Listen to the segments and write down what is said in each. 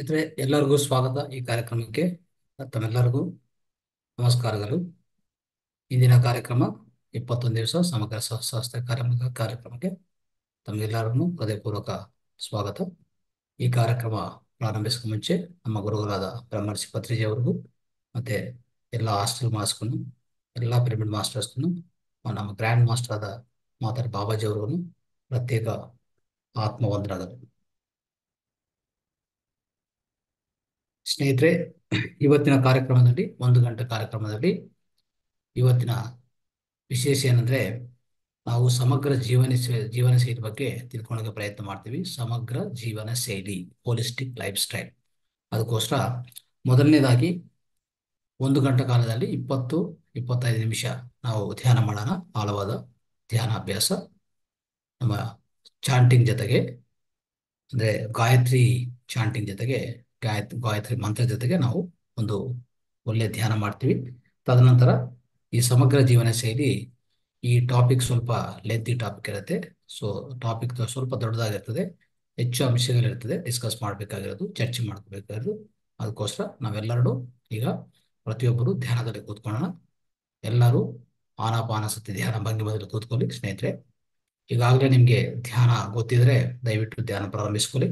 ಸ್ನೇಹಿತರೆ ಎಲ್ಲರಿಗೂ ಸ್ವಾಗತ ಈ ಕಾರ್ಯಕ್ರಮಕ್ಕೆ ತಮ್ಮೆಲ್ಲರಿಗೂ ನಮಸ್ಕಾರಗಳು ಇಂದಿನ ಕಾರ್ಯಕ್ರಮ ಇಪ್ಪತ್ತೊಂದು ದಿವಸ ಸಮಗ್ರ ಸ್ವಾಸ್ಥ್ಯ ಕಾರ್ಯಕ್ರಮ ಕಾರ್ಯಕ್ರಮಕ್ಕೆ ತಮಗೆಲ್ಲರಿಗೂ ಹೃದಯಪೂರ್ವಕ ಸ್ವಾಗತ ಈ ಕಾರ್ಯಕ್ರಮ ಪ್ರಾರಂಭಿಸಕ್ಕೆ ಮುಂಚೆ ನಮ್ಮ ಗುರುಗಳಾದ ಬ್ರಹ್ಮರ್ಷಿ ಪತ್ರಿಜಿಯವರಿಗೂ ಮತ್ತೆ ಎಲ್ಲ ಹಾಸ್ಟೆಲ್ ಮಾಸ್ಗೂ ಎಲ್ಲ ಪಿರಮಿಡ್ ಮಾಸ್ಟರ್ಸ್ಗೂ ನಮ್ಮ ಗ್ರ್ಯಾಂಡ್ ಮಾಸ್ಟರ್ ಆದ ಮಾತಾಡಿ ಬಾಬಾಜಿ ಅವ್ರಿಗೂ ಪ್ರತ್ಯೇಕ ಆತ್ಮವಂದನಗಳು ಸ್ನೇಹಿತರೆ ಇವತ್ತಿನ ಕಾರ್ಯಕ್ರಮದಲ್ಲಿ ಒಂದು ಗಂಟೆ ಕಾರ್ಯಕ್ರಮದಲ್ಲಿ ಇವತ್ತಿನ ವಿಶೇಷ ಏನಂದ್ರೆ ನಾವು ಸಮಗ್ರ ಜೀವನ ಶೈ- ಜೀವನ ಶೈಲಿ ಬಗ್ಗೆ ತಿಳ್ಕೊಳ್ಳೋಕೆ ಪ್ರಯತ್ನ ಮಾಡ್ತೀವಿ ಸಮಗ್ರ ಜೀವನ ಶೈಲಿ ಹೋಲಿಸ್ಟಿಕ್ ಲೈಫ್ ಸ್ಟೈಲ್ ಅದಕ್ಕೋಸ್ಕರ ಮೊದಲನೇದಾಗಿ ಒಂದು ಗಂಟೆ ಕಾಲದಲ್ಲಿ ಇಪ್ಪತ್ತು ಇಪ್ಪತ್ತೈದು ನಿಮಿಷ ನಾವು ಧ್ಯಾನ ಮಾಡೋಣ ಆಳವಾದ ಧ್ಯಾನ ಅಭ್ಯಾಸ ನಮ್ಮ ಚಾಂಟಿಂಗ್ ಜೊತೆಗೆ ಅಂದ್ರೆ ಗಾಯತ್ರಿ ಚಾಂಟಿಂಗ್ ಜೊತೆಗೆ ಗಾಯತ್ರಿ ಗಾಯತ್ರಿ ಮಂತ್ರ ಜೊತೆಗೆ ನಾವು ಒಂದು ಒಳ್ಳೆ ಧ್ಯಾನ ಮಾಡ್ತೀವಿ ತದನಂತರ ಈ ಸಮಗ್ರ ಜೀವನ ಶೈಲಿ ಈ ಟಾಪಿಕ್ ಸ್ವಲ್ಪ ಲೆಂತಿ ಟಾಪಿಕ್ ಇರುತ್ತೆ ಸೊ ಟಾಪಿಕ್ ಸ್ವಲ್ಪ ದೊಡ್ಡದಾಗಿರ್ತದೆ ಹೆಚ್ಚು ಅಂಶಗಳಿರ್ತದೆ ಡಿಸ್ಕಸ್ ಮಾಡಬೇಕಾಗಿರೋದು ಚರ್ಚೆ ಮಾಡ್ಕೋಬೇಕಾಗಿರೋದು ಅದಕ್ಕೋಸ್ಕರ ನಾವೆಲ್ಲರೂ ಈಗ ಪ್ರತಿಯೊಬ್ಬರು ಧ್ಯಾನದಲ್ಲಿ ಕೂತ್ಕೊಳ್ಳೋಣ ಎಲ್ಲರೂ ಆನಾಪಾನಸತಿ ಧ್ಯಾನ ಭಂಗಿಮದಲ್ಲಿ ಕೂತ್ಕೊಳ್ಳಿ ಸ್ನೇಹಿತರೆ ಈಗಾಗಲೇ ನಿಮಗೆ ಧ್ಯಾನ ಗೊತ್ತಿದ್ರೆ ದಯವಿಟ್ಟು ಧ್ಯಾನ ಪ್ರಾರಂಭಿಸ್ಕೊಳ್ಳಿ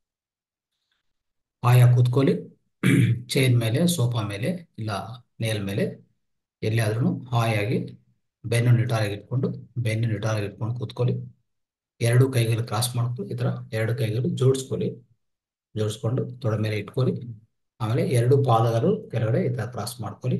ಆಯಾ ಕೂತ್ಕೊಳ್ಳಿ ಚೈನ್ ಮೇಲೆ ಸೋಫಾ ಮೇಲೆ ಇಲ್ಲ ನೇಲ್ ಮೇಲೆ ಎಲ್ಲಿಯಾದ್ರೂ ಹಾಯಾಗಿ ಬೆನ್ನು ನಿಟಾರಾಗಿ ಇಟ್ಕೊಂಡು ಬೆನ್ನು ನಿಟಾರಾಗಿ ಇಟ್ಕೊಂಡು ಕೂತ್ಕೊಳ್ಳಿ ಎರಡು ಕೈಗಳು ಕ್ರಾಸ್ ಮಾಡ್ಕೊಳ್ಳಿ ಈ ಥರ ಎರಡು ಕೈಗಳು ಜೋಡಿಸ್ಕೊಳ್ಳಿ ಜೋಡಿಸ್ಕೊಂಡು ತೊಡೆ ಮೇಲೆ ಇಟ್ಕೊಳ್ಳಿ ಆಮೇಲೆ ಎರಡು ಪಾದಗಳು ಕೆಳಗಡೆ ಈ ಥರ ಕ್ರಾಸ್ ಮಾಡ್ಕೊಳ್ಳಿ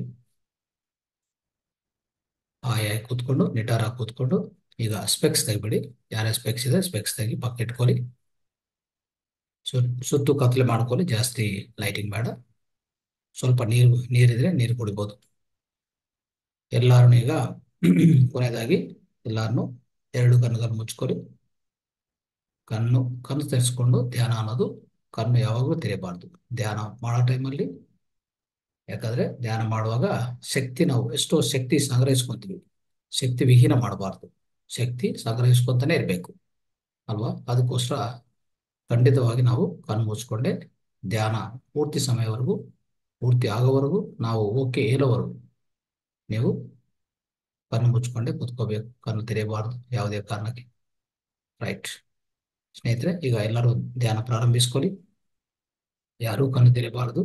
ಹಾಯಾಗಿ ಕೂತ್ಕೊಂಡು ನಿಟಾರಾಗಿ ಕೂತ್ಕೊಂಡು ಈಗ ಸ್ಪೆಕ್ಸ್ ತೆಗಿಬಿಡಿ ಯಾರ್ಯಾರ ಸ್ಪೆಕ್ಸ್ ಇದೆ ಸ್ಪೆಕ್ಸ್ ತೆಗಿ ಪಕ್ಕ ಇಟ್ಕೊಳ್ಳಿ ಸುತ್ ಸುತ್ತು ಕತ್ಲೆ ಮಾಡ್ಕೊಳ್ಳಿ ಜಾಸ್ತಿ ಲೈಟಿಂಗ್ ಬೇಡ ಸ್ವಲ್ಪ ನೀರು ನೀರಿದ್ರೆ ನೀರು ಕುಡಿಬೋದು ಎಲ್ಲಾರು ಈಗ ಕೊನೆಯದಾಗಿ ಎಲ್ಲಾರನ್ನು ಎರಡು ಕಣ್ಣುಗಳನ್ನು ಮುಚ್ಕೊಳ್ಳಿ ಕಣ್ಣು ಕಣ್ಣು ತೆರೆಸ್ಕೊಂಡು ಧ್ಯಾನ ಅನ್ನೋದು ಕಣ್ಣು ಯಾವಾಗಲೂ ತೆರೆಯಬಾರ್ದು ಧ್ಯಾನ ಮಾಡೋ ಟೈಮಲ್ಲಿ ಯಾಕಂದ್ರೆ ಧ್ಯಾನ ಮಾಡುವಾಗ ಶಕ್ತಿ ನಾವು ಎಷ್ಟೋ ಶಕ್ತಿ ಸಂಗ್ರಹಿಸ್ಕೊಂತೀವಿ ಶಕ್ತಿ ವಿಹೀನ ಮಾಡಬಾರ್ದು ಶಕ್ತಿ ಸಂಗ್ರಹಿಸ್ಕೊಂತಾನೆ ಇರಬೇಕು ಅಲ್ವಾ ಅದಕ್ಕೋಸ್ಕರ ಖಂಡಿತವಾಗಿ ನಾವು ಕಣ್ಣು ಮುಚ್ಕೊಂಡೆ ಧ್ಯಾನ ಪೂರ್ತಿ ಸಮಯವರೆಗೂ ಪೂರ್ತಿ ಆಗೋವರೆಗೂ ನಾವು ಓಕೆ ಹೇಳೋವರೆಗೂ ನೀವು ಕಣ್ಣು ಮುಚ್ಕೊಂಡೆ ಕೂತ್ಕೋಬೇಕು ಕಣ್ಣು ತೆರೆಯಬಾರ್ದು ಯಾವುದೇ ಕಾರಣಕ್ಕೆ ರೈಟ್ ಸ್ನೇಹಿತರೆ ಈಗ ಎಲ್ಲರೂ ಧ್ಯಾನ ಪ್ರಾರಂಭಿಸ್ಕೊಳ್ಳಿ ಯಾರೂ ಕಣ್ಣು ತೆರೆಯಬಾರದು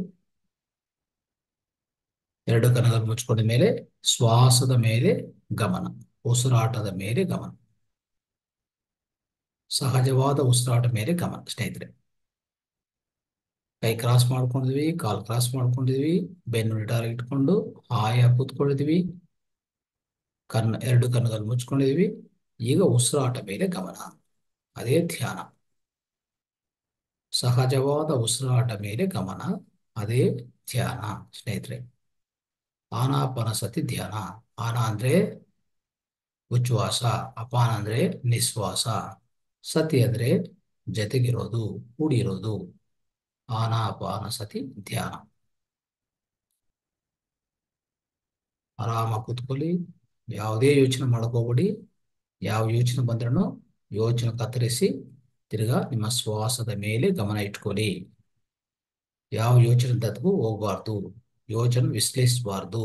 ಎರಡು ಕಣ್ಣುಗಳು ಮುಚ್ಕೊಂಡ ಮೇಲೆ ಶ್ವಾಸದ ಮೇಲೆ ಗಮನ ಉಸಿರಾಟದ ಮೇಲೆ ಗಮನ ಸಹಜವಾದ ಉಸಿರಾಟ ಮೇಲೆ ಗಮನ ಸ್ನೇಹಿತರೆ ಕೈ ಕ್ರಾಸ್ ಮಾಡ್ಕೊಂಡಿದ್ವಿ ಕಾಲ್ ಕ್ರಾಸ್ ಮಾಡ್ಕೊಂಡಿದ್ವಿ ಬೆನ್ನು ನಿಟಾರಾಗಿ ಇಟ್ಕೊಂಡು ಹಾಯಾಗಿ ಕೂತ್ಕೊಂಡಿದ್ವಿ ಕಣ್ಣು ಎರಡು ಕಣ್ಣುಗಳು ಮುಚ್ಕೊಂಡಿದ್ವಿ ಈಗ ಉಸಿರಾಟ ಮೇಲೆ ಗಮನ ಅದೇ ಧ್ಯಾನ ಸಹಜವಾದ ಉಸಿರಾಟ ಮೇಲೆ ಗಮನ ಅದೇ ಧ್ಯಾನ ಸ್ನೇಹಿತರೆ ಆನಾಪಾನಸತಿ ಧ್ಯಾನ ಆನ ಅಂದ್ರೆ ಉಚ್ಛ್ವಾಸ ಅಪಾನ ಅಂದ್ರೆ ನಿಶ್ವಾಸ ಸತಿ ಅಂದ್ರೆ ಜೊತೆಗಿರೋದು ಕೂಡಿರೋದು ಆನಾಪಾನಸತಿ ಧ್ಯಾನ ಆರಾಮ ಕೂತ್ಕೊಳ್ಳಿ ಯಾವುದೇ ಯೋಚನೆ ಮಾಡ್ಕೋಬೇಡಿ ಯಾವ ಯೋಚನೆ ಬಂದ್ರೂ ಯೋಚನೆ ಕತ್ತರಿಸಿ ತಿರ್ಗಾ ನಿಮ್ಮ ಶ್ವಾಸದ ಮೇಲೆ ಗಮನ ಇಟ್ಕೊಳ್ಳಿ ಯಾವ ಯೋಚನೆ ತತ್ಗೂ ಹೋಗ್ಬಾರ್ದು ಯೋಚನೆ ವಿಶ್ಲೇಷಿಸಬಾರ್ದು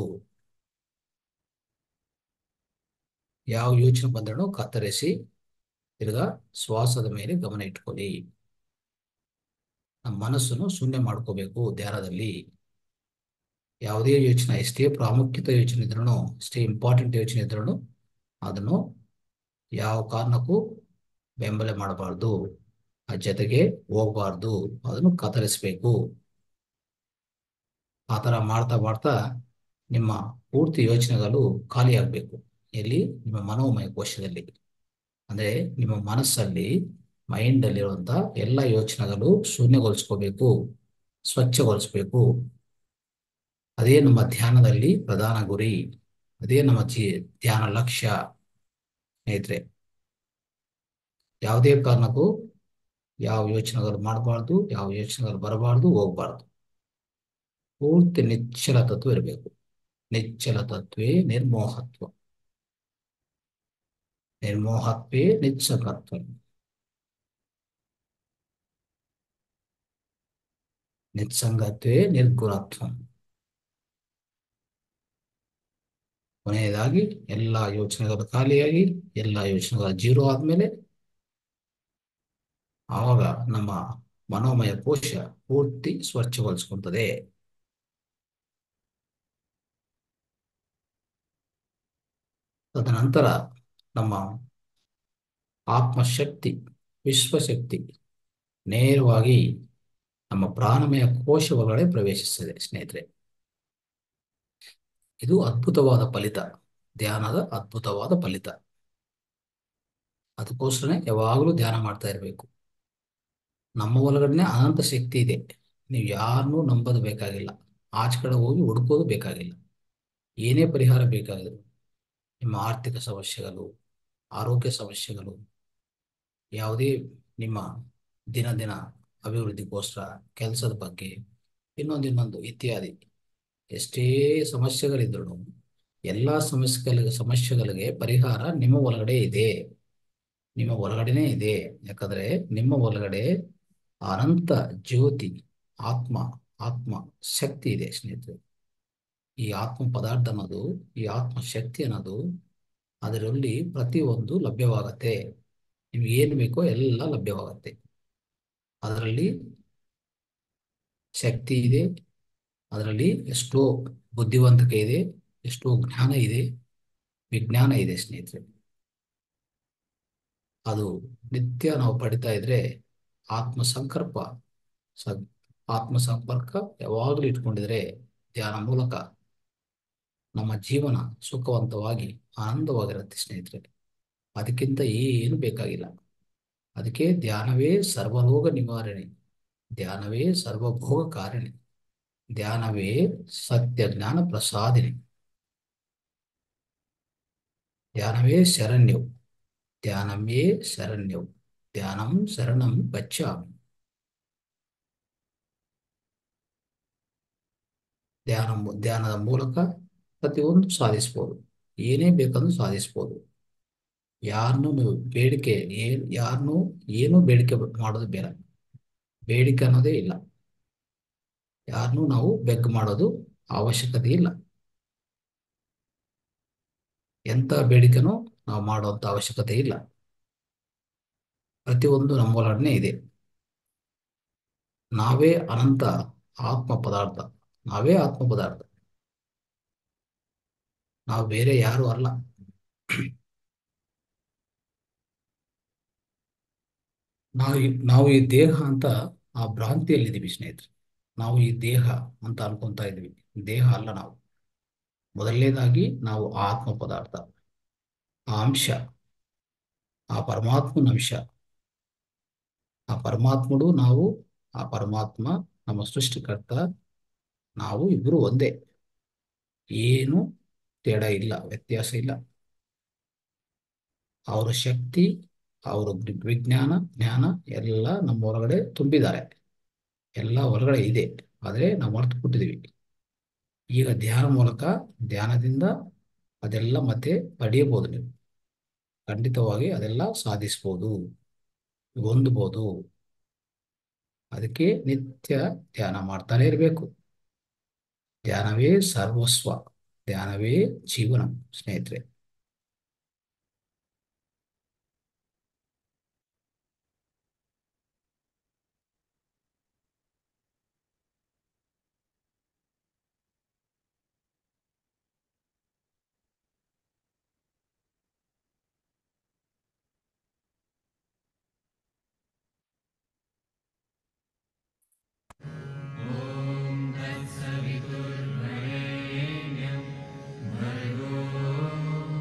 ಯಾವ ಯೋಚನೆ ಬಂದ್ರೂ ಕತ್ತರಿಸಿ ತಿರ್ಗಾ ಶ್ವಾಸದ ಮೇಲೆ ಗಮನ ಇಟ್ಕೊಳ್ಳಿ ನಮ್ಮ ಮನಸ್ಸನ್ನು ಶೂನ್ಯ ಮಾಡ್ಕೋಬೇಕು ಧ್ಯಾನದಲ್ಲಿ ಯಾವುದೇ ಯೋಚನೆ ಎಷ್ಟೇ ಪ್ರಾಮುಖ್ಯತೆ ಯೋಚನೆ ಇದ್ರೂ ಎಷ್ಟೇ ಇಂಪಾರ್ಟೆಂಟ್ ಯೋಚನೆ ಇದ್ರೂ ಅದನ್ನು ಯಾವ ಕಾರಣಕ್ಕೂ ಬೆಂಬಲ ಮಾಡಬಾರ್ದು ಆ ಜೊತೆಗೆ ಹೋಗ್ಬಾರ್ದು ಅದನ್ನು ಕತ್ತರಿಸಬೇಕು ಆ ಥರ ಮಾಡ್ತಾ ಮಾಡ್ತಾ ನಿಮ್ಮ ಪೂರ್ತಿ ಯೋಚನೆಗಳು ಖಾಲಿ ಆಗಬೇಕು ಎಲ್ಲಿ ನಿಮ್ಮ ಮನೋಮಯ ಕೋಶದಲ್ಲಿ ಅಂದ್ರೆ ನಿಮ್ಮ ಮನಸ್ಸಲ್ಲಿ ಮೈಂಡ್ ಅಲ್ಲಿರುವಂತ ಎಲ್ಲ ಯೋಚನೆಗಳು ಶೂನ್ಯಗೊಳಿಸ್ಕೋಬೇಕು ಸ್ವಚ್ಛಗೊಳಿಸ್ಬೇಕು ಅದೇ ನಮ್ಮ ಧ್ಯಾನದಲ್ಲಿ ಪ್ರಧಾನ ಗುರಿ ಅದೇ ನಮ್ಮ ಜೀ ಧ್ಯಾನ ಲಕ್ಷ್ಯ ಸ್ನೇಹಿತರೆ ಯಾವುದೇ ಕಾರಣಕ್ಕೂ ಯಾವ ಯೋಚನೆಗಳು ಮಾಡಬಾರ್ದು ಯಾವ ಯೋಚನೆಗಳು ಬರಬಾರ್ದು ಹೋಗ್ಬಾರ್ದು ಪೂರ್ತಿ ನಿಶ್ಚಲ ತತ್ವ ಇರಬೇಕು ನಿಶ್ಚಲ ತತ್ವೇ ನಿರ್ಮೋಹತ್ವ ನಿರ್ಮೋಹತ್ವೇ ನಿಶ್ಚಲತ್ವ ನಿತ್ಸಂಗತ್ವೇ ನಿರ್ಗುಣತ್ವಂ ಕೊನೆಯದಾಗಿ ಎಲ್ಲ ಯೋಚನೆಗಳು ಖಾಲಿಯಾಗಿ ಎಲ್ಲ ಯೋಚನೆಗಳ ಜೀರೋ ಆದ್ಮೇಲೆ ಆವಾಗ ನಮ್ಮ ಮನೋಮಯ ಕೋಶ ಪೂರ್ತಿ ಸ್ವಚ್ಛಗೊಳಿಸ್ಕೊಂತದೆ ತದನಂತರ ನಮ್ಮ ಆತ್ಮಶಕ್ತಿ ವಿಶ್ವಶಕ್ತಿ ನೇರವಾಗಿ ನಮ್ಮ ಪ್ರಾಣಮಯ ಕೋಶ ಒಳಗಡೆ ಪ್ರವೇಶಿಸ್ತದೆ ಸ್ನೇಹಿತರೆ ಇದು ಅದ್ಭುತವಾದ ಫಲಿತ ಧ್ಯಾನದ ಅದ್ಭುತವಾದ ಫಲಿತ ಅದಕ್ಕೋಸ್ಕರನೇ ಯಾವಾಗಲೂ ಧ್ಯಾನ ಮಾಡ್ತಾ ಇರಬೇಕು ನಮ್ಮ ಒಳಗಡೆ ಅನಂತ ಶಕ್ತಿ ಇದೆ ನೀವು ಯಾರನ್ನೂ ನಂಬೋದು ಬೇಕಾಗಿಲ್ಲ ಆಚೆ ಕಡೆ ಹೋಗಿ ಹುಡುಕೋದು ಬೇಕಾಗಿಲ್ಲ ಏನೇ ಪರಿಹಾರ ಬೇಕಾಗಿದ್ರು ನಿಮ್ಮ ಆರ್ಥಿಕ ಸಮಸ್ಯೆಗಳು ಆರೋಗ್ಯ ಸಮಸ್ಯೆಗಳು ಯಾವುದೇ ನಿಮ್ಮ ದಿನ ದಿನ ಅಭಿವೃದ್ಧಿಗೋಸ್ಕರ ಕೆಲಸದ ಬಗ್ಗೆ ಇನ್ನೊಂದು ಇನ್ನೊಂದು ಇತ್ಯಾದಿ ಎಷ್ಟೇ ಸಮಸ್ಯೆಗಳಿದ್ರು ಎಲ್ಲ ಸಮಸ್ಯೆಗಳಿಗೆ ಸಮಸ್ಯೆಗಳಿಗೆ ಪರಿಹಾರ ನಿಮ್ಮ ಒಳಗಡೆ ಇದೆ ನಿಮ್ಮ ಒಳಗಡೆನೇ ಇದೆ ಯಾಕಂದ್ರೆ ನಿಮ್ಮ ಒಳಗಡೆ ಅನಂತ ಜ್ಯೋತಿ ಆತ್ಮ ಆತ್ಮ ಶಕ್ತಿ ಇದೆ ಸ್ನೇಹಿತರೆ ಈ ಆತ್ಮ ಪದಾರ್ಥ ಅನ್ನೋದು ಈ ಆತ್ಮ ಶಕ್ತಿ ಅನ್ನೋದು ಅದರಲ್ಲಿ ಪ್ರತಿಯೊಂದು ಲಭ್ಯವಾಗತ್ತೆ ನಿಮ್ಗೆ ಏನು ಬೇಕೋ ಎಲ್ಲ ಲಭ್ಯವಾಗತ್ತೆ ಅದರಲ್ಲಿ ಶಕ್ತಿ ಇದೆ ಅದರಲ್ಲಿ ಎಷ್ಟೋ ಬುದ್ಧಿವಂತಿಕೆ ಇದೆ ಎಷ್ಟೋ ಜ್ಞಾನ ಇದೆ ವಿಜ್ಞಾನ ಇದೆ ಸ್ನೇಹಿತರೆ ಅದು ನಿತ್ಯ ನಾವು ಪಡಿತಾ ಇದ್ರೆ ಆತ್ಮ ಸಂಕಲ್ಪ ಸ ಆತ್ಮ ಸಂಪರ್ಕ ಯಾವಾಗಲೂ ಇಟ್ಕೊಂಡಿದ್ರೆ ಧ್ಯಾನ ಮೂಲಕ ನಮ್ಮ ಜೀವನ ಸುಖವಂತವಾಗಿ ಆನಂದವಾಗಿರುತ್ತೆ ಸ್ನೇಹಿತರೆ ಅದಕ್ಕಿಂತ ಏನು ಬೇಕಾಗಿಲ್ಲ ಅದಕ್ಕೆ ಧ್ಯಾನವೇ ಸರ್ವರೋಗ ನಿವಾರಣೆ ಧ್ಯಾನವೇ ಸರ್ವಭೋಗ ಕಾರಣಿ ಧ್ಯಾನವೇ ಸತ್ಯ ಜ್ಞಾನ ಪ್ರಸಾದಿನಿ ಧ್ಯಾನವೇ ಶರಣ್ಯವು ಧ್ಯಾನವೇ ಶರಣ್ಯವು ಧ್ಯಾನಂ ಶರಣಂ ಗಚ್ಚಾಮಿ ಧ್ಯಾನ ಧ್ಯಾನದ ಮೂಲಕ ಪ್ರತಿಯೊಂದು ಸಾಧಿಸ್ಬೋದು ಏನೇ ಬೇಕಂದ್ರೂ ಸಾಧಿಸ್ಬೋದು ಯಾರನ್ನು ನೀವು ಬೇಡಿಕೆ ಏನ್ ಯಾರನ್ನು ಏನೂ ಬೇಡಿಕೆ ಮಾಡೋದು ಬೇಡ ಬೇಡಿಕೆ ಅನ್ನೋದೇ ಇಲ್ಲ ಯಾರನ್ನೂ ನಾವು ಬೆಗ್ ಮಾಡೋದು ಅವಶ್ಯಕತೆ ಇಲ್ಲ ಎಂಥ ಬೇಡಿಕೆನೂ ನಾವು ಮಾಡುವಂಥ ಅವಶ್ಯಕತೆ ಇಲ್ಲ ಪ್ರತಿಯೊಂದು ನಮ್ಮೊಳಗಡೆ ಇದೆ ನಾವೇ ಅನಂತ ಆತ್ಮ ಪದಾರ್ಥ ನಾವೇ ಆತ್ಮ ಪದಾರ್ಥ ನಾವು ಬೇರೆ ಯಾರು ಅಲ್ಲ ನಾವು ಈ- ನಾವು ಈ ದೇಹ ಅಂತ ಆ ಭ್ರಾಂತಿಯಲ್ಲಿದ್ದೀವಿ ಸ್ನೇಹಿತರೆ ನಾವು ಈ ದೇಹ ಅಂತ ಅನ್ಕೊಂತಾ ಇದ್ವಿ ದೇಹ ಅಲ್ಲ ನಾವು ಮೊದಲನೇದಾಗಿ ನಾವು ಆತ್ಮ ಪದಾರ್ಥ ಆ ಅಂಶ ಆ ಪರಮಾತ್ಮನ ಅಂಶ ಆ ಪರಮಾತ್ಮಡು ನಾವು ಆ ಪರಮಾತ್ಮ ನಮ್ಮ ಸೃಷ್ಟಿಕರ್ತ ನಾವು ಇಬ್ಬರು ಒಂದೇ ಏನು ತೇಡ ಇಲ್ಲ ವ್ಯತ್ಯಾಸ ಇಲ್ಲ ಅವರ ಶಕ್ತಿ ಅವರ ವಿಜ್ಞಾನ ಜ್ಞಾನ ಎಲ್ಲ ನಮ್ಮ ಹೊರಗಡೆ ತುಂಬಿದ್ದಾರೆ ಎಲ್ಲ ಹೊರಗಡೆ ಇದೆ ಆದರೆ ನಾವು ಮರ್ತು ಬಿಟ್ಟಿದ್ದೀವಿ ಈಗ ಧ್ಯಾನ ಮೂಲಕ ಧ್ಯಾನದಿಂದ ಅದೆಲ್ಲ ಮತ್ತೆ ಪಡೆಯಬಹುದು ನೀವು ಖಂಡಿತವಾಗಿ ಅದೆಲ್ಲ ಸಾಧಿಸ್ಬೋದು ಹೊಂದಬಹುದು ಅದಕ್ಕೆ ನಿತ್ಯ ಧ್ಯಾನ ಮಾಡ್ತಾನೆ ಇರಬೇಕು ಧ್ಯಾನವೇ ಸರ್ವಸ್ವ ಧ್ಯಾನವೇ ಜೀವನ ಸ್ನೇಹಿತರೆ तत्सवितुर्वरेण्यं भर्गो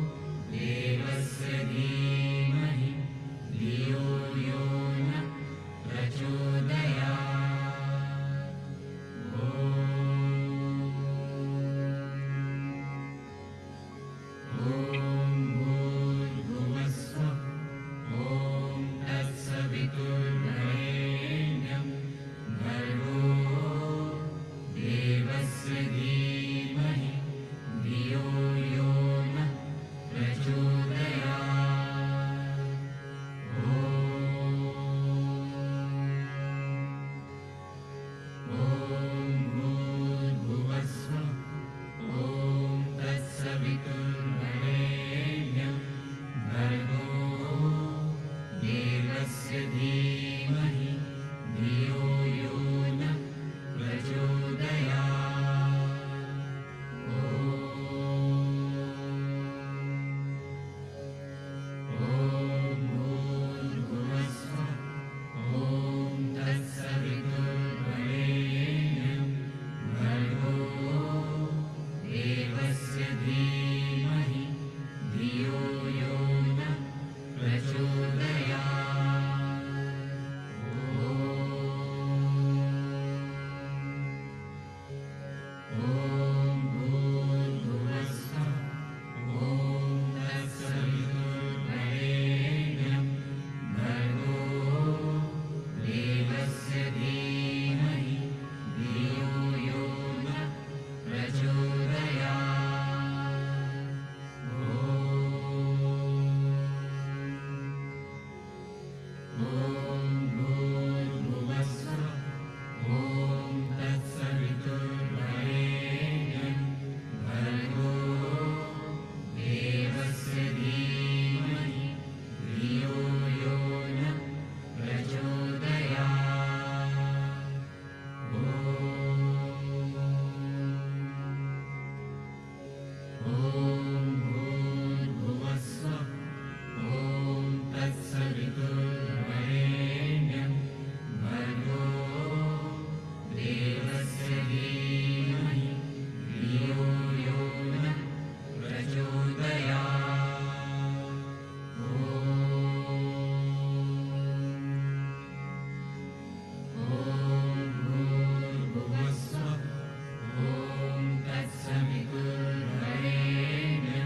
ॐ तत्सवितुर्वरेण्यं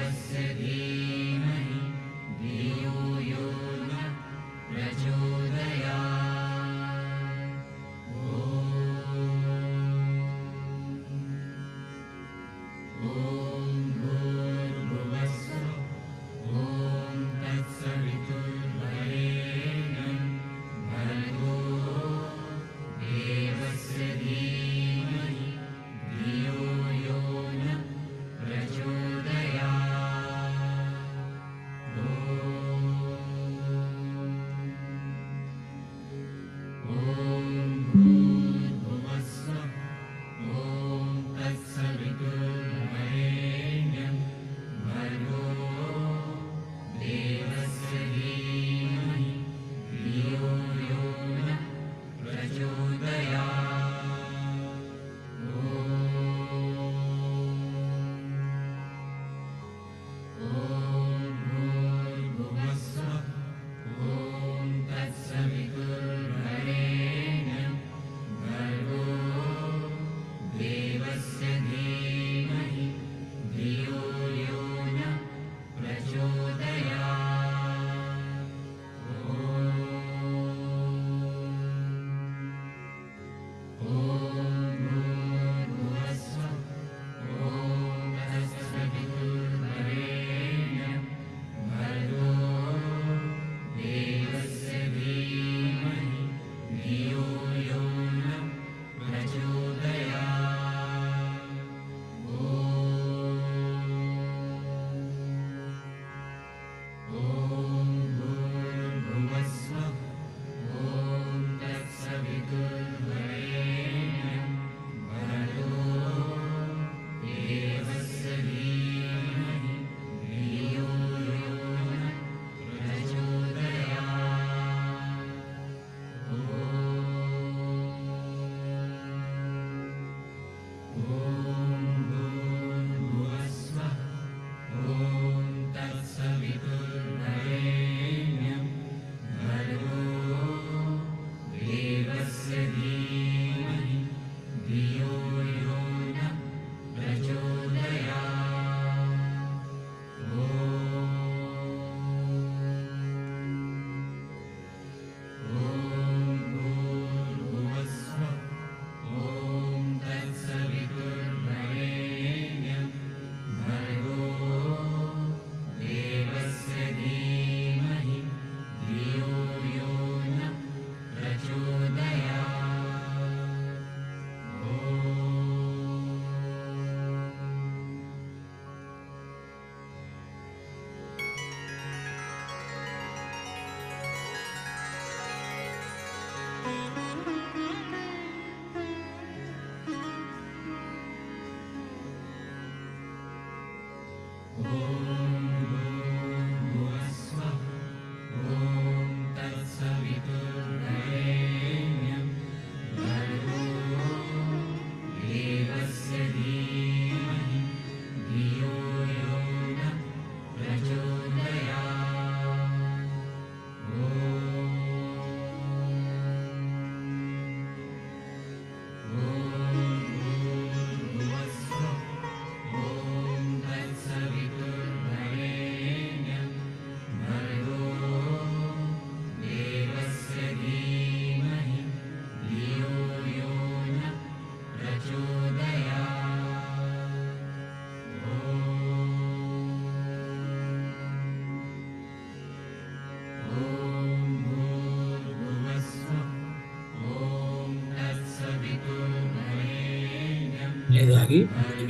ಕೊನೆಯದಾಗಿ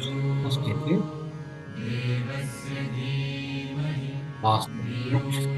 ಅಷ್ಟೇ ವಾಸ್ತವ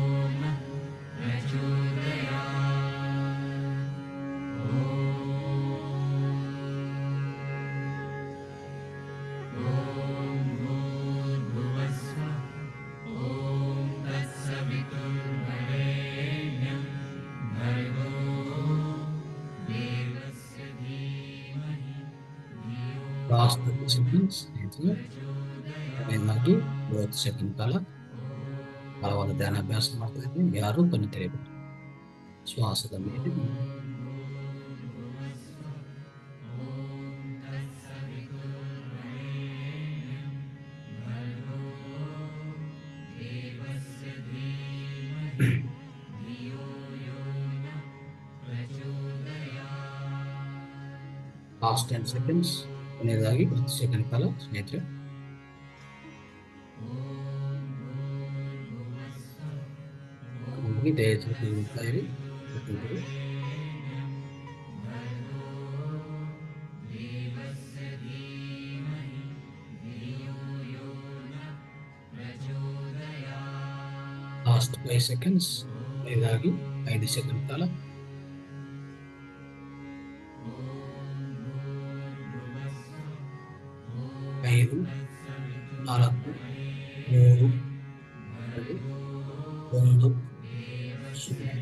ಲಾಸ್ಟ್ ತರ್ಟಿ ಸೆಕೆಂಡ್ಸ್ ಸ್ನೇಹಿತರೆ ಕೊನೆಯದಾಗಿ ಮೂವತ್ತು ಸೆಕೆಂಡ್ ಕಾಲ ಬಲವಾದ ಧ್ಯಾನಾಭ್ಯಾಸ ಮಾಡ್ತಾ ಇದ್ದೀವಿ ಯಾರು ಕಣ್ಣು ತೆರೆಯಬೇಕು ಶ್ವಾಸದ ಮೇಲೆ ಲಾಸ್ಟ್ ಟೆನ್ ಸೆಕೆಂಡ್ಸ್ ಕೊನೆಯದಾಗಿ ಹತ್ತು ಸೆಕೆಂಡ್ ಕಾಲ ಸ್ನೇಹಿತರೆ ನಮಗೆ ದಯచేసి ಇರಿ ಪ್ರತಿಯೊಬ್ಬರು ಲಾಸ್ಟ್ ಫೈವ್ ಸೆಕೆಂಡ್ಸ್ ಕೊನೆಯದಾಗಿ ಐದು ಸೆಕೆಂಡ್ ಕಾಲ ಐದು ನಾಲ್ಕು ಮೂರು ಎರಡು ಒಂದು ಸೊನ್ನೆ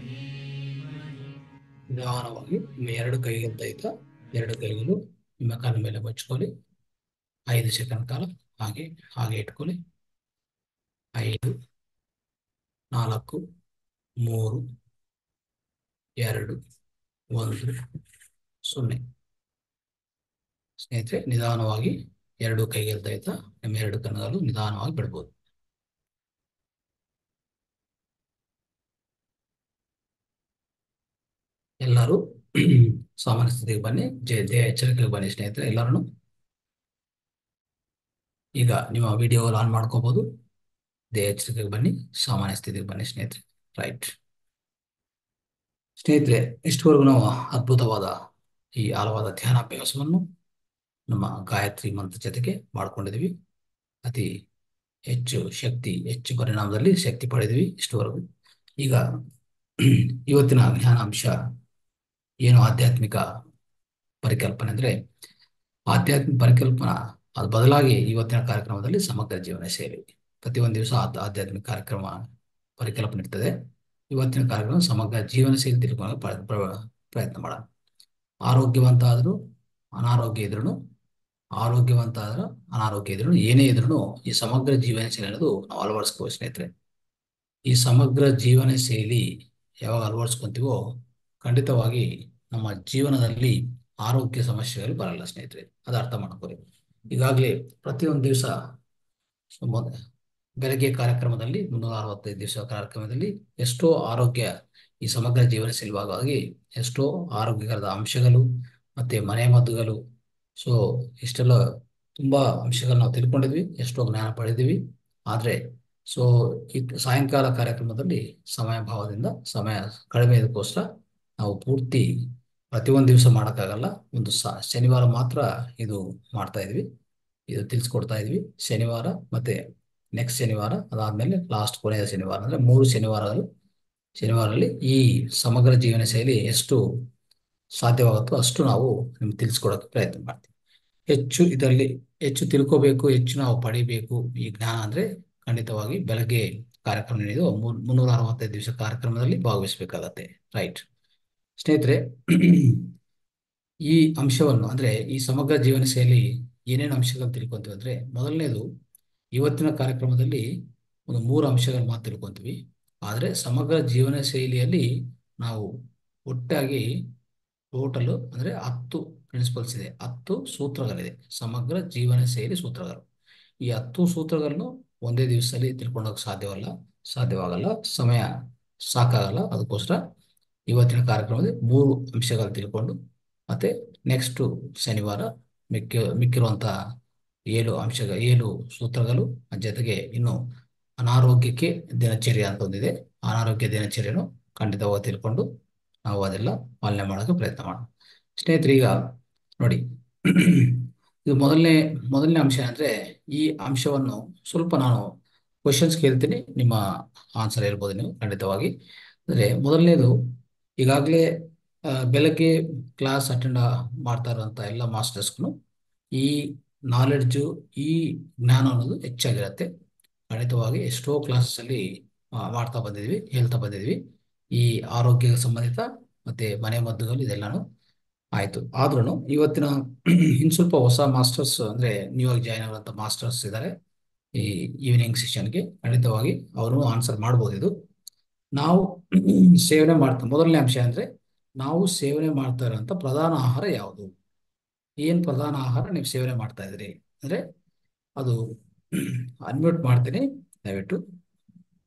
ನಿಧಾನವಾಗಿ ನಿಮ್ಮ ಎರಡು ಕೈಗಳು ದೈತ ಎರಡು ಕೈಗಳು ನಿಮ್ಮ ಕಾಲ ಮೇಲೆ ಬಚ್ಕೊಳ್ಳಿ ಐದು ಸೆಕೆಂಡ್ ಕಾಲ ಹಾಗೆ ಹಾಗೆ ಇಟ್ಕೊಳ್ಳಿ ಐದು ನಾಲ್ಕು ಮೂರು ಎರಡು ಒಂದು ಸೊನ್ನೆ ಸ್ನೇಹಿತರೆ ನಿಧಾನವಾಗಿ ಎರಡು ಕೈಗೆ ದೈತ ನಿಮ್ಮ ಎರಡು ಕಣ್ಣುಗಳು ನಿಧಾನವಾಗಿ ಬಿಡ್ಬೋದು ಎಲ್ಲರೂ ಸಾಮಾನ್ಯ ಸ್ಥಿತಿಗೆ ಬನ್ನಿ ಜಯ ದೇಹ ಎಚ್ಚರಿಕೆಗೆ ಬನ್ನಿ ಸ್ನೇಹಿತರೆ ಎಲ್ಲರೂ ಈಗ ನಿಮ್ಮ ವಿಡಿಯೋ ಆನ್ ಮಾಡ್ಕೋಬಹುದು ದೇಹ ಎಚ್ಚರಿಕೆಗೆ ಬನ್ನಿ ಸಾಮಾನ್ಯ ಸ್ಥಿತಿಗೆ ಬನ್ನಿ ಸ್ನೇಹಿತರೆ ರೈಟ್ ಸ್ನೇಹಿತರೆ ಇಷ್ಟವರೆಗೂ ನಾವು ಅದ್ಭುತವಾದ ಈ ಆಳವಾದ ಧ್ಯಾನಾಭ್ಯಾಸವನ್ನು ನಮ್ಮ ಗಾಯತ್ರಿ ಮಂತ್ರ ಜೊತೆಗೆ ಮಾಡ್ಕೊಂಡಿದ್ವಿ ಅತಿ ಹೆಚ್ಚು ಶಕ್ತಿ ಹೆಚ್ಚು ಪರಿಣಾಮದಲ್ಲಿ ಶಕ್ತಿ ಪಡೆದ್ವಿ ಇಷ್ಟವರೆಗೂ ಈಗ ಇವತ್ತಿನ ಜ್ಞಾನಾಂಶ ಏನು ಆಧ್ಯಾತ್ಮಿಕ ಪರಿಕಲ್ಪನೆ ಅಂದ್ರೆ ಆಧ್ಯಾತ್ಮಿಕ ಪರಿಕಲ್ಪನಾ ಅದು ಬದಲಾಗಿ ಇವತ್ತಿನ ಕಾರ್ಯಕ್ರಮದಲ್ಲಿ ಸಮಗ್ರ ಜೀವನ ಶೈಲಿ ಪ್ರತಿಯೊಂದು ದಿವಸ ಆಧ್ಯಾತ್ಮಿಕ ಕಾರ್ಯಕ್ರಮ ಪರಿಕಲ್ಪನೆ ಇರ್ತದೆ ಇವತ್ತಿನ ಕಾರ್ಯಕ್ರಮ ಸಮಗ್ರ ಜೀವನ ಶೈಲಿ ತಿಳ್ಕೊಳ್ಳೋಕೆ ಪ್ರಯತ್ನ ಮಾಡೋಣ ಆರೋಗ್ಯವಂತ ಆದರೂ ಅನಾರೋಗ್ಯ ಇದ್ರೂ ಆರೋಗ್ಯವಂತ ಆದ್ರೂ ಅನಾರೋಗ್ಯ ಇದ್ರೂ ಏನೇ ಇದ್ರೂ ಈ ಸಮಗ್ರ ಜೀವನ ಶೈಲಿ ಅನ್ನೋದು ನಾವು ಅಳವಡಿಸ್ಕೋಬೇಕು ಸ್ನೇಹಿತರೆ ಈ ಸಮಗ್ರ ಜೀವನ ಶೈಲಿ ಯಾವಾಗ ಅಳವಡಿಸ್ಕೊಂತೀವೋ ಖಂಡಿತವಾಗಿ ನಮ್ಮ ಜೀವನದಲ್ಲಿ ಆರೋಗ್ಯ ಸಮಸ್ಯೆಗಳು ಬರಲ್ಲ ಸ್ನೇಹಿತರೆ ಅದು ಅರ್ಥ ಮಾಡ್ಕೊಳ್ಳಿ ಈಗಾಗಲೇ ಪ್ರತಿಯೊಂದು ದಿವಸ ಬೆಳಗ್ಗೆ ಕಾರ್ಯಕ್ರಮದಲ್ಲಿ ಮುನ್ನೂರ ಅರವತ್ತೈದು ದಿವಸ ಕಾರ್ಯಕ್ರಮದಲ್ಲಿ ಎಷ್ಟೋ ಆರೋಗ್ಯ ಈ ಸಮಗ್ರ ಜೀವನ ಶೈಲಿವಾಗಿ ಎಷ್ಟೋ ಆರೋಗ್ಯಕರದ ಅಂಶಗಳು ಮತ್ತೆ ಮನೆ ಮದ್ದುಗಳು ಸೊ ಇಷ್ಟೆಲ್ಲ ತುಂಬಾ ಅಂಶಗಳನ್ನ ನಾವು ತಿಳ್ಕೊಂಡಿದ್ವಿ ಎಷ್ಟೋ ಜ್ಞಾನ ಪಡೆದಿವಿ ಆದ್ರೆ ಸೊ ಈ ಸಾಯಂಕಾಲ ಕಾರ್ಯಕ್ರಮದಲ್ಲಿ ಸಮಯ ಭಾವದಿಂದ ಸಮಯ ಕಡಿಮೆ ಇದಕ್ಕೋಸ್ಕರ ನಾವು ಪೂರ್ತಿ ಪ್ರತಿಯೊಂದು ದಿವಸ ಮಾಡೋಕ್ಕಾಗಲ್ಲ ಒಂದು ಸ ಶನಿವಾರ ಮಾತ್ರ ಇದು ಮಾಡ್ತಾ ಇದ್ವಿ ಇದು ತಿಳಿಸ್ಕೊಡ್ತಾ ಇದ್ವಿ ಶನಿವಾರ ಮತ್ತೆ ನೆಕ್ಸ್ಟ್ ಶನಿವಾರ ಅದಾದ್ಮೇಲೆ ಲಾಸ್ಟ್ ಕೊನೆಯ ಶನಿವಾರ ಅಂದ್ರೆ ಮೂರು ಶನಿವಾರಗಳು ಶನಿವಾರದಲ್ಲಿ ಈ ಸಮಗ್ರ ಜೀವನ ಶೈಲಿ ಎಷ್ಟು ಸಾಧ್ಯವಾಗುತ್ತೋ ಅಷ್ಟು ನಾವು ನಿಮ್ಗೆ ತಿಳಿಸ್ಕೊಡೋಕೆ ಪ್ರಯತ್ನ ಮಾಡ್ತೀವಿ ಹೆಚ್ಚು ಇದರಲ್ಲಿ ಹೆಚ್ಚು ತಿಳ್ಕೋಬೇಕು ಹೆಚ್ಚು ನಾವು ಪಡಿಬೇಕು ಈ ಜ್ಞಾನ ಅಂದ್ರೆ ಖಂಡಿತವಾಗಿ ಬೆಳಗ್ಗೆ ಕಾರ್ಯಕ್ರಮ ನಡೆದು ಮುನ್ನೂರ ಅರವತ್ತೈದು ದಿವಸ ಕಾರ್ಯಕ್ರಮದಲ್ಲಿ ಭಾಗವಹಿಸಬೇಕಾಗತ್ತೆ ರೈಟ್ ಸ್ನೇಹಿತರೆ ಈ ಅಂಶವನ್ನು ಅಂದ್ರೆ ಈ ಸಮಗ್ರ ಜೀವನ ಶೈಲಿ ಏನೇನು ಅಂಶಗಳು ತಿಳ್ಕೊಂತೀವಿ ಅಂದ್ರೆ ಮೊದಲನೇದು ಇವತ್ತಿನ ಕಾರ್ಯಕ್ರಮದಲ್ಲಿ ಒಂದು ಮೂರು ಅಂಶಗಳು ಮಾತ್ರ ತಿಳ್ಕೊಂತೀವಿ ಆದರೆ ಸಮಗ್ರ ಜೀವನ ಶೈಲಿಯಲ್ಲಿ ನಾವು ಒಟ್ಟಾಗಿ ಟೋಟಲ್ ಅಂದ್ರೆ ಹತ್ತು ಪ್ರಿನ್ಸಿಪಲ್ಸ್ ಇದೆ ಹತ್ತು ಸೂತ್ರಗಳಿದೆ ಸಮಗ್ರ ಜೀವನ ಶೈಲಿ ಸೂತ್ರಗಳು ಈ ಹತ್ತು ಸೂತ್ರಗಳನ್ನು ಒಂದೇ ದಿವಸದಲ್ಲಿ ತಿಳ್ಕೊಂಡೋಗಕ್ಕೆ ಸಾಧ್ಯವಲ್ಲ ಸಾಧ್ಯವಾಗಲ್ಲ ಸಮಯ ಸಾಕಾಗಲ್ಲ ಅದಕ್ಕೋಸ್ಕರ ಇವತ್ತಿನ ಕಾರ್ಯಕ್ರಮದಲ್ಲಿ ಮೂರು ಅಂಶಗಳು ತಿಳ್ಕೊಂಡು ಮತ್ತೆ ನೆಕ್ಸ್ಟ್ ಶನಿವಾರ ಮಿಕ್ಕಿ ಮಿಕ್ಕಿರುವಂತ ಏಳು ಅಂಶಗಳು ಏಳು ಸೂತ್ರಗಳು ಜೊತೆಗೆ ಇನ್ನು ಅನಾರೋಗ್ಯಕ್ಕೆ ದಿನಚರ್ಯ ಅಂತ ಒಂದಿದೆ ಅನಾರೋಗ್ಯ ದಿನಚರ್ಯನು ಖಂಡಿತವಾಗಿ ತಿಳ್ಕೊಂಡು ನಾವು ಅದೆಲ್ಲ ಪಾಲನೆ ಮಾಡೋಕೆ ಪ್ರಯತ್ನ ಮಾಡೋಣ ಸ್ನೇಹಿತರೆ ಈಗ ನೋಡಿ ಇದು ಮೊದಲನೇ ಮೊದಲನೇ ಅಂಶ ಅಂದ್ರೆ ಈ ಅಂಶವನ್ನು ಸ್ವಲ್ಪ ನಾನು ಕ್ವಶನ್ಸ್ ಕೇಳ್ತೀನಿ ನಿಮ್ಮ ಆನ್ಸರ್ ಹೇಳ್ಬೋದು ನೀವು ಖಂಡಿತವಾಗಿ ಅಂದ್ರೆ ಮೊದಲನೇದು ಈಗಾಗಲೇ ಬೆಳಗ್ಗೆ ಕ್ಲಾಸ್ ಅಟೆಂಡ್ ಮಾಡ್ತಾ ಇರುವಂತ ಎಲ್ಲ ಮಾಸ್ಟರ್ಸ್ಗೂ ಈ ನಾಲೆಡ್ಜು ಈ ಜ್ಞಾನ ಅನ್ನೋದು ಹೆಚ್ಚಾಗಿರುತ್ತೆ ಖಂಡಿತವಾಗಿ ಎಷ್ಟೋ ಕ್ಲಾಸಲ್ಲಿ ಮಾಡ್ತಾ ಬಂದಿದ್ವಿ ಹೇಳ್ತಾ ಬಂದಿದ್ವಿ ಈ ಆರೋಗ್ಯ ಸಂಬಂಧಿತ ಮತ್ತೆ ಮನೆ ಮದ್ದುಗಳು ಇದೆಲ್ಲಾನು ಆಯ್ತು ಆದ್ರೂ ಇವತ್ತಿನ ಇನ್ ಸ್ವಲ್ಪ ಹೊಸ ಮಾಸ್ಟರ್ಸ್ ಅಂದ್ರೆ ನ್ಯೂ ಆಗಿ ಜಾಯ್ನ್ ಆಗುವಂತ ಮಾಸ್ಟರ್ಸ್ ಇದ್ದಾರೆ ಈ ಈವ್ನಿಂಗ್ ಸೆಷನ್ಗೆ ಖಂಡಿತವಾಗಿ ಅವರು ಆನ್ಸರ್ ಮಾಡ್ಬೋದು ಇದು ನಾವು ಸೇವನೆ ಮಾಡ್ತಾ ಮೊದಲನೇ ಅಂಶ ಅಂದ್ರೆ ನಾವು ಸೇವನೆ ಮಾಡ್ತಾ ಇರೋಂಥ ಪ್ರಧಾನ ಆಹಾರ ಯಾವುದು ಏನ್ ಪ್ರಧಾನ ಆಹಾರ ನೀವು ಸೇವನೆ ಮಾಡ್ತಾ ಇದ್ರಿ ಅಂದ್ರೆ ಅದು ಅನ್ಮ್ಯೂಟ್ ಮಾಡ್ತೀನಿ ದಯವಿಟ್ಟು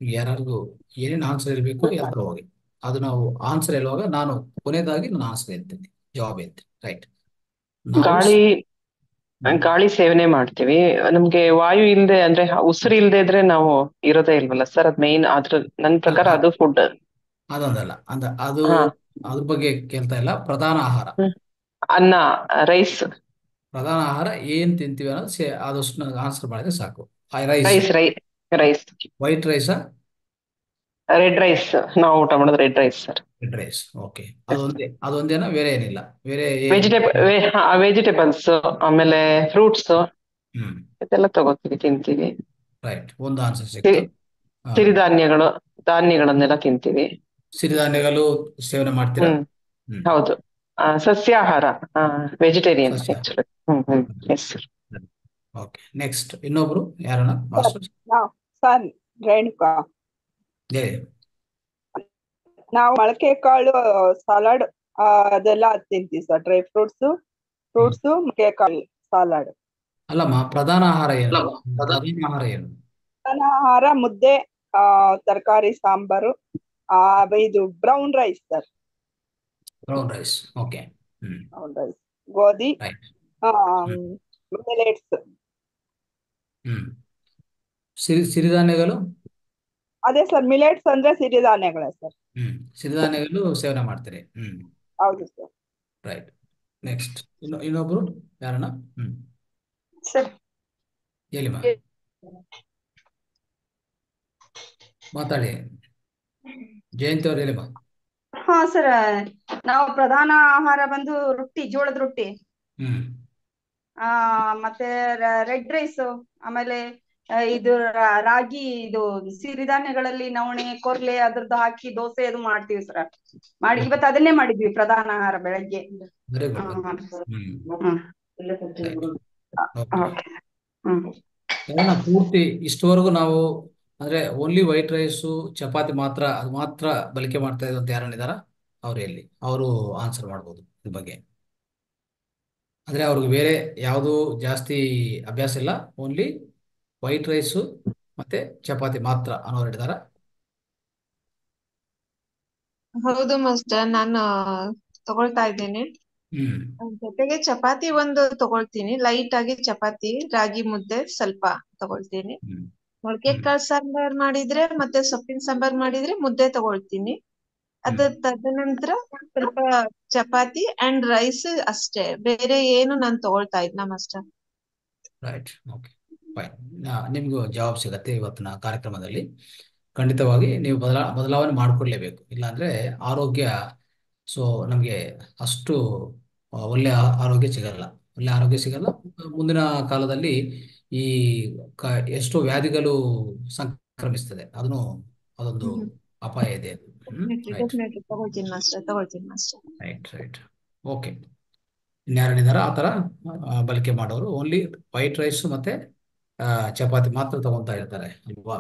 ಯಾರಿಗೂ ಏನೇನು ಆನ್ಸರ್ ಇರಬೇಕು ಹೇಳ್ತಾ ಹೋಗಿ ಅದು ನಾವು ಆನ್ಸರ್ ಹೇಳುವಾಗ ನಾನು ಕೊನೆಯದಾಗಿ ನಾನು ಆನ್ಸರ್ ಹೇಳ್ತೀನಿ ಜವಾಬ್ ಹೇಳ್ತೀನಿ ರೈಟ್ ನಾವು ಗಾಳಿ ಹ್ಮ್. ಗಾಳಿ ಸೇವನೆ ಮಾಡ್ತೀವಿ ನಮ್ಗೆ ವಾಯು ಇಲ್ದೆ ಅಂದ್ರೆ ಉಸಿರು ಇಲ್ದೆ ಇದ್ರೆ ನಾವು ಇರೋದೇ ಇಲ್ವಲ್ಲ ಸರ್ ಅದ್ ಮೇನ್ ಅದ್ರ ನನ್ ಪ್ರಕಾರ ಅದು ಫುಡ್ ಅದೊಂದಲ್ಲ ಅಂದ ಅದು ಹಾ. ಅದ್ರ ಬಗ್ಗೆ ಕೇಳ್ತಾ ಇಲ್ಲ ಪ್ರಧಾನ ಆಹಾರ ಅನ್ನ ರೈಸ್ ಪ್ರಧಾನ ಆಹಾರ ಏನ್ ತಿಂತೀವಿ ಅನ್ನೋದು ಸೇ ಆದಷ್ಟು ಆನ್ಸರ್ ಮಾಡಿದ್ರೆ ಸಾಕು ರೈಸ್ ರೈಸ್ ರೈ ರೈಸ್ ವೈಟ್ ರೈಸಾ ರೆಡ್ ರೈಸ್ ನಾವು ಊಟ ಮಾಡೋದು red rice sir red rice okay ಅದೊಂದೇ ಅದೊಂದೇನಾ ಬೇರೆ ಏನಿಲ್ಲ ಬೇರೆ ಏನ್- ವೆಜಿಟೇಬಲ್ ವೆಜಿಟೇಬಲ್ಸ್ ಆಮೇಲೆ ಫ್ರೂಟ್ಸ್ ಹ್ಮ್ ಇದೆಲ್ಲ ತಗೋತೀವಿ ತಿಂತೀವಿ ರೈಟ್ ಒಂದು ಆನ್ಸರ್ ಸಿಕ್ತು ಹಾ. ಸಿರಿಧಾನ್ಯಗಳು ಧಾನ್ಯಗಳನ್ನೆಲ್ಲ ತಿಂತೀವಿ ಸಿರಿಧಾನ್ಯಗಳು ಸೇವನೆ ಮಾಡ್ತೀರಾ ಹ್ಮ್ ಹ್ಮ್ ಹೌದು ಆ, ಸಸ್ಯಾಹಾರ ವೆಜಿಟೇರಿಯನ್ ಸಸ್ಯ. Actually hmm hmm yes sir okay next ಇನ್ನೊಬ್ರು ಯಾರನ್ನ ಮಾಸ್ಟರ್ ನಾವು ಸರ್ ರೇಣುಕಾ ಹೇಳಿ ನಾವು ಮೊಳಕೆ ಕಾಳು ಸಲಾಡ್ ಅದೆಲ್ಲ ತಿಂತೀವಿ ಸರ್ ಡ್ರೈ ಫ್ರೂಟ್ಸ್ ಫ್ರೂಟ್ಸ್ ಮೊಳಕೆ ಕಾಳು ಸಲಾಡ್ ಅಲ್ಲಮ್ಮ ಪ್ರಧಾನ ಆಹಾರ ಏನು ಪ್ರಧಾನ ಆಹಾರ ಏನು ಪ್ರಧಾನ ಆಹಾರ ಮುದ್ದೆ ಆ ತರಕಾರಿ ಸಾಂಬಾರು ಆ ಇದು brown rice sir brown rice okay hmm brown rice ಗೋಧಿ ರೈಟ್ ಮಿಲೆಟ್ಸ್ ಹ್ಮ್ ಸಿರಿ ಸಿರಿಧಾನ್ಯಗಳು ಅದೇ ಸರ್ ಮಿಲೆಟ್ಸ್ ಅಂದ್ರೆ ಸಿರಿಧಾನ್ಯಗಳೇ ಸರ್ ಹ್ಮ್ ಸಿರಿಧಾನ್ಯಗಳು ಸೇವನೆ ಮಾಡ್ತೀರಿ ಹ್ಮ್ ಹೌದು ಸರ್ ರೈಟ್ ನೆಕ್ಸ್ಟ್ ಇನ್ನು ಇನ್ನೊಬ್ರು ಯಾರನ್ನ ಹ್ಮ್ ಸರ್ ಹೇಳಿಮ್ಮ ಮಾತಾಡಿ ಜಯಂತಿ ಅವ್ರು ಹೇಳಿಮ್ಮ ಹಾ ಸರ್ ನಾವು ಪ್ರಧಾನ ಆಹಾರ ಬಂದು ರೊಟ್ಟಿ ಜೋಳದ ರೊಟ್ಟಿ ಹ್ಮ್ ಆ ಮತ್ತೆ ರೆಡ್ ರೈಸ್ ಆಮೇಲೆ ಆ, ಇದು ರಾ- ರಾಗಿ ಇದು ಸಿರಿಧಾನ್ಯಗಳಲ್ಲಿ ನವಣೆ ಕೊರ್ಲೆ ಅದ್ರದ್ದು ಹಾಕಿ ದೋಸೆ ಅದು ಮಾಡ್ತೀವಿ ಸರ್ ಮಾಡಿ ಇವತ್ತು ಅದನ್ನೇ ಮಾಡಿದ್ವಿ ಪ್ರಧಾನ ಆಹಾರ ಬೆಳಗ್ಗೆ ವೆರಿ ಹಾ, ಗುಡ್ ಹಾ. ಹ್ಮ್ ಹ್ಮ್. ಓಕೆ ಓಕೆ ಹ್ಮ್ ಕಾರಣ ಪೂರ್ತಿ ಇಷ್ಟವರೆಗೂ ನಾವು ಅಂದ್ರೆ ಓನ್ಲಿ ವೈಟ್ ರೈಸು ಚಪಾತಿ ಮಾತ್ರ ಅದು ಮಾತ್ರ ಬಳಕೆ ಮಾಡ್ತಾ ಇದ್ದು ಅಂತ ಯಾರನ್ನಿದಾರ ಅವ್ರು ಎಲ್ಲಿ ಅವರು ಆನ್ಸರ್ ಮಾಡ್ಬೋದು ಇದ್ರ ಬಗ್ಗೆ ಅಂದ್ರೆ ಅವ್ರಿಗೆ ಬೇರೆ ಯಾವುದು ಜಾಸ್ತಿ ಅಭ್ಯಾಸ ಇಲ್ಲ ಓನ್ಲಿ ವೈಟ್ ರೈಸು ಮತ್ತೆ ಚಪಾತಿ ಮಾತ್ರ ಅನ್ನೋರು ಇದ್ದಾರ ಹೌದು ಮಾಸ್ಟರ್ ನಾನು ತಗೊಳ್ತಾ ಇದ್ದೇನೆ ಹ್ಮ್ ಅದ್ ಜೊತೆಗೆ ಚಪಾತಿ ಒಂದು ತಗೊಳ್ತೀನಿ ಲೈಟ್ ಆಗಿ ಚಪಾತಿ ರಾಗಿ ಮುದ್ದೆ ಸ್ವಲ್ಪ ತಗೊಳ್ತೀನಿ ಹ್ಮ್ ಮೊಳಕೆ ಹ್ಮ್. ಕಾಳು ಸಾಂಬಾರ್ ಮಾಡಿದ್ರೆ ಮತ್ತೆ ಸೊಪ್ಪಿನ ಸಾಂಬಾರ್ ಮಾಡಿದ್ರೆ ಮುದ್ದೆ ತಗೊಳ್ತೀನಿ ಅದ ತದನಂತರ ಸ್ವಲ್ಪ ಚಪಾತಿ ಅಂಡ್ ರೈಸ್ ಅಷ್ಟೇ ಬೇರೆ ಏನು ನಾನು ತಗೊಳ್ತಾ ಇದ್ನ ಮಾಸ್ಟರ್ ರೈಟ್ ಓಕೆ ಫೈನ್ ನಿಮಗೂ ಜವಾಬ್ ಸಿಗತ್ತೆ ಇವತ್ತಿನ ಕಾರ್ಯಕ್ರಮದಲ್ಲಿ ಖಂಡಿತವಾಗಿ ನೀವು ಬದಲಾ ಬದಲಾವಣೆ ಮಾಡಿಕೊಡ್ಲೇಬೇಕು ಇಲ್ಲಾಂದ್ರೆ ಆರೋಗ್ಯ ಸೊ ನಮಗೆ ಅಷ್ಟು ಆ, ಒಳ್ಳೆ ಆ- ಆರೋಗ್ಯ ಸಿಗಲ್ಲ ಒಳ್ಳೆ ಆರೋಗ್ಯ ಸಿಗಲ್ಲ ಮುಂದಿನ ಕಾಲದಲ್ಲಿ ಈ ಕ ಎಷ್ಟೋ ವ್ಯಾಧಿಗಳು ಸಂಕ್ರಮಿಸ್ತದೆ ಅದನ್ನು ಅದೊಂದು ಹ್ಮ್. ಅಪಾಯ ಇದೆ ಹ್ಮ್ ಡೆಫಿನೆಟ್ಲಿ ರೈಟ್ ಡೆಫಿನೆಟ್ಲಿ ತಗೊಳ್ತೀನಿ ಮಾಸ್ಟರ್ ತಗೊಳ್ತೀನಿ ಮಾಸ್ಟರ್ ರೈಟ್ ರೈಟ್ ಓಕೆ ಇನ್ಯಾರನಿದಾರ ಆ ಥರ ಆ, ಬಳಕೆ ಮಾಡೋರು ಓನ್ಲಿ ವೈಟ್ ರೈಸ್ ಮತ್ತೆ ಆ, ಚಪಾತಿ ಮಾತ್ರ ತಗೊಂತಾ ಇರ್ತಾರೆ ಅಲ್ವಾ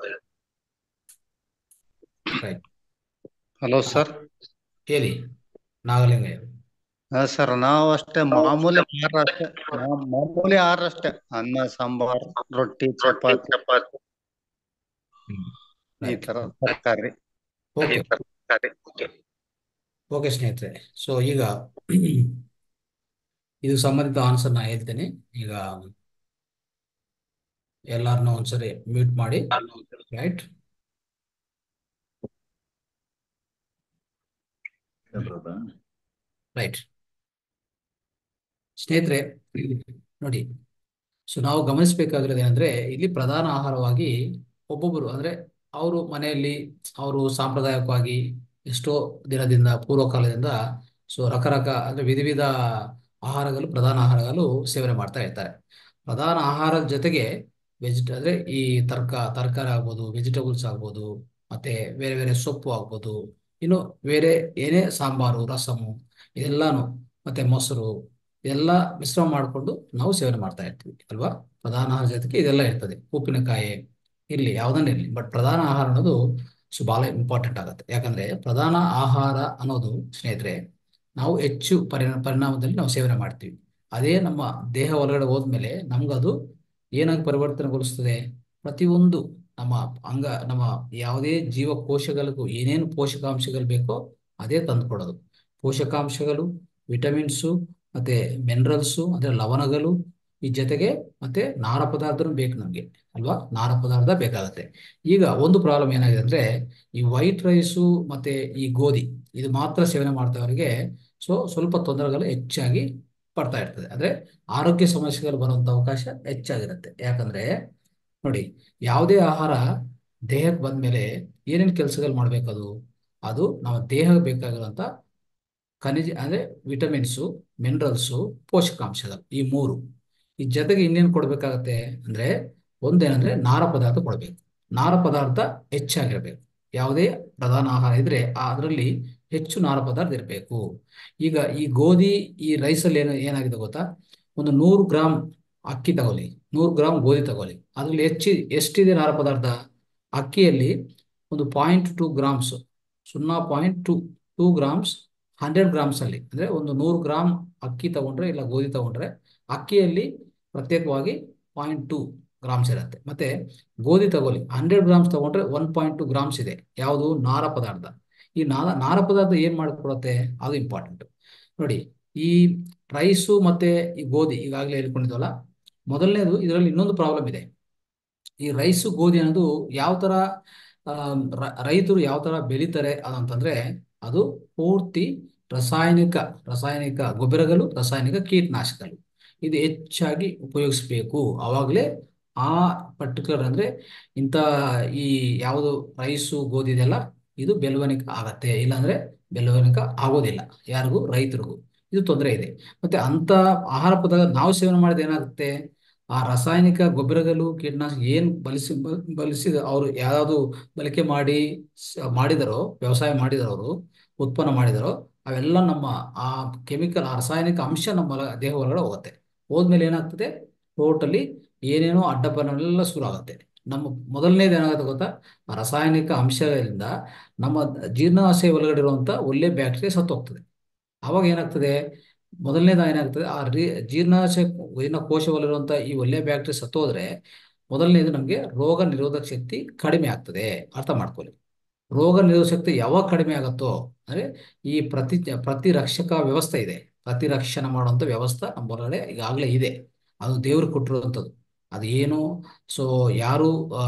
ರೈಟ್ ಹಲೋ ಸರ್ ಹೇಳಿ ನಾಗಲಿಂಗಯ್ಯ ಸರ್ ನಾವು ಅಷ್ಟೇ ಮಾಮೂಲಿ ಆಹಾರ ಅಷ್ಟೇ ಮಾ- ಮಾಮೂಲಿ ಆಹಾರ ಅಷ್ಟೇ ಅನ್ನ ಸಾಂಬಾರ್ ರೊಟ್ಟಿ ಚಪಾತಿ ಹ್ಮ್ ಈ ರೈಟ್ ತರ ತರಕಾರಿ ಓಕೆ ಓಕೆ ಸ್ನೇಹಿತರೆ ಸೊ ಈಗ ಇದು ಸಂಬಂಧಿತ ಆನ್ಸರ್ ನಾ ಹೇಳ್ತೇನೆ ಈಗ ಎಲ್ಲಾರನ್ನೂ ಒಂದ್ಸರಿ ಮ್ಯೂಟ್ ಮಾಡಿ ರೈಟ್ ರೈಟ್ ಸ್ನೇಹಿತರೆ ನೋಡಿ ಸೊ ನಾವು ಗಮನಿಸಬೇಕಾಗಿರೋದು ಏನಂದ್ರೆ ಇಲ್ಲಿ ಪ್ರಧಾನ ಆಹಾರವಾಗಿ ಒಬ್ಬೊಬ್ಬರು ಅಂದ್ರೆ ಅವರು ಮನೆಯಲ್ಲಿ ಅವರು ಸಾಂಪ್ರದಾಯಿಕವಾಗಿ ಎಷ್ಟೋ ದಿನದಿಂದ ಪೂರ್ವಕಾಲದಿಂದ ಸೊ ರಕರಕ ಅಂದ್ರೆ ವಿಧ ವಿಧ ಆಹಾರಗಳು ಪ್ರಧಾನ ಆಹಾರಗಳು ಸೇವನೆ ಮಾಡ್ತಾ ಇರ್ತಾರೆ ಪ್ರಧಾನ ಆಹಾರದ ಜೊತೆಗೆ ವೆಜಿಟ ಅಂದ್ರೆ ಈ ತರ್ಕ ತರಕಾರಿ ಆಗ್ಬೋದು ವೆಜಿಟೇಬಲ್ಸ್ ಆಗ್ಬೋದು ಮತ್ತೆ ಬೇರೆ ಬೇರೆ ಸೊಪ್ಪು ಆಗ್ಬೋದು ಇನ್ನು ಬೇರೆ ಏನೇ ಸಾಂಬಾರು ರಸಮು ಇದೆಲ್ಲಾನು ಮತ್ತೆ ಮೊಸರು ಇದೆಲ್ಲ ಮಿಶ್ರಣ ಮಾಡಿಕೊಂಡು ನಾವು ಸೇವನೆ ಮಾಡ್ತಾ ಇರ್ತೀವಿ ಅಲ್ವಾ ಪ್ರಧಾನ ಆಹಾರ ಜೊತೆಗೆ ಇದೆಲ್ಲ ಇರ್ತದೆ ಉಪ್ಪಿನಕಾಯಿ ಇರ್ಲಿ ಯಾವ್ದನ್ನ ಇರ್ಲಿ ಬಟ್ ಪ್ರಧಾನ ಆಹಾರ ಅನ್ನೋದು ಸೊ ಬಹಳ ಇಂಪಾರ್ಟೆಂಟ್ ಆಗುತ್ತೆ ಯಾಕಂದ್ರೆ ಪ್ರಧಾನ ಆಹಾರ ಅನ್ನೋದು ಸ್ನೇಹಿತರೆ ನಾವು ಹೆಚ್ಚು ಪರಿಣಾಮ ಪರಿಣಾಮದಲ್ಲಿ ನಾವು ಸೇವನೆ ಮಾಡ್ತೀವಿ ಅದೇ ನಮ್ಮ ದೇಹ ಒಳಗಡೆ ಹೋದ್ಮೇಲೆ ನಮ್ಗದು ಏನಾಗಿ ಪರಿವರ್ತನೆಗೊಳಿಸ್ತದೆ ಪ್ರತಿಯೊಂದು ನಮ್ಮ ಅಂಗ ನಮ್ಮ ಯಾವುದೇ ಜೀವಕೋಶಗಳಿಗೂ ಏನೇನು ಪೋಷಕಾಂಶಗಳು ಬೇಕೋ ಅದೇ ತಂದು ಕೊಡೋದು ಪೋಷಕಾಂಶಗಳು ವಿಟಮಿನ್ಸು ಮತ್ತೆ ಮಿನರಲ್ಸು ಅಂದ್ರೆ ಲವಣಗಳು ಈ ಜೊತೆಗೆ ಮತ್ತೆ ನಾರ ಪದಾರ್ಥನೂ ಬೇಕು ನಮಗೆ ಅಲ್ವಾ ನಾರ ಪದಾರ್ಥ ಬೇಕಾಗುತ್ತೆ ಈಗ ಒಂದು ಪ್ರಾಬ್ಲಮ್ ಏನಾಗಿದೆ ಅಂದ್ರೆ ಈ ವೈಟ್ ರೈಸು ಮತ್ತೆ ಈ ಗೋಧಿ ಇದು ಮಾತ್ರ ಸೇವನೆ ಮಾಡ್ತವರಿಗೆ ಸೊ ಸ್ವಲ್ಪ ತೊಂದರೆಗಳು ಹೆಚ್ಚಾಗಿ ಪಡ್ತಾ ಇರ್ತದೆ ಅಂದ್ರೆ ಆರೋಗ್ಯ ಸಮಸ್ಯೆಗಳು ಬರುವಂತ ಅವಕಾಶ ಹೆಚ್ಚಾಗಿರುತ್ತೆ ಯಾಕಂದ್ರೆ ನೋಡಿ ಯಾವುದೇ ಆಹಾರ ದೇಹಕ್ಕೆ ಬಂದ್ಮೇಲೆ ಏನೇನು ಕೆಲಸಗಳು ಮಾಡ್ಬೇಕದು ಅದು ನಮ್ಮ ದೇಹಕ್ಕೆ ಬೇಕಾಗಿರುವಂತ ಖನಿಜ ಅಂದ್ರೆ ವಿಟಮಿನ್ಸು ಮಿನರಲ್ಸು ಪೋಷಕಾಂಶಗಳು ಈ ಮೂರು ಈ ಜೊತೆಗೆ ಇನ್ನೇನು ಕೊಡ್ಬೇಕಾಗತ್ತೆ ಅಂದ್ರೆ ಒಂದೇನಂದ್ರೆ ನಾರ ಪದಾರ್ಥ ಕೊಡಬೇಕು ನಾರ ಪದಾರ್ಥ ಹೆಚ್ಚಾಗಿರ್ಬೇಕು ಯಾವುದೇ ಪ್ರಧಾನ ಆಹಾರ ಇದ್ರೆ ಅದರಲ್ಲಿ ಹೆಚ್ಚು ನಾರ ಪದಾರ್ಥ ಇರಬೇಕು ಈಗ ಈ ಗೋಧಿ ಈ ರೈಸಲ್ಲಿ ಏನು ಏನಾಗಿದೆ ಗೊತ್ತಾ ಒಂದು ನೂರು ಗ್ರಾಮ್ ಅಕ್ಕಿ ತಗೊಳ್ಳಿ ನೂರು ಗ್ರಾಮ್ ಗೋಧಿ ತಗೊಳ್ಳಿ ಅದರಲ್ಲಿ ಹೆಚ್ಚಿ ಎಷ್ಟಿದೆ ನಾರ ಪದಾರ್ಥ ಅಕ್ಕಿಯಲ್ಲಿ ಒಂದು ಪಾಯಿಂಟ್ ಟೂ ಗ್ರಾಮ್ಸ್ ಸುన్నా point two two grams hundred grams ಅಲ್ಲಿ ಅಂದ್ರೆ ಒಂದು ನೂರು ಗ್ರಾಮ್ ಅಕ್ಕಿ ತಗೊಂಡ್ರೆ ಇಲ್ಲ ಗೋಧಿ ತಗೊಂಡ್ರೆ ಅಕ್ಕಿಯಲ್ಲಿ ಪ್ರತ್ಯೇಕವಾಗಿ ಪಾಯಿಂಟ್ ಟೂ ಗ್ರಾಮ್ಸ್ ಇರುತ್ತೆ ಮತ್ತೆ ಗೋಧಿ ತಗೊಳ್ಳಿ ಹಂಡ್ರೆಡ್ ಗ್ರಾಮ್ಸ್ ತಗೊಂಡ್ರೆ ಒನ್ ಪಾಯಿಂಟ್ ಟು ಗ್ರಾಮ್ಸ್ ಇದೆ ಯಾವುದು ನಾರ ಪದಾರ್ಥ ಈ ನಾರ ನಾರ ಪದಾರ್ಥ ಏನ್ ಮಾಡಿಕೊಡುತ್ತೆ ಅದು ಇಂಪಾರ್ಟೆಂಟ್ ನೋಡಿ ಈ ರೈಸು ಮತ್ತೆ ಈ ಗೋಧಿ ಈಗಾಗಲೇ ಹೇಳ್ಕೊಂಡಿದ್ವಲ್ಲ ಮೊದಲನೇದು ಇದರಲ್ಲಿ ಇನ್ನೊಂದು ಪ್ರಾಬ್ಲಮ್ ಇದೆ ಈ ರೈಸು ಗೋಧಿ ಅನ್ನೋದು ಯಾವ ತರ ರೈತರು ಯಾವ ತರ ಬೆಳೀತಾರೆ ಅದಂತಂದ್ರೆ ಅದು ಪೂರ್ತಿ ರಾಸಾಯನಿಕ ರಾಸಾಯನಿಕ ಗೊಬ್ಬರಗಳು ರಾಸಾಯನಿಕ ಕೀಟನಾಶಕಗಳು ಇದು ಹೆಚ್ಚಾಗಿ ಉಪಯೋಗಿಸ್ಬೇಕು ಆವಾಗಲೇ ಆ ಪರ್ಟಿಕ್ಯುಲರ್ ಅಂದ್ರೆ ಇಂಥ ಈ ಯಾವುದು ರೈಸು ಗೋಧಿ ಇದೆಲ್ಲ ಇದು ಬೆಳವಣಿಗೆ ಆಗತ್ತೆ ಇಲ್ಲಾಂದ್ರೆ ಬೆಳವಣಿಗೆ ಆಗೋದಿಲ್ಲ ಯಾರಿಗೂ ರೈತರಿಗೂ ಇದು ತೊಂದರೆ ಇದೆ ಮತ್ತೆ ಅಂತ ಆಹಾರ ಪದಾರ್ಥ ನಾವು ಸೇವನೆ ಮಾಡಿದ ಏನಾಗುತ್ತೆ ಆ ರಾಸಾಯನಿಕ ಗೊಬ್ಬರಗಳು ಕೀಟನಾಶಕ ಏನ್ ಬಳಸಿ ಬಳಸಿದ ಅವರು ಯಾವ್ದು ಬಳಕೆ ಮಾಡಿ ಮಾಡಿದರೋ ವ್ಯವಸಾಯ ಮಾಡಿದರೋ ಅವರು ಉತ್ಪನ್ನ ಮಾಡಿದರೋ ಅವೆಲ್ಲ ನಮ್ಮ ಆ ಕೆಮಿಕಲ್ ಆ ರಾಸಾಯನಿಕ ಅಂಶ ನಮ್ಮ ದೇಹ ಒಳಗಡೆ ಹೋಗುತ್ತೆ ಹೋದ್ಮೇಲೆ ಏನಾಗ್ತದೆ ಟೋಟಲಿ ಏನೇನೋ ಅಡ್ಡಪ್ಪನೆಲ್ಲ ಶುರು ಆಗುತ್ತೆ ನಮ್ಮ ಮೊದಲನೇದು ಏನಾಗುತ್ತೆ ಗೊತ್ತಾ ಆ ರಾಸಾಯನಿಕ ಅಂಶಗಳಿಂದ ನಮ್ಮ ಜೀರ್ಣಾಶಯ ಒಳಗಡೆ ಇರುವಂತ ಒಳ್ಳೆ ಬ್ಯಾಕ್ಟೀರಿಯಾ ಸತ್ತೋಗ್ತದೆ ಅವಾಗ ಏನಾಗ್ತದೆ ಮೊದಲನೇದ ಏನಾಗ್ತದೆ ಆ ರೀ ಜೀರ್ಣಾಶಯ ಜೀರ್ಣ ಕೋಶದಲ್ಲಿರುವಂತ ಈ ಒಳ್ಳೆ ಬ್ಯಾಕ್ಟೀರಿಯಾ ಸತ್ತೋದ್ರೆ ಮೊದಲನೇದು ನಮಗೆ ರೋಗ ನಿರೋಧಕ ಶಕ್ತಿ ಕಡಿಮೆ ಆಗ್ತದೆ ಅರ್ಥ ಮಾಡ್ಕೊಳ್ಳಿ ರೋಗ ನಿರೋಧಕ ಶಕ್ತಿ ಯಾವಾಗ ಕಡಿಮೆ ಆಗುತ್ತೋ ಅಂದ್ರೆ ಈ ಪ್ರತಿ ಪ್ರತಿರಕ್ಷಕ ವ್ಯವಸ್ಥೆ ಇದೆ ಪ್ರತಿರಕ್ಷಣೆ ಮಾಡುವಂತ ವ್ಯವಸ್ಥೆ ನಮ್ಮ ಹೊರಗಡೆ ಈಗಾಗಲೇ ಇದೆ ಅದು ದೇವ್ರು ಕೊಟ್ಟಿರುವಂಥದ್ದು ಅದು ಏನು ಸೊ ಯಾರು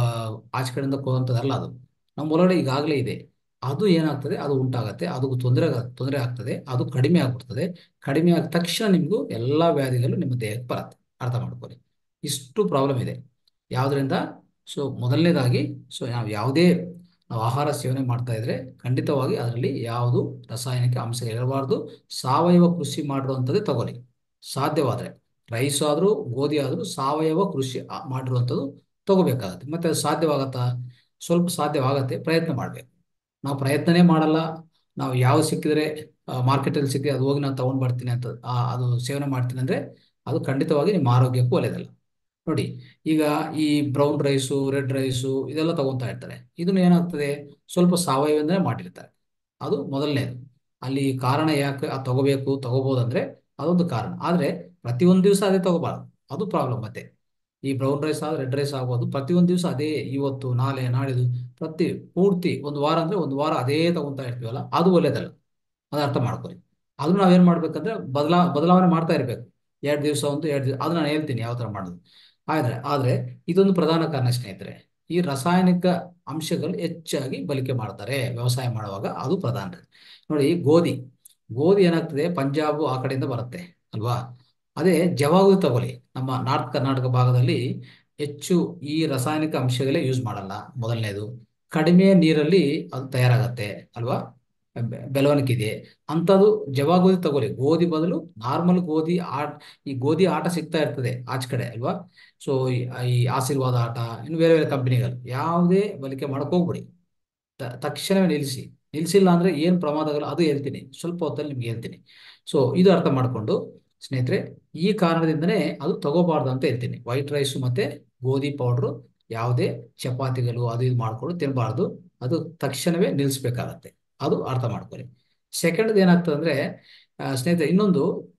ಆಚೆ ಕಡೆಯಿಂದ ಕೊಡುವಂಥದ್ದಲ್ಲ ಅದು ನಮ್ಮ ಒಳಗಡೆ ಈಗಾಗಲೇ ಇದೆ ಅದು ಏನಾಗ್ತದೆ ಅದು ಉಂಟಾಗತ್ತೆ ಅದು ತೊಂದರೆ ತೊಂದರೆ ಆಗ್ತದೆ ಅದು ಕಡಿಮೆ ಆಗ್ಬಿಡ್ತದೆ ಕಡಿಮೆ ಆದ ತಕ್ಷಣ ನಿಮಗೂ ಎಲ್ಲಾ ವ್ಯಾಧಿಗಳು ನಿಮ್ಮ ದೇಹಕ್ಕೆ ಬರುತ್ತೆ ಅರ್ಥ ಮಾಡ್ಕೊಳ್ಳಿ ಇಷ್ಟು ಪ್ರಾಬ್ಲಮ್ ಇದೆ ಯಾವುದರಿಂದ ಸೊ ಮೊದಲನೇದಾಗಿ ಸೊ ನಾವು ಯಾವುದೇ ನಾವು ಆಹಾರ ಸೇವನೆ ಮಾಡ್ತಾ ಇದ್ರೆ ಖಂಡಿತವಾಗಿ ಅದರಲ್ಲಿ ಯಾವುದು ರಾಸಾಯನಿಕ ಅಂಶ ಇರಬಾರ್ದು ಸಾವಯವ ಕೃಷಿ ಮಾಡಿರುವಂಥದ್ದೇ ತಗೊಳ್ಳಿ ಸಾಧ್ಯವಾದ್ರೆ ರೈಸ್ ಆದ್ರೂ ಗೋಧಿ ಆದ್ರೂ ಸಾವಯವ ಕೃಷಿ ಮಾಡಿರುವಂಥದ್ದು ತಗೋಬೇಕಾಗತ್ತೆ ಮತ್ತೆ ಅದು ಸಾಧ್ಯವಾಗತ್ತಾ ಸ್ವಲ್ಪ ಸಾಧ್ಯವಾಗತ್ತೆ ಪ್ರಯತ್ನ ಮಾಡಬೇಕು ನಾವು ಪ್ರಯತ್ನನೇ ಮಾಡಲ್ಲ ನಾವು ಯಾವ ಸಿಕ್ಕಿದ್ರೆ ಮಾರ್ಕೆಟಲ್ಲಿ ಸಿಕ್ಕಿ ಅದು ಹೋಗಿ ನಾನು ತಗೊಂಡ್ ಬರ್ತೀನಿ ಅಂತ ಅದು ಸೇವನೆ ಮಾಡ್ತೀನಿ ಅಂದ್ರೆ ಅದು ಖಂಡಿತವಾಗಿ ನಿಮ್ಮ ಆರೋಗ್ಯಕ್ಕೂ ಒಳ್ಳೆಯದಲ್ಲ ನೋಡಿ ಈಗ ಈ ಬ್ರೌನ್ ರೈಸು ರೆಡ್ ರೈಸು ಇದೆಲ್ಲ ತಗೊಂತಾ ಇರ್ತಾರೆ ಇದನ್ನು ಏನಾಗ್ತದೆ ಸ್ವಲ್ಪ ಸಾವಯವನೇ ಮಾಡಿರ್ತಾರೆ ಅದು ಮೊದಲನೇದು ಅಲ್ಲಿ ಕಾರಣ ಯಾಕೆ ಅದು ತಗೋಬೇಕು ತಗೋಬಹುದಂದ್ರೆ ಅದೊಂದು ಕಾರಣ ಆದ್ರೆ ಪ್ರತಿಯೊಂದು ದಿವಸ ಅದೇ ತಗೋಬಾರ್ದು ಅದು ಪ್ರಾಬ್ಲಮ್ ಮತ್ತೆ ಈ ಬ್ರೌನ್ ರೈಸ್ ಆದ್ರೆ ರೆಡ್ ರೈಸ್ ಆಗ್ಬೋದು ಪ್ರತಿಯೊಂದು ದಿವಸ ಅದೇ ಇವತ್ತು ನಾಳೆ ನಾಡಿದ್ದು ಪ್ರತಿ ಪೂರ್ತಿ ಒಂದು ವಾರ ಅಂದ್ರೆ ಒಂದು ವಾರ ಅದೇ ತಗೊಂತಾ ಇರ್ತೀವಲ್ಲ ಅದು ಒಳ್ಳೇದಲ್ಲ ಅದು ಅರ್ಥ ಮಾಡ್ಕೊಳ್ಳಿ ಅದನ್ನ ನಾವೇನ್ ಮಾಡ್ಬೇಕಂದ್ರೆ ಬದಲಾ ಬದಲಾವಣೆ ಮಾಡ್ತಾ ಇರ್ಬೇಕು ಎರಡು ದಿವಸ ಒಂದು ಎರಡು ದಿವಸ ಅದು ನಾನು ಹೇಳ್ತೀನಿ ಯಾವ ತರ ಮಾಡೋದು ಆದ್ರೆ ಆದ್ರೆ ಇದೊಂದು ಪ್ರಧಾನ ಕಾರಣ ಸ್ನೇಹಿತರೆ ಈ ರಾಸಾಯನಿಕ ಅಂಶಗಳು ಹೆಚ್ಚಾಗಿ ಬಳಕೆ ಮಾಡ್ತಾರೆ ವ್ಯವಸಾಯ ಮಾಡುವಾಗ ಅದು ಪ್ರಧಾನ ನೋಡಿ ಗೋಧಿ ಗೋಧಿ ಏನಾಗ್ತದೆ ಪಂಜಾಬ್ ಆ ಕಡೆಯಿಂದ ಬರುತ್ತೆ ಅಲ್ವಾ ಅದೇ ಜವಾಗು ತಗೊಳ್ಳಿ ನಮ್ಮ ನಾರ್ತ್ ಕರ್ನಾಟಕ ಭಾಗದಲ್ಲಿ ಹೆಚ್ಚು ಈ ರಾಸಾಯನಿಕ ಅಂಶಗಳೇ ಯೂಸ್ ಮಾಡಲ್ಲ ಮೊದಲನೇದು ಕಡಿಮೆ ನೀರಲ್ಲಿ ಅದು ತಯಾರಾಗತ್ತೆ ಅಲ್ವಾ ಬೆಳವಣಿಗೆ ಇದೆ ಅಂಥದ್ದು ಜವಾ ಗೋಧಿ ತಗೊಳ್ಳಿ ಗೋಧಿ ಬದಲು ನಾರ್ಮಲ್ ಗೋಧಿ ಆಟ ಈ ಗೋಧಿ ಆಟ ಸಿಗ್ತಾ ಇರ್ತದೆ ಆಚೆ ಕಡೆ ಅಲ್ವಾ ಸೊ ಈ ಆಶೀರ್ವಾದ ಆಟ ಇನ್ನು ಬೇರೆ ಬೇರೆ ಕಂಪನಿಗಳು ಯಾವುದೇ ಬಳಕೆ ಮಾಡಕ್ ಹೋಗ್ಬಿಡಿ ತಕ್ಷಣವೇ ನಿಲ್ಲಿಸಿ ನಿಲ್ಸಿಲ್ಲ ಅಂದ್ರೆ ಏನ್ ಪ್ರಮಾದಗಳು ಅದು ಹೇಳ್ತೀನಿ ಸ್ವಲ್ಪ ಹೊತ್ತಲ್ಲಿ ನಿಮ್ಗೆ ಹೇಳ್ತೀನಿ ಸೊ ಇದು ಅರ್ಥ ಮಾಡ್ಕೊಂಡು ಸ್ನೇಹಿತರೆ ಈ ಕಾರಣದಿಂದನೇ ಅದು ತಗೋಬಾರ್ದು ಅಂತ ಹೇಳ್ತೀನಿ ವೈಟ್ ರೈಸ್ ಮತ್ತೆ ಗೋಧಿ ಪೌಡ್ರು ಯಾವುದೇ ಚಪಾತಿಗಳು ಅದು ಇದು ಮಾಡ್ಕೊಂಡು ತಿನ್ನಬಾರ್ದು ಅದು ತಕ್ಷಣವೇ ನಿಲ್ಲಿಸ್ಬೇಕಾಗತ್ತೆ ಅದು ಅರ್ಥ ಮಾಡ್ಕೊಳ್ಳಿ ಸೆಕೆಂಡ್ ಏನಾಗ್ತದೆ ಅಂದ್ರೆ ಸ್ನೇಹಿತರೆ ಇನ್ನೊಂದು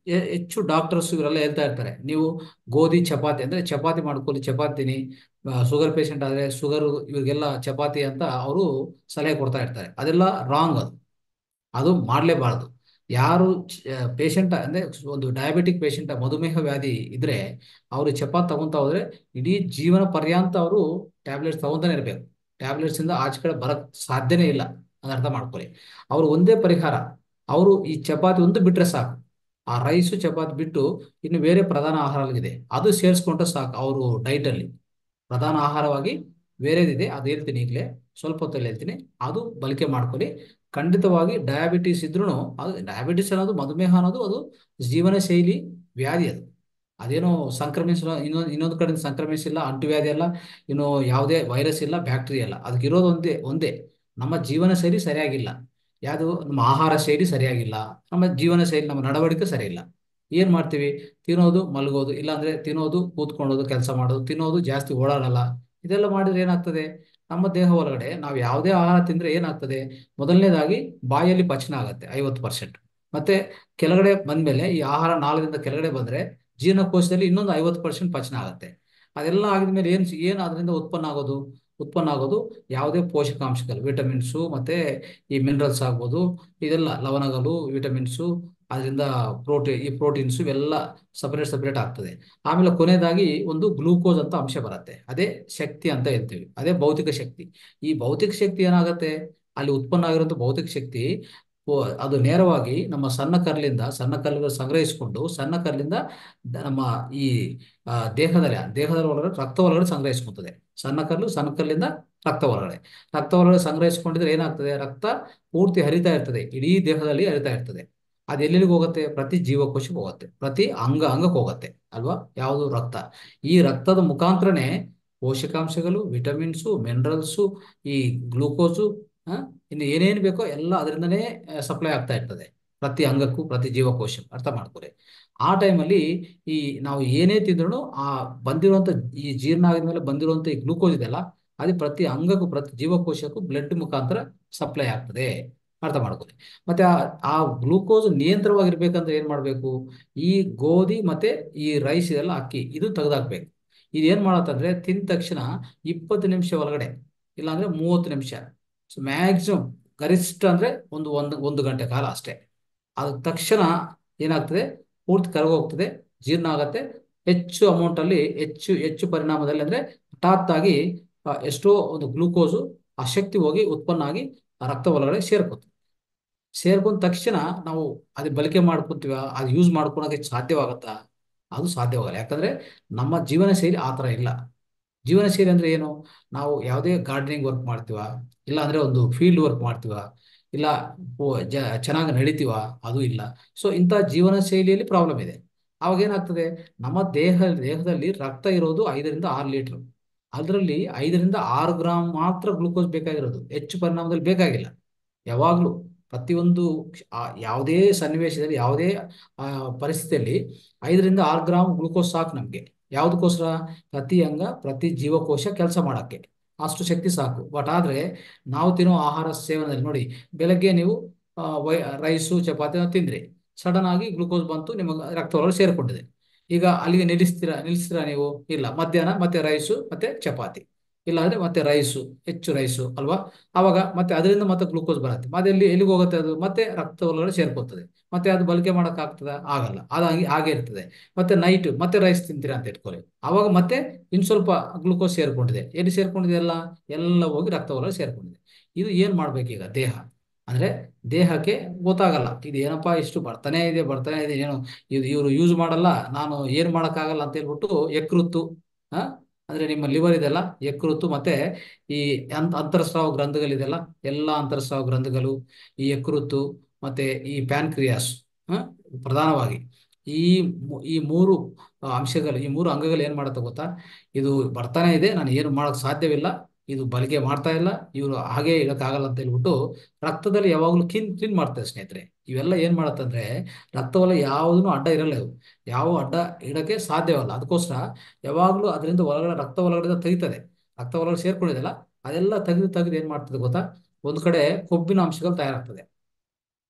ಹೆ- ಹೆಚ್ಚು ಡಾಕ್ಟರ್ಸ್ ಇವರೆಲ್ಲ ಹೇಳ್ತಾ ಇರ್ತಾರೆ ನೀವು ಗೋಧಿ ಚಪಾತಿ ಅಂದ್ರೆ ಚಪಾತಿ ಮಾಡ್ಕೊಳ್ಳಿ ಚಪಾತಿನಿ ಶುಗರ್ ಪೇಷಂಟ್ ಆದ್ರೆ ಶುಗರ್ ಇವ್ರಿಗೆಲ್ಲ ಚಪಾತಿ ಅಂತ ಅವರು ಸಲಹೆ ಕೊಡ್ತಾ ಇರ್ತಾರೆ ಅದೆಲ್ಲ ರಾಂಗ್ ಅದು ಅದು ಮಾಡಲೇಬಾರದು ಯಾರು ಪೇಷಂಟ್ ಅಂದ್ರೆ ಒಂದು ಡಯಾಬಿಟಿಕ್ ಪೇಷಂಟ್ ಮಧುಮೇಹ ವ್ಯಾಧಿ ಇದ್ರೆ ಅವರು ಚಪಾತಿ ತಗೊಂತ ಹೋದ್ರೆ ಇಡೀ ಜೀವನ ಪರ್ಯಾಂತ ಅವರು ಟ್ಯಾಬ್ಲೆಟ್ಸ್ ತಗೊಂತಾನೆ ಇರಬೇಕು ಟ್ಯಾಬ್ಲೆಟ್ಸ್ ಇಂದ ಆಚೆ ಕಡೆ ಬರಕ್ ಸಾಧ್ಯನೇ ಇಲ್ಲ ಅದನ್ನ ಅರ್ಥ ಮಾಡ್ಕೊಳ್ಳಿ ಅವ್ರು ಒಂದೇ ಪರಿಹಾರ ಅವರು ಈ ಚಪಾತಿ ಒಂದು ಬಿಟ್ರೆ ಸಾಕು ಆ ರೈಸು ಚಪಾತಿ ಬಿಟ್ಟು ಇನ್ನು ಬೇರೆ ಪ್ರಧಾನ ಆಹಾರಗಳಿದೆ ಅದು ಸೇರಿಸ್ಕೊಂಡ್ರೆ ಸಾಕು ಅವರು ಡೈಟ್ ಅಲ್ಲಿ ಪ್ರಧಾನ ಆಹಾರವಾಗಿ ಬೇರೆದಿದೆ ಅದು ಹೇಳ್ತೀನಿ ಈಗಲೇ ಸ್ವಲ್ಪ ಹೊತ್ತಲ್ಲಿ ಹೇಳ್ತೀನಿ ಅದು ಬಳಕೆ ಮಾಡ್ಕೊಳ್ಳಿ ಖಂಡಿತವಾಗಿ ಡಯಾಬಿಟಿಸ್ ಇದ್ರೂ ಅದು ಡಯಾಬಿಟಿಸ್ ಅನ್ನೋದು ಮಧುಮೇಹ ಅನ್ನೋದು ಅದು ಜೀವನ ಶೈಲಿ ವ್ಯಾಧಿ ಅದು ಅದೇನೋ ಸಂಕ್ರಮಿಸಿಲ್ಲ ಇನ್ನೊಂದು ಇನ್ನೊಂದು ಕಡೆಯಿಂದ ಸಂಕ್ರಮಿಸಿಲ್ಲ ಅಂಟುವ್ಯಾಧಿ ಅಲ್ಲ ಇನ್ನು ಯಾವುದೇ ವೈರಸ್ ಇಲ್ಲ ಬ್ಯಾಕ್ಟೀರಿಯಾ ಇಲ್ಲ ಅದಕ್ಕೆ ಇರೋದು ಒಂದೇ ಒಂದೇ ನಮ್ಮ ಜೀವನ ಶೈಲಿ ಸರಿಯಾಗಿಲ್ಲ ಯಾವುದು ನಮ್ಮ ಆಹಾರ ಶೈಲಿ ಸರಿಯಾಗಿಲ್ಲ ನಮ್ಮ ಜೀವನ ಶೈಲಿ ನಮ್ಮ ನಡವಳಿಕೆ ಸರಿಯಿಲ್ಲ ಏನ್ ಮಾಡ್ತೀವಿ ತಿನ್ನೋದು ಮಲಗೋದು ಇಲ್ಲಾಂದ್ರೆ ತಿನ್ನೋದು ಕೂತ್ಕೊಳ್ಳೋದು ಕೆಲಸ ಮಾಡೋದು ತಿನ್ನೋದು ಜಾಸ್ತಿ ಓಡಾಡಲ್ಲ ಇದೆಲ್ಲ ಮಾಡಿದ್ರೆ ಏನಾಗ್ತದೆ ನಮ್ಮ ದೇಹ ಒಳಗಡೆ ನಾವು ಯಾವುದೇ ಆಹಾರ ತಿಂದ್ರೆ ಏನಾಗ್ತದೆ ಮೊದಲನೇದಾಗಿ ಬಾಯಲ್ಲಿ ಪಚನ ಆಗುತ್ತೆ ಐವತ್ತು ಪರ್ಸೆಂಟ್ ಮತ್ತೆ ಕೆಳಗಡೆ ಬಂದ್ಮೇಲೆ ಈ ಆಹಾರ ನಾಳದಿಂದ ಕೆಳಗಡೆ ಬಂದ್ರೆ ಜೀರ್ಣಕೋಶದಲ್ಲಿ ಇನ್ನೊಂದು ಐವತ್ತು ಪರ್ಸೆಂಟ್ ಪಚನ ಆಗುತ್ತೆ ಅದೆಲ್ಲ ಆಗಿದ್ಮೇಲೆ ಏನ್ ಏನ್ ಅದರಿಂದ ಉತ್ಪನ್ನ ಆಗೋದು ಉತ್ಪನ್ನ ಆಗೋದು ಯಾವುದೇ ಪೋಷಕಾಂಶಗಳು ವಿಟಮಿನ್ಸು ಮತ್ತೆ ಈ ಮಿನರಲ್ಸ್ ಆಗ್ಬೋದು ಇದೆಲ್ಲ ಲವಣಗಳು ವಿಟಮಿನ್ಸು ಅದರಿಂದ ಪ್ರೋಟೀನ್ ಈ ಪ್ರೋಟೀನ್ಸ್ ಇವೆಲ್ಲ ಸಪರೇಟ್ ಸಪರೇಟ್ ಆಗ್ತದೆ ಆಮೇಲೆ ಕೊನೆಯದಾಗಿ ಒಂದು ಗ್ಲೂಕೋಸ್ ಅಂತ ಅಂಶ ಬರುತ್ತೆ ಅದೇ ಶಕ್ತಿ ಅಂತ ಹೇಳ್ತೀವಿ ಅದೇ ಭೌತಿಕ ಶಕ್ತಿ ಈ ಭೌತಿಕ ಶಕ್ತಿ ಏನಾಗುತ್ತೆ ಅಲ್ಲಿ ಉತ್ಪನ್ನ ಆಗಿರುವಂತ ಭೌತಿಕ ಶಕ್ತಿ ಓ- ಅದು ನೇರವಾಗಿ ನಮ್ಮ ಸಣ್ಣ ಕರ್ಲಿಂದ ಸಣ್ಣ ಕಲ್ಲುಗಳು ಸಂಗ್ರಹಿಸಿಕೊಂಡು ಸಣ್ಣ ಕರ್ಲಿಂದ ದ- ನಮ್ಮ ಈ ಆ, ದೇಹದಲ್ಲಿ ದೇಹದ ಒಳಗಡೆ ರಕ್ತ ಒಳಗಡೆ ಸಂಗ್ರಹಿಸ್ಕೊತದೆ ಸಣ್ಣ ಕಲ್ಲು ಸಣ್ಣ ಕಲ್ಲಿಂದ ರಕ್ತ ಒಳಗಡೆ ರಕ್ತ ಒಳಗಡೆ ಸಂಗ್ರಹಿಸ್ಕೊಂಡಿದ್ರೆ ಏನಾಗ್ತದೆ ರಕ್ತ ಪೂರ್ತಿ ಹರಿತಾ ಇರ್ತದೆ ಇಡೀ ದೇಹದಲ್ಲಿ ಹರಿತಾ ಇರ್ತದೆ ಅದು ಎಲ್ಲೆಲ್ಲಿಗೆ ಹೋಗುತ್ತೆ ಪ್ರತಿ ಜೀವಕೋಶಕ್ಕೆ ಹೋಗುತ್ತೆ ಪ್ರತಿ ಅಂಗ ಅಂಗಕ್ಕೆ ಹೋಗುತ್ತೆ ಅಲ್ವಾ ಯಾವುದು ರಕ್ತ ಈ ರಕ್ತದ ಮುಖಾಂತರನೇ ಪೋಷಕಾಂಶಗಳು ವಿಟಮಿನ್ಸು ಮಿನರಲ್ಸು ಈ ಗ್ಲೂಕೋಸು ಆ, ಇನ್ನು ಏನೇನು ಬೇಕೋ ಎಲ್ಲ ಅದರಿಂದನೇ ಸಪ್ಲೈ ಆಗ್ತಾ ಇರ್ತದೆ ಪ್ರತಿ ಅಂಗಕ್ಕೂ ಪ್ರತಿ ಜೀವಕೋಶ ಅರ್ಥ ಮಾಡ್ಕೊಳ್ಳಿ ಆ ಟೈಮಲ್ಲಿ ಈ ನಾವು ಏನೇ ತಿಂದ್ರೂ ಆ ಬಂದಿರುವಂತ ಈ ಜೀರ್ಣ ಆಗಿದ್ಮೇಲೆ ಬಂದಿರುವಂತ ಈ ಗ್ಲೂಕೋಸ್ ಇದೆಯಲ್ಲ ಅದು ಪ್ರತಿ ಅಂಗಕ್ಕೂ ಪ್ರತಿ ಜೀವಕೋಶಕ್ಕೂ ಬ್ಲಡ್ ಮುಖಾಂತರ ಸಪ್ಲೈ ಆಗ್ತದೆ ಅರ್ಥ ಮಾಡ್ಕೊಳ್ಳಿ ಮತ್ತೆ ಆ ಆ ಗ್ಲೂಕೋಸ್ ನಿಯಂತ್ರವಾಗಿರ್ಬೇಕಂದ್ರೆ ಏನ್ ಮಾಡ್ಬೇಕು ಈ ಗೋಧಿ ಮತ್ತೆ ಈ ರೈಸ್ ಇದೆಲ್ಲ ಅಕ್ಕಿ ಇದು ತೆಗೆದಾಕ್ಬೇಕು ಇದು ಏನ್ ಮಾಡತ್ತಂದ್ರೆ ತಿಂದ ತಕ್ಷಣ ಇಪ್ಪತ್ತು ನಿಮಿಷ ಒಳಗಡೆ ಇಲ್ಲಾಂದ್ರೆ ಮೂವತ್ತು ನಿಮಿಷ ಸೊ ಮ್ಯಾಕ್ಸಿಮಮ್ ಗರಿಷ್ಠ ಅಂದ್ರೆ ಒಂದು ಒಂದು ಒಂದು ಗಂಟೆ ಕಾಲ ಅಷ್ಟೇ ಅದ ತಕ್ಷಣ ಏನಾಗ್ತದೆ ಪೂರ್ತಿ ಕರಗೋಗ್ತದೆ ಜೀರ್ಣ ಆಗತ್ತೆ ಹೆಚ್ಚು ಅಮೌಂಟ್ ಅಲ್ಲಿ ಹೆಚ್ಚು ಹೆಚ್ಚು ಪರಿಣಾಮದಲ್ಲಿ ಅಂದ್ರೆ ಹಠಾತ್ ಆಗಿ ಆ, ಎಷ್ಟೋ ಒಂದು ಗ್ಲೂಕೋಸು ಆ ಶಕ್ತಿ ಹೋಗಿ ಉತ್ಪನ್ನ ಆಗಿ ಆ ರಕ್ತ ಒಳಗಡೆ ಸೇರ್ಕೋತದೆ ಸೇರ್ಕೊಂಡ ತಕ್ಷಣ ನಾವು ಅದು ಬಳಕೆ ಮಾಡ್ಕೊತೀವ ಅದು ಯೂಸ್ ಮಾಡ್ಕೊಳಕ್ಕೆ ಸಾಧ್ಯವಾಗತ್ತಾ ಅದು ಸಾಧ್ಯವಾಗಲ್ಲ ಯಾಕಂದ್ರೆ ನಮ್ಮ ಜೀವನ ಶೈಲಿ ಆ ಥರ ಇಲ್ಲ ಜೀವನ ಶೈಲಿ ಅಂದ್ರೆ ಏನು ನಾವು ಯಾವುದೇ ಗಾರ್ಡನಿಂಗ್ ವರ್ಕ್ ಮಾಡ್ತೀವ ಇಲ್ಲ ಅಂದ್ರೆ ಒಂದು ಫೀಲ್ಡ್ ವರ್ಕ್ ಮಾಡ್ತೀವ ಇಲ್ಲ ಓ- ಜ ಚೆನ್ನಾಗಿ ನಡಿತೀವ ಅದು ಇಲ್ಲ ಸೊ ಇಂಥ ಜೀವನ ಶೈಲಿಯಲ್ಲಿ ಪ್ರಾಬ್ಲಮ್ ಇದೆ ಅವಾಗ ಏನಾಗ್ತದೆ ನಮ್ಮ ದೇಹ ದೇಹದಲ್ಲಿ ರಕ್ತ ಇರೋದು ಐದರಿಂದ ಆರು ಲೀಟರ್ ಅದರಲ್ಲಿ ಐದರಿಂದ ಆರು ಗ್ರಾಮ್ ಮಾತ್ರ ಗ್ಲೂಕೋಸ್ ಬೇಕಾಗಿರೋದು ಹೆಚ್ಚು ಪರಿಣಾಮದಲ್ಲಿ ಬೇಕಾಗಿಲ್ಲ ಯಾವಾಗಲೂ ಪ್ರತಿಯೊಂದು ಕ್ಷ- ಆ ಯಾವುದೇ ಸನ್ನಿವೇಶದಲ್ಲಿ ಯಾವುದೇ ಆ, ಪರಿಸ್ಥಿತಿಯಲ್ಲಿ ಐದರಿಂದ ಆರು ಗ್ರಾಮ್ ಗ್ಲೂಕೋಸ್ ಸಾಕು ನಮಗೆ ಯಾವುದಕ್ಕೋಸ್ಕರ ಪ್ರತಿ ಅಂಗ ಪ್ರತಿ ಜೀವಕೋಶ ಕೆಲಸ ಮಾಡಕ್ಕೆ ಅಷ್ಟು ಶಕ್ತಿ ಸಾಕು ಬಟ್ ಆದ್ರೆ ನಾವು ತಿನ್ನೋ ಆಹಾರ ಸೇವನೆಯಲ್ಲಿ ನೋಡಿ ಬೆಳಗ್ಗೆ ನೀವು ಆ, ವೈ ರೈಸು ಚಪಾತಿ ತಿಂದ್ರಿ ಸಡನ್ ಆಗಿ ಗ್ಲೂಕೋಸ್ ಬಂತು ನಿಮ್ಮ ರಕ್ತ ಒಳಗೆ ಸೇರ್ಕೊಂಡಿದೆ ಈಗ ಅಲ್ಲಿಗೆ ನಿಲ್ಲಿಸ್ತೀರಾ ನಿಲ್ಲಿಸ್ತೀರಾ ನೀವು ಇಲ್ಲ ಮಧ್ಯಾಹ್ನ ಮತ್ತೆ ರೈಸು ಮತ್ತೆ ಚಪಾತಿ ಇಲ್ಲ ಅಂದ್ರೆ ಮತ್ತೆ ರೈಸು ಹೆಚ್ಚು ರೈಸು ಅಲ್ವಾ ಅವಾಗ ಮತ್ತೆ ಅದರಿಂದ ಮತ್ತೆ ಗ್ಲೂಕೋಸ್ ಬರುತ್ತೆ ಮತ್ತೆ ಎಲ್ಲಿ ಎಲ್ಲಿಗೆ ಹೋಗುತ್ತೆ ಅದು ಮತ್ತೆ ರಕ್ತ ಒಳಗಡೆ ಸೇರ್ಕೊತದೆ ಮತ್ತೆ ಅದು ಬಳಕೆ ಮಾಡಕ್ ಆಗ್ತದ ಆಗಲ್ಲ ಅದು ಹಾಗೆ ಹಾಗೆ ಇರ್ತದೆ ಮತ್ತೆ ನೈಟ್ ಮತ್ತೆ ರೈಸ್ ತಿಂತೀರಾ ಅಂತ ಇಟ್ಕೊಳ್ಳಿ ಅವಾಗ ಮತ್ತೆ ಇನ್ ಸ್ವಲ್ಪ ಗ್ಲೂಕೋಸ್ ಸೇರ್ಕೊಂಡಿದೆ ಎಲ್ಲಿ ಸೇರ್ಕೊಂಡಿದೆ ಎಲ್ಲ ಎಲ್ಲ ಹೋಗಿ ರಕ್ತ ಒಳಗಡೆ ಸೇರ್ಕೊಂಡಿದೆ ಇದು ಏನ್ ಮಾಡ್ಬೇಕೀಗ ದೇಹ ಅಂದ್ರೆ ದೇಹಕ್ಕೆ ಗೊತ್ತಾಗಲ್ಲ ಇದು ಏನಪ್ಪಾ ಇಷ್ಟು ಬರ್ತಾನೆ ಇದೆ ಬರ್ತಾನೆ ಇದೆ ಏನು ಇದು ಇವರು ಯೂಸ್ ಮಾಡಲ್ಲ ನಾನು ಏನ್ ಮಾಡಕ್ಕಾಗಲ್ಲ ಅಂತ ಹೇಳ್ಬಿಟ್ಟು ಯಕೃತ್ತು ಆ ಅಂದ್ರೆ ನಿಮ್ಮ ಲಿವರ್ ಇದೆಲ್ಲ ಯಕೃತ್ತು ಮತ್ತೆ ಈ ಅಂತ ಅಂತರಸ್ರಾವ ಗ್ರಂಥಿಗಳಿದೆಲ್ಲ ಎಲ್ಲ ಅಂತರಸ್ರಾವ ಗ್ರಂಥಿಗಳು ಈ ಯಕೃತ್ತು ಮತ್ತೆ ಈ ಪ್ಯಾನ್ಕ್ರಿಯಾಸ್ ಆ, ಪ್ರಧಾನವಾಗಿ ಈ ಮೂ- ಈ ಮೂರು ಆ, ಅಂಶಗಳು ಈ ಮೂರು ಅಂಗಗಳು ಏನ್ ಮಾಡುತ್ತೆ ಗೊತ್ತಾ ಇದು ಬರ್ತಾನೆ ಇದೆ ನಾನು ಏನು ಮಾಡಕ್ ಸಾಧ್ಯವಿಲ್ಲ ಇದು ಬಳಕೆ ಮಾಡ್ತಾ ಇಲ್ಲ ಇವರು ಹಾಗೆ ಇಡಕ್ಕಾಗಲ್ಲ ಅಂತ ಹೇಳ್ಬಿಟ್ಟು ರಕ್ತದಲ್ಲಿ ಯಾವಾಗಲೂ ಕ್ಲೀನ್ ಕ್ಲೀನ್ ಮಾಡ್ತಾರೆ ಸ್ನೇಹಿತರೆ ಇವೆಲ್ಲ ಏನ್ ಮಾಡತ್ತಂದ್ರೆ ರಕ್ತವಲ್ಲ ಯಾವುದೂ ಅಡ್ಡ ಇರಲ್ಲ ಇವು ಯಾವ ಅಡ್ಡ ಇಡಕ್ಕೆ ಸಾಧ್ಯವಲ್ಲ ಅದಕ್ಕೋಸ್ಕರ ಯಾವಾಗಲೂ ಅದರಿಂದ ಒಳಗಡೆ ರಕ್ತ ಒಳಗಡೆ ತೆಗಿತದೆ ರಕ್ತ ಒಳಗಡೆ ಸೇರ್ಕೊಂಡಿದೆಲ್ಲ ಅದೆಲ್ಲ ತೆಗೆದು ತೆಗೆದು ಏನ್ ಮಾಡ್ತದೆ ಗೊತ್ತಾ ಒಂದ್ ಕಡೆ ಕೊಬ್ಬಿನ ಅಂಶಗಳು ತಯಾರಾಗ್ತದೆ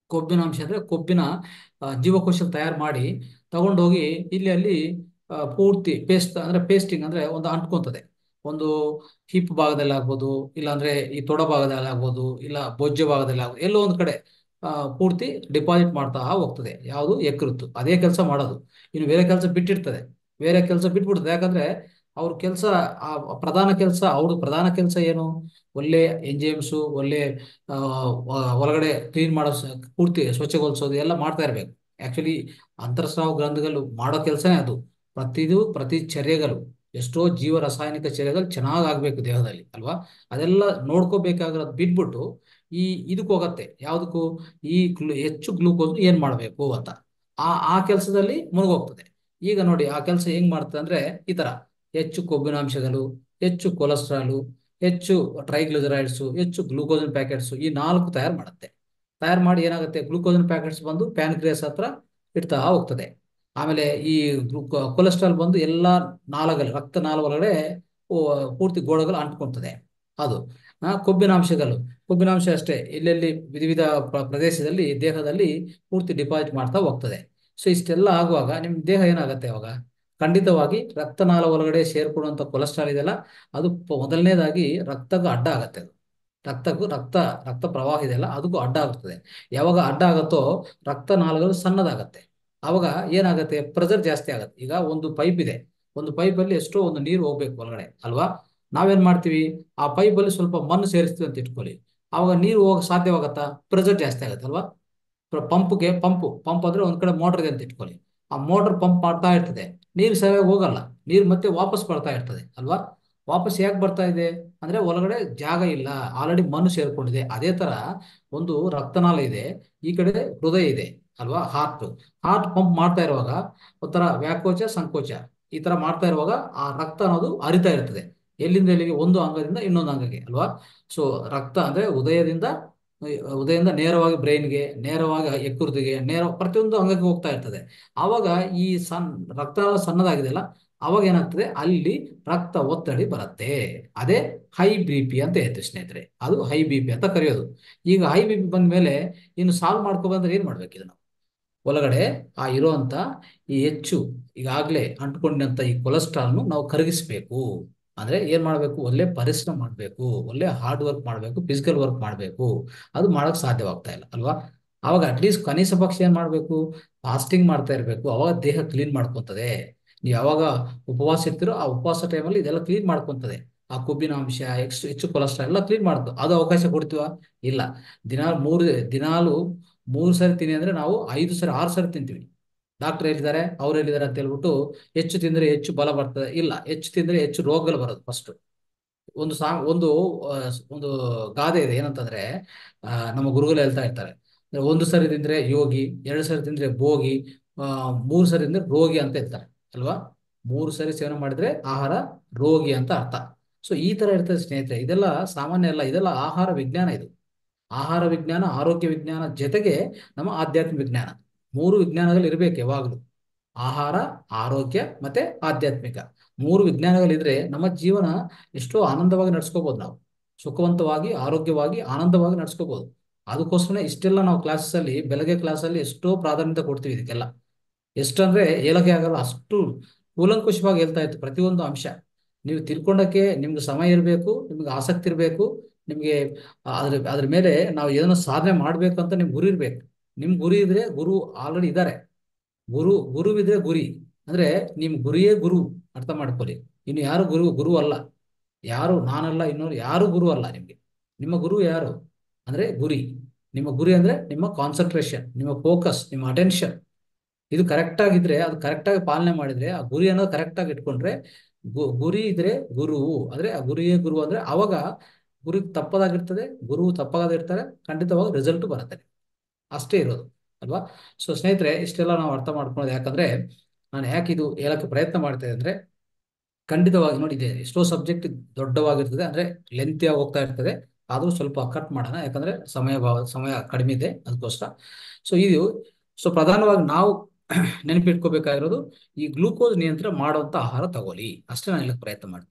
ಕೊಬ್ಬಿನ ಅಂಶ ಅಂದ್ರೆ ಕೊಬ್ಬಿನ ಆ, ಜೀವಕೋಶ ತಯಾರು ಮಾಡಿ ತಗೊಂಡೋಗಿ ಇಲ್ಲಿ ಅಲ್ಲಿ ಆ, ಪೂರ್ತಿ ಪೇಸ್ಟ್ ಅಂದ್ರೆ ಪೇಸ್ಟಿಂಗ್ ಅಂದ್ರೆ ಒಂದು ಅಂಟ್ಕೊಂತದೆ ಒಂದು ಹಿಪ್ ಭಾಗದಲ್ಲಿ ಆಗ್ಬೋದು ಇಲ್ಲ ಅಂದ್ರೆ ಈ ತೊಡ ಭಾಗದಲ್ಲಿ ಆಗ್ಬೋದು ಇಲ್ಲ ಬೊಜ್ಜ ಭಾಗದಲ್ಲಿ ಆಗ್ಬೋದು ಎಲ್ಲೋ ಒಂದು ಕಡೆ ಆ, ಪೂರ್ತಿ ಡಿಪಾಸಿಟ್ ಮಾಡ್ತಾ ಹೋಗ್ತದೆ ಯಾವುದು ಯಕೃತ್ತು ಅದೇ ಕೆಲಸ ಮಾಡೋದು ಇನ್ನು ಬೇರೆ ಕೆಲಸ ಬಿಟ್ಟಿರ್ತದೆ ಬೇರೆ ಕೆಲಸ ಬಿಟ್ಬಿಡ್ತದೆ ಯಾಕಂದ್ರೆ ಅವ್ರ ಕೆಲಸ ಆ ಪ್ರಧಾನ ಕೆಲಸ ಅವ್ರ ಪ್ರಧಾನ ಕೆಲಸ ಏನು ಒಳ್ಳೆ ಎಂಜೈಮ್ಸು ಒಳ್ಳೆ ಆ, ವ- ಒಳಗಡೆ ಕ್ಲೀನ್ ಮಾಡೋ ಸ- ಪೂರ್ತಿ ಸ್ವಚ್ಛಗೊಳಿಸೋದು ಎಲ್ಲ ಮಾಡ್ತಾ ಇರಬೇಕು ಆಕ್ಚುಲಿ ಅಂತರ್ಸ್ರಾವ ಗ್ರಂಥಿಗಳು ಮಾಡೋ ಕೆಲಸನೇ ಅದು ಪ್ರತಿದು ಪ್ರತಿ ಚರ್ಯಗಳು ಎಷ್ಟೋ ಜೀವ ರಾಸಾಯನಿಕ ಚರ್ಯಗಳು ಚೆನ್ನಾಗಿ ಆಗ್ಬೇಕು ದೇಹದಲ್ಲಿ ಅಲ್ವಾ ಅದೆಲ್ಲ ನೋಡ್ಕೋಬೇಕಾಗಿರೋದು ಬಿಟ್ಬಿಟ್ಟು ಈ ಇದಕ್ಕೆ ಹೋಗತ್ತೆ ಯಾವುದಕ್ಕೂ ಈ ಗ್ಲೂ ಹೆಚ್ಚು ಗ್ಲೂಕೋಸ್ ಏನ್ ಮಾಡಬೇಕು ಅಂತ ಆ ಆ ಕೆಲಸದಲ್ಲಿ ಮುಳುಗೋಗ್ತದೆ ಈಗ ನೋಡಿ ಆ ಕೆಲಸ ಹೆಂಗ್ ಮಾಡ್ತದೆ ಅಂದ್ರೆ ಈ ತರ ಹೆಚ್ಚು ಕೊಬ್ಬಿನಾಂಶಗಳು ಹೆಚ್ಚು ಕೊಲೆಸ್ಟ್ರಾಲು ಹೆಚ್ಚು ಟ್ರೈಗ್ಲಿಸರೈಡ್ಸು ಹೆಚ್ಚು ಗ್ಲೂಕೋಸಿನ್ ಪ್ಯಾಕೆಟ್ಸ್ ಈ ನಾಲ್ಕು ತಯಾರು ಮಾಡುತ್ತೆ ತಯಾರು ಮಾಡಿ ಏನಾಗುತ್ತೆ ಗ್ಲೂಕೋಸಿನ್ ಪ್ಯಾಕೆಟ್ಸ್ ಬಂದು ಪ್ಯಾನ್ಕ್ರಿಯಾಸ್ ಹತ್ರ ಇಡ್ತಾ ಹೋಗ್ತದೆ ಆಮೇಲೆ ಈ ಗ್ಲೂಕೋ- ಕೊಲೆಸ್ಟ್ರಾಲ್ ಬಂದು ಎಲ್ಲ ನಾಳಗಳು ರಕ್ತ ನಾಳ ಒಳಗಡೆ ಓ, ಪೂರ್ತಿ ಗೋಡೆಗಳು ಅಂಟ್ಕೊಂತದೆ ಅದು ಆ, ಕೊಬ್ಬಿನಾಂಶಗಳು ಕೊಬ್ಬಿನಾಂಶ ಅಷ್ಟೇ ಎಲ್ಲೆಲ್ಲಿ ವಿಧ ವಿಧ ಪ್ರ- ಪ್ರದೇಶದಲ್ಲಿ ದೇಹದಲ್ಲಿ ಪೂರ್ತಿ ಡಿಪಾಸಿಟ್ ಮಾಡ್ತಾ ಹೋಗ್ತದೆ ಸೊ ಇಷ್ಟೆಲ್ಲ ಆಗುವಾಗ ನಿಮ್ ದೇಹ ಏನಾಗುತ್ತೆ ಅವಾಗ ಖಂಡಿತವಾಗಿ ರಕ್ತನಾಳ ಒಳಗಡೆ ಸೇರ್ಕೊಳ್ಳುವಂತ ಕೊಲೆಸ್ಟ್ರಾಲ್ ಇದೆಯಲ್ಲ ಅದು ಪ- ಮೊದಲನೇದಾಗಿ ರಕ್ತಕ್ಕೂ ಅಡ್ಡ ಆಗತ್ತೆ ಅದು ರಕ್ತಕ್ಕೂ ರಕ್ತ ರಕ್ತ ಪ್ರವಾಹ ಇದೆಯಲ್ಲ ಅದಕ್ಕೂ ಅಡ್ಡ ಆಗುತ್ತದೆ ಯಾವಾಗ ಅಡ್ಡ ಆಗುತ್ತೋ ರಕ್ತನಾಳಗಳು ಸಣ್ಣದಾಗತ್ತೆ ಅವಾಗ ಏನಾಗುತ್ತೆ ಪ್ರೆಷರ್ ಜಾಸ್ತಿ ಆಗತ್ತೆ ಈಗ ಒಂದು ಪೈಪ್ ಇದೆ ಒಂದು ಪೈಪ್ ಅಲ್ಲಿ ಎಷ್ಟೋ ಒಂದು ನೀರು ಹೋಗ್ಬೇಕು ಒಳಗಡೆ ಅಲ್ವಾ ನಾವೇನ್ ಮಾಡ್ತೀವಿ ಆ ಪೈಪ್ ಅಲ್ಲಿ ಸ್ವಲ್ಪ ಮಣ್ಣು ಸೇರಿಸ್ತೀವಿ ಅಂತ ಇಟ್ಕೊಳ್ಳಿ ಅವಾಗ ನೀರು ಹೋಗಕ್ ಸಾಧ್ಯವಾಗತ್ತಾ ಪ್ರೆಷರ್ ಜಾಸ್ತಿ ಆಗತ್ತೆ ಅಲ್ವಾ ಪಂಪ್ಗೆ ಪಂಪು ಪಂಪ್ ಅಂದ್ರೆ ಒಂದ್ ಕಡೆ ಮೋಟರ್ ಇದೆ ಅಂತ ಇಟ್ಕೊಳ್ಳಿ ಆ ಮೋಟರ್ ಪಂಪ್ ಮಾಡ್ತಾ ಇರ್ತದೆ ನೀರು ಸರಿಯಾಗಿ ಹೋಗಲ್ಲ ನೀರು ಮತ್ತೆ ವಾಪಸ್ ಬರ್ತಾ ಇರ್ತದೆ ಅಲ್ವಾ ವಾಪಸ್ ಯಾಕೆ ಬರ್ತಾ ಇದೆ ಅಂದ್ರೆ ಒಳಗಡೆ ಜಾಗ ಇಲ್ಲ ಆಲ್ರೆಡಿ ಮಣ್ಣು ಸೇರ್ಕೊಂಡಿದೆ ಅದೇ ತರ ಒಂದು ರಕ್ತನಾಳ ಇದೆ ಈ ಕಡೆ ಹೃದಯ ಇದೆ ಅಲ್ವಾ ಹಾರ್ಟ್ ಹಾರ್ಟ್ ಪಂಪ್ ಮಾಡ್ತಾ ಇರುವಾಗ ಒಂಥರ ವ್ಯಾಕೋಚ ಸಂಕೋಚ ಈ ತರ ಮಾಡ್ತಾ ಇರುವಾಗ ಆ ರಕ್ತ ಅನ್ನೋದು ಹರಿತಾ ಇರ್ತದೆ ಎಲ್ಲಿಂದ ಎಲ್ಲಿಗೆ ಒಂದು ಅಂಗದಿಂದ ಇನ್ನೊಂದು ಅಂಗಕ್ಕೆ ಅಲ್ವಾ ಸೊ ರಕ್ತ ಅಂದ್ರೆ ಉದಯದಿಂದ ಉದಯದಿಂದ ನೇರವಾಗಿ ಬ್ರೈನ್ಗೆ ನೇರವಾಗಿ ಯಕೃತಿಗೆ ನೇರ ಪ್ರತಿಯೊಂದು ಅಂಗಕ್ಕೆ ಹೋಗ್ತಾ ಇರ್ತದೆ ಆವಾಗ ಈ ಸಣ್ಣ ರಕ್ತನಾಳ ಸಣ್ಣದಾಗಿದೆಯಲ್ಲ ಅವಾಗ ಏನಾಗ್ತದೆ ಅಲ್ಲಿ ರಕ್ತ ಒತ್ತಡಿ ಬರುತ್ತೆ ಅದೇ ಹೈ ಬಿ ಪಿ ಅಂತ ಹೇಳ್ತೀವಿ ಸ್ನೇಹಿತರೆ ಅದು ಹೈ ಬಿ ಪಿ ಅಂತ ಕರೆಯೋದು ಈಗ ಹೈ ಬಿ ಪಿ ಬಂದ ಮೇಲೆ ಇನ್ನು ಸಾಲ್ವ್ ಮಾಡ್ಕೊ ಬಂದ್ರೆ ಏನ್ ಮಾಡ್ಬೇಕು ಇದನ್ನ ಒಳಗಡೆ ಆ ಇರುವಂತ ಈ ಹೆಚ್ಚು ಈಗಾಗಲೇ ಅಂಟ್ಕೊಂಡಂತ ಈ ಕೊಲೆಸ್ಟ್ರಾಲ್ನು ನಾವು ಕರಗಿಸ್ಬೇಕು ಅಂದ್ರೆ ಏನ್ ಮಾಡ್ಬೇಕು ಒಳ್ಳೆ ಪರಿಶ್ರಮ ಮಾಡ್ಬೇಕು ಒಳ್ಳೆ ಹಾರ್ಡ್ ವರ್ಕ್ ಮಾಡ್ಬೇಕು ಫಿಸಿಕಲ್ ವರ್ಕ್ ಮಾಡ್ಬೇಕು ಅದು ಮಾಡಕ್ ಸಾಧ್ಯವಾಗ್ತಾ ಇಲ್ಲ ಅಲ್ವಾ ಅವಾಗ ಅಟ್ಲೀಸ್ಟ್ ಕನಿಷ್ಠ ಪಕ್ಷ ಏನ್ ಮಾಡ್ಬೇಕು ಫಾಸ್ಟಿಂಗ್ ಮಾಡ್ತಾ ಇರ್ಬೇಕು ಅವಾಗ ದೇಹ ಕ್ಲೀನ್ ಮಾಡ್ಕೊಂತದೆ ನೀವು ಯಾವಾಗ ಉಪವಾಸ ಇರ್ತೀರೋ ಆ ಉಪವಾಸ ಟೈಮಲ್ಲಿ ಇದೆಲ್ಲ ಕ್ಲೀನ್ ಮಾಡ್ಕೊಂತದೆ ಆ ಕೊಬ್ಬಿನ ಅಂಶ ಹೆಚ್ಚು ಹೆಚ್ಚು ಕೊಲೆಸ್ಟ್ರಾಲ್ ಎಲ್ಲ ಕ್ಲೀನ್ ಮಾಡ್ತು ಅದು ಅವಕಾಶ ಕೊಡ್ತೀವ ಇಲ್ಲ ದಿನಾಲು ಮೂರು ದಿನಾಲು ಮೂರು ಸರಿ ತಿನ್ನಿ ಅಂದ್ರೆ ನಾವು ಐದು ಸರಿ ಆರು ಸರಿ ತಿಂತೀವಿ ಡಾಕ್ಟರ್ ಹೇಳಿದ್ದಾರೆ ಅವ್ರು ಹೇಳಿದ್ದಾರೆ ಅಂತ ಹೇಳ್ಬಿಟ್ಟು ಹೆಚ್ಚು ತಿಂದ್ರೆ ಹೆಚ್ಚು ಬಲ ಬರ್ತದೆ ಇಲ್ಲ ಹೆಚ್ಚು ತಿಂದ್ರೆ ಹೆಚ್ಚು ರೋಗಗಳು ಬರೋದು ಫಸ್ಟ್ ಒಂದು ಸಾ ಒಂದು ಆ, ಒಂದು ಗಾದೆ ಇದೆ ಏನಂತಂದ್ರೆ ಆ, ನಮ್ಮ ಗುರುಗಳು ಹೇಳ್ತಾ ಇರ್ತಾರೆ ಅಂದ್ರೆ ಒಂದು ಸರಿ ತಿಂದ್ರೆ ಯೋಗಿ ಎರಡು ಸರಿ ತಿಂದ್ರೆ ಭೋಗಿ ಆ, ಮೂರು ಸರಿ ತಿಂದ್ರೆ ರೋಗಿ ಅಂತ ಹೇಳ್ತಾರೆ ಅಲ್ವಾ ಮೂರು ಸರಿ ಸೇವನೆ ಮಾಡಿದ್ರೆ ಆಹಾರ ರೋಗಿ ಅಂತ ಅರ್ಥ ಸೊ ಈ ತರ ಇರ್ತದೆ ಸ್ನೇಹಿತರೆ ಇದೆಲ್ಲ ಸಾಮಾನ್ಯ ಅಲ್ಲ ಇದೆಲ್ಲ ಆಹಾರ ವಿಜ್ಞಾನ ಇದು ಆಹಾರ ವಿಜ್ಞಾನ ಆರೋಗ್ಯ ವಿಜ್ಞಾನ ಜೊತೆಗೆ ನಮ್ಮ ಆಧ್ಯಾತ್ಮಿಕ ವಿಜ್ಞಾನ ಮೂರು ವಿಜ್ಞಾನಗಳು ಇರಬೇಕು ಯಾವಾಗಲೂ ಆಹಾರ ಆರೋಗ್ಯ ಮತ್ತೆ ಆಧ್ಯಾತ್ಮಿಕ ಮೂರು ವಿಜ್ಞಾನಗಳಿದ್ರೆ ನಮ್ಮ ಜೀವನ ಎಷ್ಟೋ ಆನಂದವಾಗಿ ನಡ್ಸ್ಕೋಬಹುದು ನಾವು ಸುಖವಂತವಾಗಿ ಆರೋಗ್ಯವಾಗಿ ಆನಂದವಾಗಿ ನಡ್ಸ್ಕೋಬಹುದು ಅದಕ್ಕೋಸ್ಕರ ಇಷ್ಟೆಲ್ಲ ನಾವು ಕ್ಲಾಸಸ್ ಅಲ್ಲಿ ಬೆಳಗ್ಗೆ ಕ್ಲಾಸಲ್ಲಿ ಎಷ್ಟೋ ಪ್ರಾಧಾನ್ಯತೆ ಕೊಡ್ತೀವಿ ಇದಕ್ಕೆಲ್ಲ ಎಷ್ಟಂದ್ರೆ ಹೇಳಕ್ಕೆ ಆಗಲ್ಲ ಅಷ್ಟು ಕೂಲಂಕುಷವಾಗಿ ಹೇಳ್ತಾ ಇತ್ತು ಪ್ರತಿಯೊಂದು ಅಂಶ ನೀವು ತಿಳ್ಕೊಂಡಕ್ಕೆ ನಿಮ್ಗೆ ಸಮಯ ಇರಬೇಕು ನಿಮ್ಗೆ ಆಸಕ್ತಿ ಇರಬೇಕು ನಿಮ್ಗೆ ಅದ್ರ ಅದ್ರ ಮೇಲೆ ನಾವು ಏನೋ ಸಾಧನೆ ಮಾಡ್ಬೇಕು ಅಂತ ನಿಮ್ಗೆ ಗುರಿ ಇರ್ಬೇಕು ನಿಮ್ ಗುರಿ ಇದ್ರೆ ಗುರು ಆಲ್ರೆಡಿ ಇದ್ದಾರೆ ಗುರು ಗುರುವಿದ್ರೆ ಗುರಿ ಅಂದ್ರೆ ನಿಮ್ ಗುರಿಯೇ ಗುರು ಅರ್ಥ ಮಾಡ್ಕೊಳ್ಳಿ ಇನ್ನು ಯಾರು ಗುರು ಗುರು ಅಲ್ಲ ಯಾರು ನಾನಲ್ಲ ಇನ್ನೊಂದು ಯಾರು ಗುರು ಅಲ್ಲ ನಿಮ್ಗೆ ನಿಮ್ಮ ಗುರು ಯಾರು ಅಂದ್ರೆ ಗುರಿ ನಿಮ್ಮ ಗುರಿ ಅಂದ್ರೆ ನಿಮ್ಮ ಕಾನ್ಸಂಟ್ರೇಷನ್ ನಿಮ್ಮ ಫೋಕಸ್ ನಿಮ್ಮ ಅಟೆನ್ಷನ್ ಇದು ಕರೆಕ್ಟ್ ಆಗಿದ್ರೆ ಅದು ಕರೆಕ್ಟ್ ಆಗಿ ಪಾಲನೆ ಮಾಡಿದ್ರೆ ಆ ಗುರಿ ಅನ್ನೋದು ಕರೆಕ್ಟ್ ಆಗಿ ಇಟ್ಕೊಂಡ್ರೆ ಗು- ಗುರಿ ಇದ್ರೆ ಗುರು ಅಂದ್ರೆ ಆ ಗುರಿಯೇ ಗುರು ಅಂದ್ರೆ ಅವಾಗ ಗುರಿ ತಪ್ಪದಾಗಿರ್ತದೆ ಗುರು ತಪ್ಪಾಗದಿರ್ತಾರೆ ಖಂಡಿತವಾಗಿ ರಿಸಲ್ಟ್ ಬರುತ್ತೆ ಅಷ್ಟೇ ಇರೋದು ಅಲ್ವಾ ಸೊ ಸ್ನೇಹಿತರೆ ಇಷ್ಟೆಲ್ಲ ನಾವು ಅರ್ಥ ಮಾಡ್ಕೊಳ್ಳೋದು ಯಾಕಂದ್ರೆ ನಾನು ಯಾಕೆ ಇದು ಹೇಳಕ್ಕೆ ಪ್ರಯತ್ನ ಮಾಡ್ತಾ ಇದ್ದೆ ಅಂದ್ರೆ ಖಂಡಿತವಾಗಿ ನೋಡಿದೆ ಎಷ್ಟೋ ಸಬ್ಜೆಕ್ಟ್ ದೊಡ್ಡವಾಗಿರ್ತದೆ ಅಂದ್ರೆ ಲೆಂತಿ ಆಗಿ ಹೋಗ್ತಾ ಇರ್ತದೆ ಆದ್ರೂ ಸ್ವಲ್ಪ ಕಟ್ ಮಾಡೋಣ ಯಾಕಂದ್ರೆ ಸಮಯ ಭಾವ ಸಮಯ ಕಡಿಮೆ ಇದೆ ಅದಕ್ಕೋಸ್ಕರ ಸೊ ಇದು ಸೊ ಪ್ರಧಾನವಾಗಿ ನಾವು ನೆನಪಿಟ್ಕೋಬೇಕಾಗಿರೋದು ಈ ಗ್ಲೂಕೋಸ್ ನಿಯಂತ್ರಣ ಮಾಡುವಂತ ಆಹಾರ ತಗೊಳ್ಳಿ ಅಷ್ಟೇ ನಾನು ಹೇಳಕ್ ಪ್ರಯತ್ನ ಮಾಡ್ತೀನಿ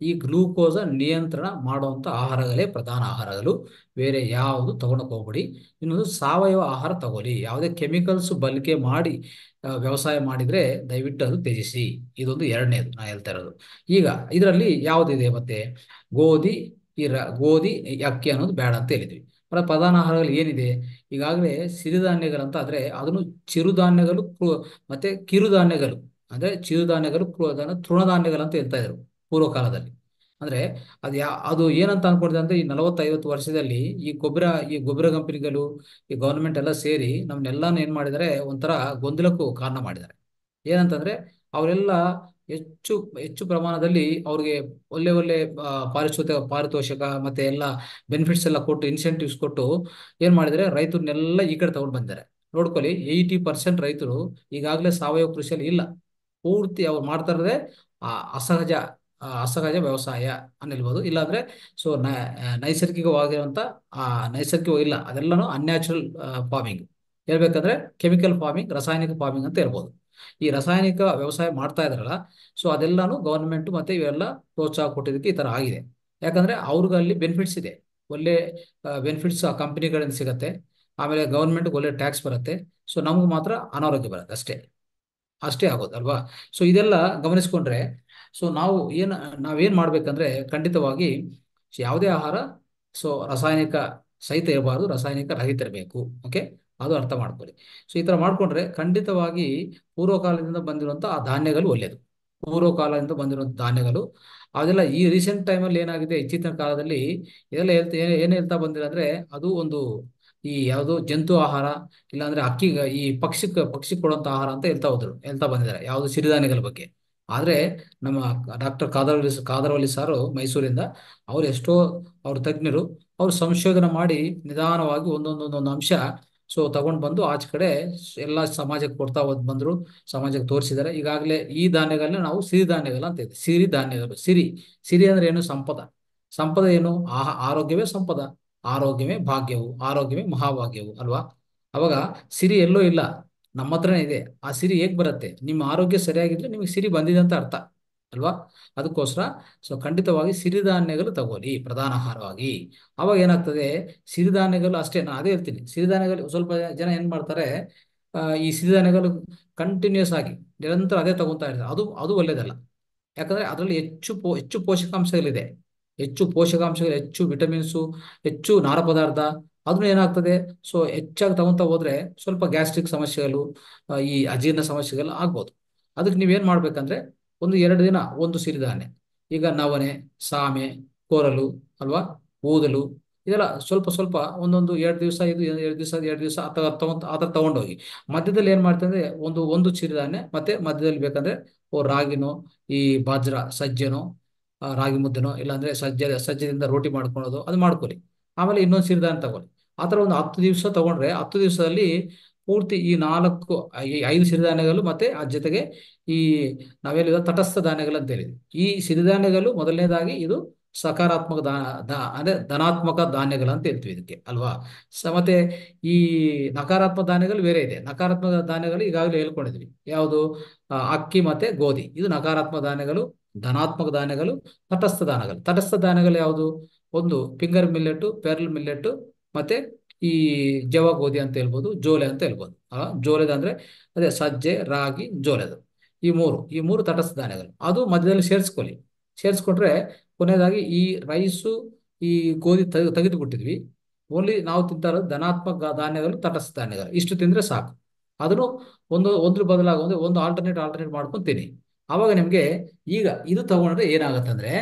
ಈ ಗ್ಲೂಕೋಸ ನಿಯಂತ್ರಣ ಮಾಡುವಂಥ ಆಹಾರಗಳೇ ಪ್ರಧಾನ ಆಹಾರಗಳು ಬೇರೆ ಯಾವುದು ತಗೊಳಕ್ ಹೋಗ್ಬೇಡಿ ಇನ್ನೊಂದು ಸಾವಯವ ಆಹಾರ ತಗೊಳ್ಳಿ ಯಾವುದೇ ಕೆಮಿಕಲ್ಸ್ ಬಳಕೆ ಮಾಡಿ ಆ, ವ್ಯವಸಾಯ ಮಾಡಿದ್ರೆ ದಯವಿಟ್ಟು ಅದು ತ್ಯಜಿಸಿ ಇದೊಂದು ಎರಡನೇದು ನಾ ಹೇಳ್ತಾ ಇರೋದು ಈಗ ಇದರಲ್ಲಿ ಯಾವುದಿದೆ ಮತ್ತೆ ಗೋಧಿ ಈ ರ ಗೋಧಿ ಈ ಅಕ್ಕಿ ಅನ್ನೋದು ಬೇಡ ಅಂತ ಹೇಳಿದ್ವಿ ಪ್ರ- ಪ್ರಧಾನ ಆಹಾರಗಳು ಏನಿದೆ ಈಗಾಗಲೇ ಸಿರಿಧಾನ್ಯಗಳಂತ ಆದ್ರೆ ಅದನ್ನು ಚಿರುಧಾನ್ಯಗಳು ಕೃ- ಮತ್ತೆ ಕಿರುಧಾನ್ಯಗಳು ಅಂದ್ರೆ ಚಿರುಧಾನ್ಯಗಳು ಕೃ- ಅದನ್ನ ತೃಣಧಾನ್ಯಗಳು ಅಂತ ಹೇಳ್ತಾ ಇದ್ರು ಪೂರ್ವ ಕಾಲದಲ್ಲಿ ಅಂದ್ರೆ ಅದು ಯಾ ಅದು ಏನಂತ ಅನ್ಕೊಂಡಿದೆ ಅಂದ್ರೆ ಈ ನಲವತ್ತೈವತ್ತು ವರ್ಷದಲ್ಲಿ ಈ ಗೊಬ್ಬರ ಈ ಗೊಬ್ಬರ ಕಂಪನಿಗಳು ಈ ಗವರ್ಮೆಂಟ್ ಎಲ್ಲ ಸೇರಿ ನಮ್ನೆಲ್ಲಾನು ಏನ್ ಮಾಡಿದ್ದಾರೆ ಒಂಥರ ಗೊಂದಲಕ್ಕೂ ಕಾರಣ ಮಾಡಿದ್ದಾರೆ ಏನಂತಂದ್ರೆ ಅವರೆಲ್ಲ ಹೆಚ್ಚು ಹೆಚ್ಚು ಪ್ರಮಾಣದಲ್ಲಿ ಅವ್ರಿಗೆ ಒಳ್ಳೆ ಒಳ್ಳೆ ಆ, ಪಾರಿತೋಷಿಕ ಪಾರಿತೋಷಕ ಮತ್ತೆ ಎಲ್ಲ ಬೆನಿಫಿಟ್ಸ್ ಎಲ್ಲ ಕೊಟ್ಟು ಇನ್ಸೆಂಟಿವ್ಸ್ ಕೊಟ್ಟು ಏನ್ ಮಾಡಿದ್ದಾರೆ ರೈತರನ್ನೆಲ್ಲ ಈ ಕಡೆ ತಗೊಂಡು ಬಂದಿದ್ದಾರೆ ನೋಡ್ಕೊಳ್ಳಿ ಏಯ್ಟಿ ಪರ್ಸೆಂಟ್ ರೈತರು ಈಗಾಗಲೇ ಸಾವಯವ ಕೃಷಿಯಲ್ಲಿ ಇಲ್ಲ ಪೂರ್ತಿ ಅವ್ರು ಮಾಡ್ತಾ ಇರೋದೇ ಆ ಅಸಹಜ ಆ, ಅಸಹಜ ವ್ಯವಸಾಯ ಅನ್ನಿಲ್ಬೋದು ಇಲ್ಲಾಂದ್ರೆ ಸೊ ನೈಸರ್ಗಿಕವಾಗಿರುವಂತ ಆ ನೈಸರ್ಗಿಕ ಇಲ್ಲ ಅದೆಲ್ಲನೂ ಅನ್ಯಾಚುರಲ್ ಫಾರ್ಮಿಂಗ್ ಹೇಳ್ಬೇಕಂದ್ರೆ ಕೆಮಿಕಲ್ ಫಾರ್ಮಿಂಗ್ ರಾಸಾಯನಿಕ ಫಾರ್ಮಿಂಗ್ ಅಂತ ಹೇಳ್ಬೋದು ಈ ರಾಸಾಯನಿಕ ವ್ಯವಸಾಯ ಮಾಡ್ತಾ ಇದಾರಲ್ಲ ಸೊ ಅದೆಲ್ಲಾನು ಗವರ್ಮೆಂಟ್ ಮತ್ತೆ ಇವೆಲ್ಲ ಪ್ರೋತ್ಸಾಹ ಕೊಟ್ಟಿದ್ದಕ್ಕೆ ಈ ತರ ಆಗಿದೆ ಯಾಕಂದ್ರೆ ಅವ್ರಿಗೆ ಅಲ್ಲಿ ಬೆನಿಫಿಟ್ಸ್ ಇದೆ ಒಳ್ಳೆ ಬೆನಿಫಿಟ್ಸ್ ಆ ಕಂಪನಿಗಳಿಂದ ಸಿಗತ್ತೆ ಆಮೇಲೆ ಗವರ್ಮೆಂಟ್ ಒಳ್ಳೆ ಟ್ಯಾಕ್ಸ್ ಬರುತ್ತೆ ಸೊ ನಮ್ಗೆ ಮಾತ್ರ ಅನಾರೋಗ್ಯ ಬರುತ್ತೆ ಅಷ್ಟೇ ಅಷ್ಟೇ ಆಗೋದು ಅಲ್ವಾ ಸೊ ಇದೆಲ್ಲ ಗಮನಿಸ್ಕೊಂಡ್ರೆ ಸೊ ನಾವು ಏನ್ ನಾವೇನ್ ಮಾಡ್ಬೇಕಂದ್ರೆ ಖಂಡಿತವಾಗಿ ಯಾವುದೇ ಆಹಾರ ಸೊ ರಾಸಾಯನಿಕ ಸಹಿತ ಇರಬಾರ್ದು ರಾಸಾಯನಿಕ ರಹಿತ ಇರಬೇಕು ಓಕೆ ಅದು ಅರ್ಥ ಮಾಡ್ಕೊಳ್ಳಿ ಸೊ ಈ ತರ ಮಾಡ್ಕೊಂಡ್ರೆ ಖಂಡಿತವಾಗಿ ಪೂರ್ವಕಾಲದಿಂದ ಬಂದಿರುವಂತ ಆ ಧಾನ್ಯಗಳು ಒಳ್ಳೆಯದು ಪೂರ್ವಕಾಲದಿಂದ ಬಂದಿರುವಂತ ಧಾನ್ಯಗಳು ಅದೆಲ್ಲ ಈ ರೀಸೆಂಟ್ ಟೈಮಲ್ಲಿ ಏನಾಗಿದೆ ಇತ್ತೀಚಿನ ಕಾಲದಲ್ಲಿ ಇದೆಲ್ಲ ಹೇಳ್ತಾ ಏನ್ ಏನ್ ಹೇಳ್ತಾ ಬಂದಿರ ಅಂದ್ರೆ ಅದು ಒಂದು ಈ ಯಾವುದು ಜಂತು ಆಹಾರ ಇಲ್ಲಾಂದ್ರೆ ಅಕ್ಕಿ ಈ ಪಕ್ಷಿ ಪಕ್ಷಿ ಕೊಡುವಂತ ಆಹಾರ ಅಂತ ಹೇಳ್ತಾ ಹೋದ್ರು ಹೇಳ್ತಾ ಬಂದಿದ್ದಾರೆ ಯಾವುದು ಸಿರಿಧಾನ್ಯಗಳ ಬಗ್ಗೆ ಆದ್ರೆ ನಮ್ಮ ಡಾಕ್ಟರ್ ಕಾದರವಲ್ಲಿ ಕಾದರವಲ್ಲಿ ಸಾರು ಮೈಸೂರಿಂದ ಅವ್ರು ಎಷ್ಟೋ ಅವ್ರ ತಜ್ಞರು ಅವ್ರು ಸಂಶೋಧನೆ ಮಾಡಿ ನಿಧಾನವಾಗಿ ಒಂದೊಂದೊಂದೊಂದು ಅಂಶ ಸೊ ತಗೊಂಡ್ ಬಂದು ಆಚೆ ಕಡೆ ಎಲ್ಲ ಸಮಾಜಕ್ಕೆ ಕೊಡ್ತಾ ಹೋದ್ ಬಂದ್ರು ಸಮಾಜಕ್ಕೆ ತೋರಿಸಿದ್ದಾರೆ ಈಗಾಗಲೇ ಈ ಧಾನ್ಯಗಳನ್ನ ನಾವು ಸಿರಿ ಧಾನ್ಯಗಳು ಅಂತ ಇದೆ ಸಿರಿ ಧಾನ್ಯಗಳು ಸಿರಿ ಸಿರಿ ಅಂದ್ರೆ ಏನು ಸಂಪದ ಸಂಪದ ಏನು ಆಹ ಆರೋಗ್ಯವೇ ಸಂಪದ ಆರೋಗ್ಯವೇ ಭಾಗ್ಯವು ಆರೋಗ್ಯವೇ ಮಹಾಭಾಗ್ಯವು ಅಲ್ವಾ ಅವಾಗ ಸಿರಿ ಎಲ್ಲೋ ಇಲ್ಲ ನಮ್ಮ ಹತ್ರನೇ ಇದೆ ಆ ಸಿರಿ ಹೇಗ್ ಬರುತ್ತೆ ನಿಮ್ಮ ಆರೋಗ್ಯ ಸರಿಯಾಗಿದ್ರೆ ನಿಮಗೆ ಸಿರಿ ಬಂದಿದೆ ಅಂತ ಅರ್ಥ ಅಲ್ವಾ ಅದಕ್ಕೋಸ್ಕರ ಸೊ ಖಂಡಿತವಾಗಿ ಸಿರಿಧಾನ್ಯಗಳು ತಗೊಳ್ಳಿ ಪ್ರಧಾನ ಆಹಾರವಾಗಿ ಅವಾಗ ಏನಾಗ್ತದೆ ಸಿರಿಧಾನ್ಯಗಳು ಅಷ್ಟೇ ನಾನು ಅದೇ ಹೇಳ್ತೀನಿ ಸಿರಿಧಾನ್ಯಗಳು ಸ್ವಲ್ಪ ಜನ ಏನ್ ಮಾಡ್ತಾರೆ ಆ, ಈ ಸಿರಿಧಾನ್ಯಗಳು ಕಂಟಿನ್ಯೂಸ್ ಆಗಿ ನಿರಂತರ ಅದೇ ತಗೊಂತಾ ಇರ್ತಾರೆ ಅದು ಅದು ಒಳ್ಳೇದಲ್ಲ ಯಾಕಂದ್ರೆ ಅದರಲ್ಲಿ ಹೆಚ್ಚು ಪೋ ಹೆಚ್ಚು ಪೋಷಕಾಂಶಗಳಿದೆ ಹೆಚ್ಚು ಪೋಷಕಾಂಶಗಳು ಹೆಚ್ಚು ವಿಟಮಿನ್ಸು ಹೆಚ್ಚು ನಾರ ಪದಾರ್ಥ ಅದನ್ನು ಏನಾಗ್ತದೆ ಸೊ ಹೆಚ್ಚಾಗಿ ತಗೊಂತ ಹೋದ್ರೆ ಸ್ವಲ್ಪ ಗ್ಯಾಸ್ಟ್ರಿಕ್ ಸಮಸ್ಯೆಗಳು ಆ, ಈ ಅಜೀರ್ಣ ಸಮಸ್ಯೆಗಳು ಆಗ್ಬೋದು ಅದಕ್ಕೆ ನೀವೇನ್ ಮಾಡ್ಬೇಕಂದ್ರೆ ಒಂದು ಎರಡು ದಿನ ಒಂದು ಸಿರಿಧಾನ್ಯ ಈಗ ನವಣೆ ಸಾಮೆ ಕೋರಲು ಅಲ್ವಾ ಊದಲು ಇದೆಲ್ಲ ಸ್ವಲ್ಪ ಸ್ವಲ್ಪ ಒಂದೊಂದು ಎರಡು ದಿವಸ ಇದು ಎರಡು ದಿವಸ ಎರಡು ದಿವಸ ಅಥವಾ ತಗೊಂತ ಆ ಥರ ತಗೊಂಡೋಗಿ ಮಧ್ಯದಲ್ಲಿ ಏನ್ ಮಾಡ್ತಂದ್ರೆ ಒಂದು ಒಂದು ಸಿರಿಧಾನ್ಯ ಮತ್ತೆ ಮಧ್ಯದಲ್ಲಿ ಬೇಕಂದ್ರೆ ಓ ರಾಗಿನೋ ಈ ಬಾಜ್ರ ಸಜ್ಜೆನೋ ಆ, ರಾಗಿ ಮುದ್ದೆನೋ ಇಲ್ಲಾಂದ್ರೆ ಸಜ್ಜೆ ಸಜ್ಜೆದಿಂದ ರೋಟಿ ಮಾಡ್ಕೊಳ್ಳೋದು ಅದು ಮಾಡ್ಕೊಳ್ಳಿ ಆಮೇಲೆ ಇನ್ನೊಂದು ಸಿರಿಧಾನ್ಯ ತಗೊಳ್ಳಿ ಆ ಥರ ಒಂದು ಹತ್ತು ದಿವಸ ತಗೊಂಡ್ರೆ ಹತ್ತು ದಿವಸದಲ್ಲಿ ಪೂರ್ತಿ ಈ ನಾಲ್ಕು ಈ ಐದು ಸಿರಿಧಾನ್ಯಗಳು ಮತ್ತೆ ಆ ಜೊತೆಗೆ ಈ ನಾವೇಳಿದ ತಟಸ್ಥ ಧಾನ್ಯಗಳು ಅಂತ ಹೇಳಿದ್ವಿ ಈ ಸಿರಿಧಾನ್ಯಗಳು ಮೊದಲನೇದಾಗಿ ಇದು ಸಕಾರಾತ್ಮಕ ದಾ ದಾ ಅಂದ್ರೆ ಧನಾತ್ಮಕ ಧಾನ್ಯಗಳು ಅಂತ ಹೇಳ್ತೀವಿ ಇದಕ್ಕೆ ಅಲ್ವಾ ಸ ಮತ್ತೆ ಈ ನಕಾರಾತ್ಮಕ ಧಾನ್ಯಗಳು ಬೇರೆ ಇದೆ ನಕಾರಾತ್ಮಕ ಧಾನ್ಯಗಳು ಈಗಾಗಲೇ ಹೇಳ್ಕೊಂಡಿದ್ವಿ ಯಾವುದು ಆ, ಅಕ್ಕಿ ಮತ್ತೆ ಗೋಧಿ ಇದು ನಕಾರಾತ್ಮಕ ಧಾನ್ಯಗಳು ಧನಾತ್ಮಕ ಧಾನ್ಯಗಳು ತಟಸ್ಥ ಧಾನ್ಯಗಳು ತಟಸ್ಥ ಧಾನ್ಯಗಳು ಯಾವುದು ಒಂದು ಫಿಂಗರ್ ಮಿಲ್ಲೆಟ್ ಪೆರ್ಲ್ ಮಿಲ್ಲೆಟ್ ಮತ್ತೆ ಈ ಜವ ಗೋಧಿ ಅಂತ ಹೇಳ್ಬೋದು ಜೋಲೆ ಅಂತ ಹೇಳ್ಬೋದು ಆ ಜೋಲೆದ ಅಂದ್ರೆ ಅದೇ ಸಜ್ಜೆ ರಾಗಿ ಜೋಲೆದು ಈ ಮೂರು ಈ ಮೂರು ತಟಸ್ಥ ಧಾನ್ಯಗಳು ಅದು ಮಧ್ಯದಲ್ಲಿ ಸೇರಿಸ್ಕೊಳ್ಳಿ ಸೇರಿಸ್ಕೊಂಡ್ರೆ ಕೊನೆಯದಾಗಿ ಈ ರೈಸು ಈ ಗೋಧಿ ತೆಗೆ ತೆಗೆದು ಬಿಟ್ಟಿದ್ವಿ ಓನ್ಲಿ ನಾವು ತಿಂತಾ ಇರೋದು ಧನಾತ್ಮಕ ಧಾನ್ಯಗಳು ತಟಸ್ಥ ಧಾನ್ಯಗಳು ಇಷ್ಟು ತಿಂದ್ರೆ ಸಾಕು ಅದನ್ನು ಒಂದು ಒಂದ್ರ ಬದಲಾಗಿ ಒಂದು ಒಂದು ಆಲ್ಟರ್ನೇಟ್ ಆಲ್ಟರ್ನೇಟ್ ಮಾಡ್ಕೊಂಡು ತಿನ್ನಿ ಆವಾಗ ನಿಮ್ಗೆ ಈಗ ಇದು ತಗೊಂಡ್ರೆ ಏನಾಗತ್ತಂದ್ರೆ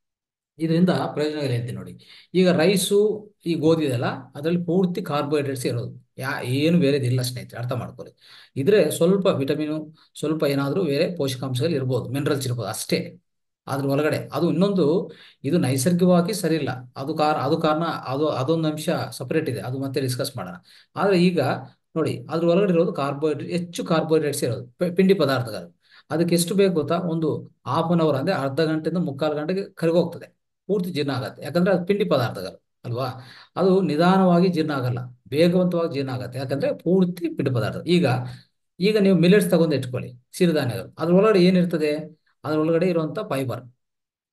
ಇದರಿಂದ ಪ್ರಯೋಜನಗಳು ಹೇಳ್ತೀನಿ ನೋಡಿ ಈಗ ರೈಸು ಈ ಗೋಧಿ ಇದೆಲ್ಲ ಅದರಲ್ಲಿ ಪೂರ್ತಿ ಕಾರ್ಬೋಹೈಡ್ರೇಟ್ಸ್ ಇರೋದು ಯಾ ಏನು ಬೇರೆದಿಲ್ಲ ಸ್ನೇಹಿತರೆ ಅರ್ಥ ಮಾಡ್ಕೊಳ್ಳಿ ಇದ್ರೆ ಸ್ವಲ್ಪ ವಿಟಮಿನು ಸ್ವಲ್ಪ ಏನಾದರೂ ಬೇರೆ ಪೋಷಕಾಂಶಗಳು ಇರ್ಬೋದು ಮಿನರಲ್ಸ್ ಇರ್ಬೋದು ಅಷ್ಟೇ ಅದ್ರ ಒಳಗಡೆ ಅದು ಇನ್ನೊಂದು ಇದು ನೈಸರ್ಗಿಕವಾಗಿ ಸರಿ ಇಲ್ಲ ಅದು ಕಾರಣ ಅದು ಕಾರಣ ಅದು ಅದೊಂದು ಅಂಶ ಸಪರೇಟ್ ಇದೆ ಅದು ಮತ್ತೆ ಡಿಸ್ಕಸ್ ಮಾಡೋಣ ಆದ್ರೆ ಈಗ ನೋಡಿ ಅದ್ರ ಒಳಗಡೆ ಇರೋದು ಕಾರ್ಬೋಹೈಡ್ರೇಟ್ ಹೆಚ್ಚು ಕಾರ್ಬೋಹೈಡ್ರೇಟ್ಸ್ ಇರೋದು ಪಿ- ಪಿಂಡಿ ಪದಾರ್ಥಗಳು ಅದಕ್ಕೆ ಎಷ್ಟು ಬೇಕು ಗೊತ್ತಾ ಒಂದು ಹಾಫ್ ಅನ್ ಅವರ್ ಅಂದ್ರೆ ಅರ್ಧ ಗಂಟೆಯಿಂದ ಮುಕ್ಕಾಲು ಗಂಟೆಗೆ ಕರಗೋಗ್ತದೆ ಪೂರ್ತಿ ಜೀರ್ಣ ಆಗತ್ತೆ ಯಾಕಂದ್ರೆ ಅದು ಪಿಂಡಿ ಪದಾರ್ಥಗಳು ಅಲ್ವಾ ಅದು ನಿಧಾನವಾಗಿ ಜೀರ್ಣ ಆಗಲ್ಲ ವೇಗವಂತವಾಗಿ ಜೀರ್ಣ ಆಗತ್ತೆ ಯಾಕಂದ್ರೆ ಪೂರ್ತಿ ಪಿಂಡಿ ಪದಾರ್ಥ ಈಗ ಈಗ ನೀವು ಮಿಲೆಟ್ಸ್ ತಗೊಂಡು ಇಟ್ಕೊಳ್ಳಿ ಸಿರಿಧಾನ್ಯಗಳು ಅದ್ರ ಒಳಗಡೆ ಏನಿರ್ತದೆ ಅದ್ರ ಒಳಗಡೆ ಇರುವಂತ ಫೈಬರ್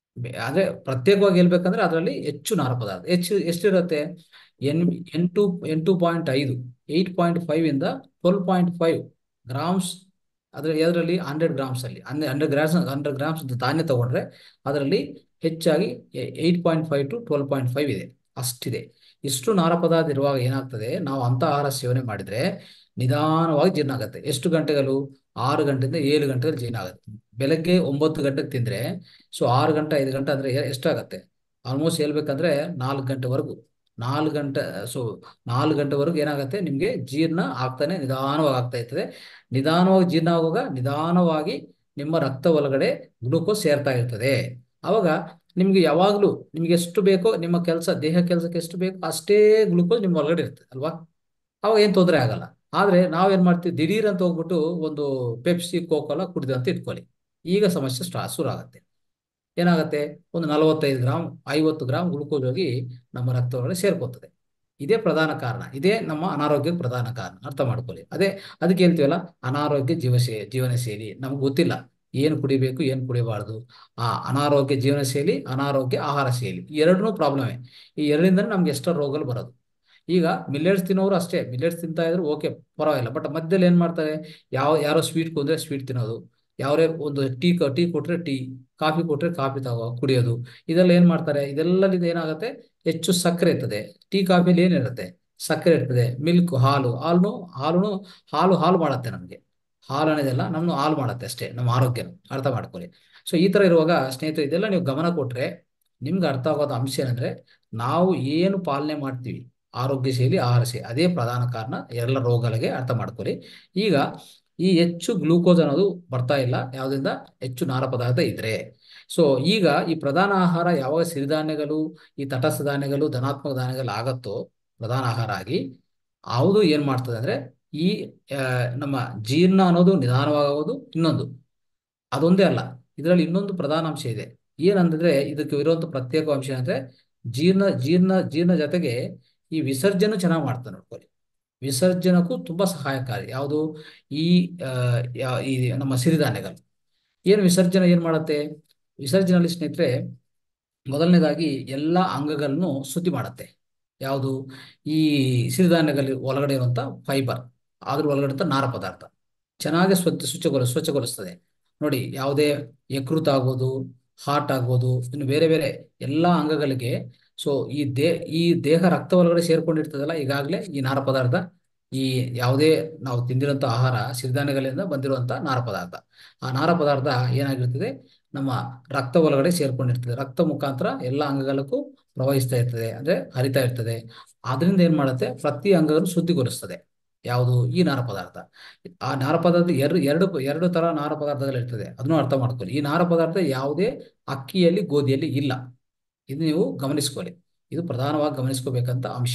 ಬೆ- ಆದ್ರೆ ಪ್ರತ್ಯೇಕವಾಗಿ ಹೇಳ್ಬೇಕಂದ್ರೆ ಅದರಲ್ಲಿ ಹೆಚ್ಚು ನಾರು ಪದಾರ್ಥ ಹೆಚ್ಚು ಎಷ್ಟಿರುತ್ತೆ ಎನ್ ಎಂಟು ಎಂಟು ಪಾಯಿಂಟ್ ಐದು ಏಯ್ಟ್ ಪಾಯಿಂಟ್ ಫೈವ್ ಇಂದ ಟ್ವೆಲ್ ಪಾಯಿಂಟ್ ಫೈವ್ ಗ್ರಾಮ್ಸ್ ಅದ್ರ ಅದರಲ್ಲಿ ಹಂಡ್ರೆಡ್ ಗ್ರಾಮ್ಸ್ ಅಲ್ಲಿ ಅಂದ್ರೆ ಹಂಡ್ರೆಡ್ ಗ್ರಾಮ್ಸ್ ಹಂಡ್ರೆಡ್ ಗ್ರಾಮ್ಸ್ ಧಾನ್ಯ ತಗೊಂಡ್ರೆ ಅದರಲ್ಲಿ ಹೆಚ್ಚಾಗಿ eight point five to twelve point five ಇದೆ ಅಷ್ಟಿದೆ ಇಷ್ಟು ನಾರ ಪದಾರ್ಥ ಇರುವಾಗ ಏನಾಗ್ತದೆ ನಾವು ಅಂತ ಆಹಾರ ಸೇವನೆ ಮಾಡಿದ್ರೆ ನಿಧಾನವಾಗಿ ಜೀರ್ಣ ಆಗುತ್ತೆ ಎಷ್ಟು ಗಂಟೆಗಳು ಆರು ಗಂಟೆಯಿಂದ ಏಳು ಗಂಟೆಗಳು ಜೀರ್ಣ ಆಗುತ್ತೆ ಬೆಳಗ್ಗೆ ಒಂಬತ್ತು ಗಂಟೆಗೆ ತಿಂದ್ರೆ ಸೊ ಆರು ಗಂಟೆ ಐದು ಗಂಟೆ ಅಂದ್ರೆ ಎ- ಎಷ್ಟಾಗತ್ತೆ ಆಲ್ಮೋಸ್ಟ್ ಹೇಳ್ಬೇಕಂದ್ರೆ ನಾಲ್ಕು ಗಂಟೆವರೆಗೂ ನಾಲ್ಕು ಗಂಟೆ ಸೊ ನಾಲ್ಕು ಗಂಟೆವರೆಗೂ ಏನಾಗುತ್ತೆ ನಿಮಗೆ ಜೀರ್ಣ ಆಗ್ತಾನೆ ನಿಧಾನವಾಗಿ ಆಗ್ತಾ ಇರ್ತದೆ ನಿಧಾನವಾಗಿ ಜೀರ್ಣ ಆಗುವಾಗ ನಿಧಾನವಾಗಿ ನಿಮ್ಮ ರಕ್ತ ಒಳಗಡೆ ಗ್ಲೂಕೋಸ್ ಸೇರ್ತಾ ಇರ್ತದೆ ಅವಾಗ ನಿಮ್ಗೆ ಯಾವಾಗಲೂ ನಿಮ್ಗೆ ಎಷ್ಟು ಬೇಕೋ ನಿಮ್ಮ ಕೆಲಸ ದೇಹ ಕೆಲಸಕ್ಕೆ ಎಷ್ಟು ಬೇಕೋ ಅಷ್ಟೇ ಗ್ಲೂಕೋಸ್ ನಿಮ್ಮ ಒಳಗಡೆ ಇರ್ತದೆ ಅಲ್ವಾ ಅವಾಗ ಏನು ತೊಂದರೆ ಆಗಲ್ಲ ಆದ್ರೆ ನಾವೇನ್ ಮಾಡ್ತೀವಿ ದಿಢೀರ್ ಅಂತ ಹೋಗ್ಬಿಟ್ಟು ಒಂದು ಪೆಪ್ಸಿ ಕೋಕೋಲ ಕುಡಿದು ಅಂತ ಇಟ್ಕೊಳ್ಳಿ ಈಗ ಸಮಸ್ಯೆ ಸ್ಟಾ ಶುರು ಆಗುತ್ತೆ ಏನಾಗುತ್ತೆ ಒಂದು ನಲವತ್ತೈದು ಗ್ರಾಮ್ ಐವತ್ತು ಗ್ರಾಮ್ ಗ್ಲುಕೋಸ್ ಹೋಗಿ ನಮ್ಮ ರಕ್ತ ಒಳಗಡೆ ಸೇರ್ಕೋತದೆ ಇದೇ ಪ್ರಧಾನ ಕಾರಣ ಇದೇ ನಮ್ಮ ಅನಾರೋಗ್ಯಕ್ಕೆ ಪ್ರಧಾನ ಕಾರಣ ಅರ್ಥ ಮಾಡ್ಕೊಳ್ಳಿ ಅದೇ ಅದಕ್ಕೆ ಹೇಳ್ತೀವಲ್ಲ ಅನಾರೋಗ್ಯ ಜೀವಶೇ ಜೀವನ ಶೈಲಿ ನಮ್ಗೆ ಗೊತ್ತಿಲ್ಲ ಏನು ಕುಡಿಬೇಕು ಏನು ಕುಡಿಬಾರ್ದು ಆ ಅನಾರೋಗ್ಯ ಜೀವನ ಶೈಲಿ ಅನಾರೋಗ್ಯ ಆಹಾರ ಶೈಲಿ ಎರಡನ್ನೂ ಪ್ರಾಬ್ಲಮೇ ಈ ಎರಡರಿಂದನೇ ನಮ್ಗೆ ಎಷ್ಟೋ ರೋಗಗಳು ಬರೋದು ಈಗ ಮಿಲ್ಲೆಟ್ಸ್ ತಿನ್ನೋರು ಅಷ್ಟೇ ಮಿಲ್ಲೆಟ್ಸ್ ತಿಂತಾ ಇದ್ರು ಓಕೆ ಪರವಾಗಿಲ್ಲ ಬಟ್ ಮಧ್ಯದಲ್ಲಿ ಏನ್ ಮಾಡ್ತಾರೆ ಯಾವ ಯಾರೋ ಸ್ವೀಟ್ ಕೊಂದ್ರೆ ಸ್ವೀಟ್ ತಿನ್ನೋದು ಯಾವ್ರೇ ಒಂದು ಟೀ ಟೀ ಕೊಟ್ರೆ ಟೀ ಕಾಫಿ ಕೊಟ್ರೆ ಕಾಫಿ ತಗೋ ಕುಡಿಯೋದು ಇದೆಲ್ಲ ಏನ್ ಮಾಡ್ತಾರೆ ಇದೆಲ್ಲದಿಂದ ಏನಾಗುತ್ತೆ ಹೆಚ್ಚು ಸಕ್ಕರೆ ಇರ್ತದೆ ಟೀ ಕಾಫಿಲಿ ಏನಿರುತ್ತೆ ಸಕ್ಕರೆ ಇರ್ತದೆ ಮಿಲ್ಕ್ ಹಾಲು ಹಾಲು ಹಾಲು ಹಾಲು ಹಾಲು ಮಾಡುತ್ತೆ ನಮಗೆ ಹಾಲು ಅನ್ನೋದೆಲ್ಲ ನಮ್ಮನ್ನು ಹಾಲು ಮಾಡುತ್ತೆ ಅಷ್ಟೇ ನಮ್ಮ ಆರೋಗ್ಯನ ಅರ್ಥ ಮಾಡ್ಕೊಳ್ಳಿ ಸೊ ಈ ತರ ಇರುವಾಗ ಸ್ನೇಹಿತರೆ ಇದೆಲ್ಲ ನೀವು ಗಮನ ಕೊಟ್ರೆ ನಿಮ್ಗೆ ಅರ್ಥ ಆಗೋದ ಅಂಶ ಏನಂದ್ರೆ ನಾವು ಏನು ಪಾಲನೆ ಮಾಡ್ತೀವಿ ಆರೋಗ್ಯ ಶೈಲಿ ಆಹಾರ ಶೈಲಿ ಅದೇ ಪ್ರಧಾನ ಕಾರಣ ಎಲ್ಲ ರೋಗಗಳಿಗೆ ಅರ್ಥ ಮಾಡ್ಕೊಳ್ಳಿ ಈಗ ಈ ಹೆಚ್ಚು ಗ್ಲೂಕೋಸ್ ಅನ್ನೋದು ಬರ್ತಾ ಇಲ್ಲ ಯಾವುದರಿಂದ ಹೆಚ್ಚು ನಾರ ಪದಾರ್ಥ ಇದ್ರೆ ಸೊ ಈಗ ಈ ಪ್ರಧಾನ ಆಹಾರ ಯಾವಾಗ ಸಿರಿಧಾನ್ಯಗಳು ಈ ತಟಸ್ಥ ಧಾನ್ಯಗಳು ಧನಾತ್ಮಕ ಧಾನ್ಯಗಳು ಆಗತ್ತೋ ಪ್ರಧಾನ ಆಹಾರ ಆಗಿ ಯಾವುದು ಏನ್ ಮಾಡ್ತದೆ ಅಂದ್ರೆ ಈ ಆ, ನಮ್ಮ ಜೀರ್ಣ ಅನ್ನೋದು ನಿಧಾನವಾಗೋದು ಇನ್ನೊಂದು ಅದೊಂದೇ ಅಲ್ಲ ಇದರಲ್ಲಿ ಇನ್ನೊಂದು ಪ್ರಧಾನ ಅಂಶ ಇದೆ ಏನಂದ್ರೆ ಇದಕ್ಕೆ ಇರುವಂತ ಪ್ರತ್ಯೇಕ ಅಂಶ ಅಂದ್ರೆ ಜೀರ್ಣ ಜೀರ್ಣ ಜೀರ್ಣ ಜೊತೆಗೆ ಈ ವಿಸರ್ಜನೆ ಚೆನ್ನಾಗಿ ಮಾಡ್ತಾರೆ ನೋಡ್ಕೊಳ್ಳಿ ವಿಸರ್ಜನಕ್ಕೂ ತುಂಬಾ ಸಹಾಯಕಾರಿ ಯಾವುದು ಈ ಆ, ಯಾ- ಈ ನಮ್ಮ ಸಿರಿಧಾನ್ಯಗಳು ಏನು ವಿಸರ್ಜನೆ ಏನ್ ಮಾಡುತ್ತೆ ವಿಸರ್ಜನೆಯಲ್ಲಿ ಸ್ನೇಹಿತರೆ ಮೊದಲನೇದಾಗಿ ಎಲ್ಲ ಅಂಗಗಳನ್ನು ಶುದ್ಧಿ ಮಾಡುತ್ತೆ ಯಾವುದು ಈ ಸಿರಿಧಾನ್ಯಗಳಲ್ಲಿ ಒಳಗಡೆ ಇರುವಂತ ಫೈಬರ್ ಅದ್ರ ಒಳಗಡೆ ಇರುವಂತ ನಾರ ಪದಾರ್ಥ ಚೆನ್ನಾಗಿ ಸ್ವಚ್ಛ ಸ್ವಚ್ಛಗೊಳ ಸ್ವಚ್ಛಗೊಳಿಸ್ತದೆ ನೋಡಿ ಯಾವುದೇ ಯಕೃತ್ ಆಗ್ಬೋದು ಹಾರ್ಟ್ ಆಗ್ಬೋದು ಇನ್ನು ಬೇರೆ ಬೇರೆ ಎಲ್ಲಾ ಅಂಗಗಳಿಗೆ ಸೊ ಈ ದೇ ಈ ದೇಹ ರಕ್ತ ಒಳಗಡೆ ಸೇರ್ಕೊಂಡಿರ್ತದಲ್ಲ ಈಗಾಗಲೇ ಈ ನಾರ ಪದಾರ್ಥ ಈ ಯಾವುದೇ ನಾವು ತಿಂದಿರುವಂತ ಆಹಾರ ಸಿರಿಧಾನ್ಯಗಳಿಂದ ಬಂದಿರುವಂತ ನಾರ ಪದಾರ್ಥ ಆ ನಾರ ಪದಾರ್ಥ ಏನಾಗಿರ್ತದೆ ನಮ್ಮ ರಕ್ತ ಒಳಗಡೆ ಸೇರ್ಕೊಂಡಿರ್ತದೆ ರಕ್ತ ಮುಖಾಂತರ ಎಲ್ಲ ಅಂಗಗಳಕ್ಕೂ ಪ್ರವಹಿಸ್ತಾ ಇರ್ತದೆ ಅಂದ್ರೆ ಹರಿತಾ ಇರ್ತದೆ ಅದರಿಂದ ಏನ್ ಮಾಡುತ್ತೆ ಪ್ರತಿ ಅಂಗಗಳನ್ನು ಶುದ್ಧಿಗೊಳಿಸ್ತದೆ ಯಾವುದು ಈ ನಾರ ಪದಾರ್ಥ ಆ ನಾರ ಪದಾರ್ಥ ಎರಡು ಎರಡು ಎರಡು ತರ ನಾರ ಪದಾರ್ಥಗಳಿರ್ತದೆ ಅದನ್ನು ಅರ್ಥ ಮಾಡ್ಕೊಳ್ಳಿ ಈ ನಾರ ಪದಾರ್ಥ ಯಾವುದೇ ಅಕ್ಕಿಯಲ್ಲಿ ಗೋಧಿಯಲ್ಲಿ ಇಲ್ಲ ಇದು ನೀವು ಗಮನಿಸ್ಕೊಳ್ಳಿ ಇದು ಪ್ರಧಾನವಾಗಿ ಗಮನಿಸ್ಕೋಬೇಕಂತ ಅಂಶ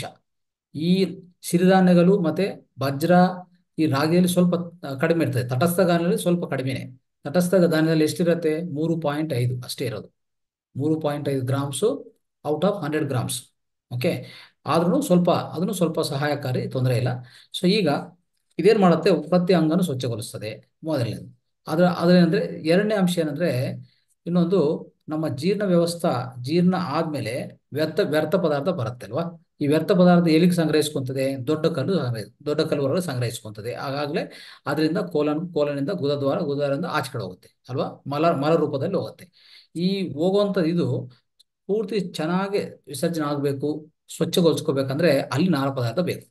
ಈ ಸಿರಿಧಾನ್ಯಗಳು ಮತ್ತೆ ವಜ್ರ ಈ ರಾಗಿಯಲ್ಲಿ ಸ್ವಲ್ಪ ಆ, ಕಡಿಮೆ ಇರ್ತದೆ ತಟಸ್ಥ ಧಾನ್ಯದಲ್ಲಿ ಸ್ವಲ್ಪ ಕಡಿಮೆನೆ ತಟಸ್ಥ ಧಾನ್ಯದಲ್ಲಿ ಎಷ್ಟಿರುತ್ತೆ ಮೂರು ಪಾಯಿಂಟ್ ಐದು ಅಷ್ಟೇ ಇರೋದು ಮೂರು ಪಾಯಿಂಟ್ ಐದು grams out of hundred grams okay ಆದ್ರೂ ಸ್ವಲ್ಪ ಅದನ್ನು ಸ್ವಲ್ಪ ಸಹಾಯಕಾರಿ ತೊಂದರೆ ಇಲ್ಲ ಸೊ ಈಗ ಇದೇನ್ ಮಾಡುತ್ತೆ ಪ್ರತಿ ಅಂಗನು ಸ್ವಚ್ಛಗೊಳಿಸ್ತದೆ ಮೊದಲನೇದು ಅದ್ರ ಅದ್ರೇನಂದ್ರೆ ಎರಡನೇ ಅಂಶ ಏನಂದ್ರೆ ಇನ್ನೊಂದು ನಮ್ಮ ಜೀರ್ಣ ವ್ಯವಸ್ಥಾ ಜೀರ್ಣ ಆದ್ಮೇಲೆ ವ್ಯರ್ಥ ವ್ಯರ್ಥ ಪದಾರ್ಥ ಬರುತ್ತೆ ಅಲ್ವಾ ಈ ವ್ಯರ್ಥ ಪದಾರ್ಥ ಎಲ್ಲಿಗೆ ಸಂಗ್ರಹಿಸ್ಕೊಂತದೆ ದೊಡ್ಡ ಕಲ್ಲು ಸಂಗ್ರಹ ದೊಡ್ಡ ಕಲ್ಲು ಹೊರಗಡೆ ಸಂಗ್ರಹಿಸ್ಕೊಂತದೆ ಆಗಾಗಲೇ ಅದರಿಂದ ಕೋಲನ್ ಕೋಲನಿಂದ ಗುದದ್ವಾರ ಗುದದ್ವಾರದಿಂದ ಆಚೆ ಕಡೆ ಹೋಗುತ್ತೆ ಅಲ್ವಾ ಮಲ ಮಲ ರೂಪದಲ್ಲಿ ಹೋಗುತ್ತೆ ಈ ಹೋಗುವಂಥದ್ದು ಇದು ಪೂರ್ತಿ ಚೆನ್ನಾಗಿ ವಿಸರ್ಜನೆ ಆಗಬೇಕು ಸ್ವಚ್ಛಗೊಳಿಸ್ಕೋಬೇಕಂದ್ರೆ ಅಲ್ಲಿ ನಾರ ಪದಾರ್ಥ ಬೇಕು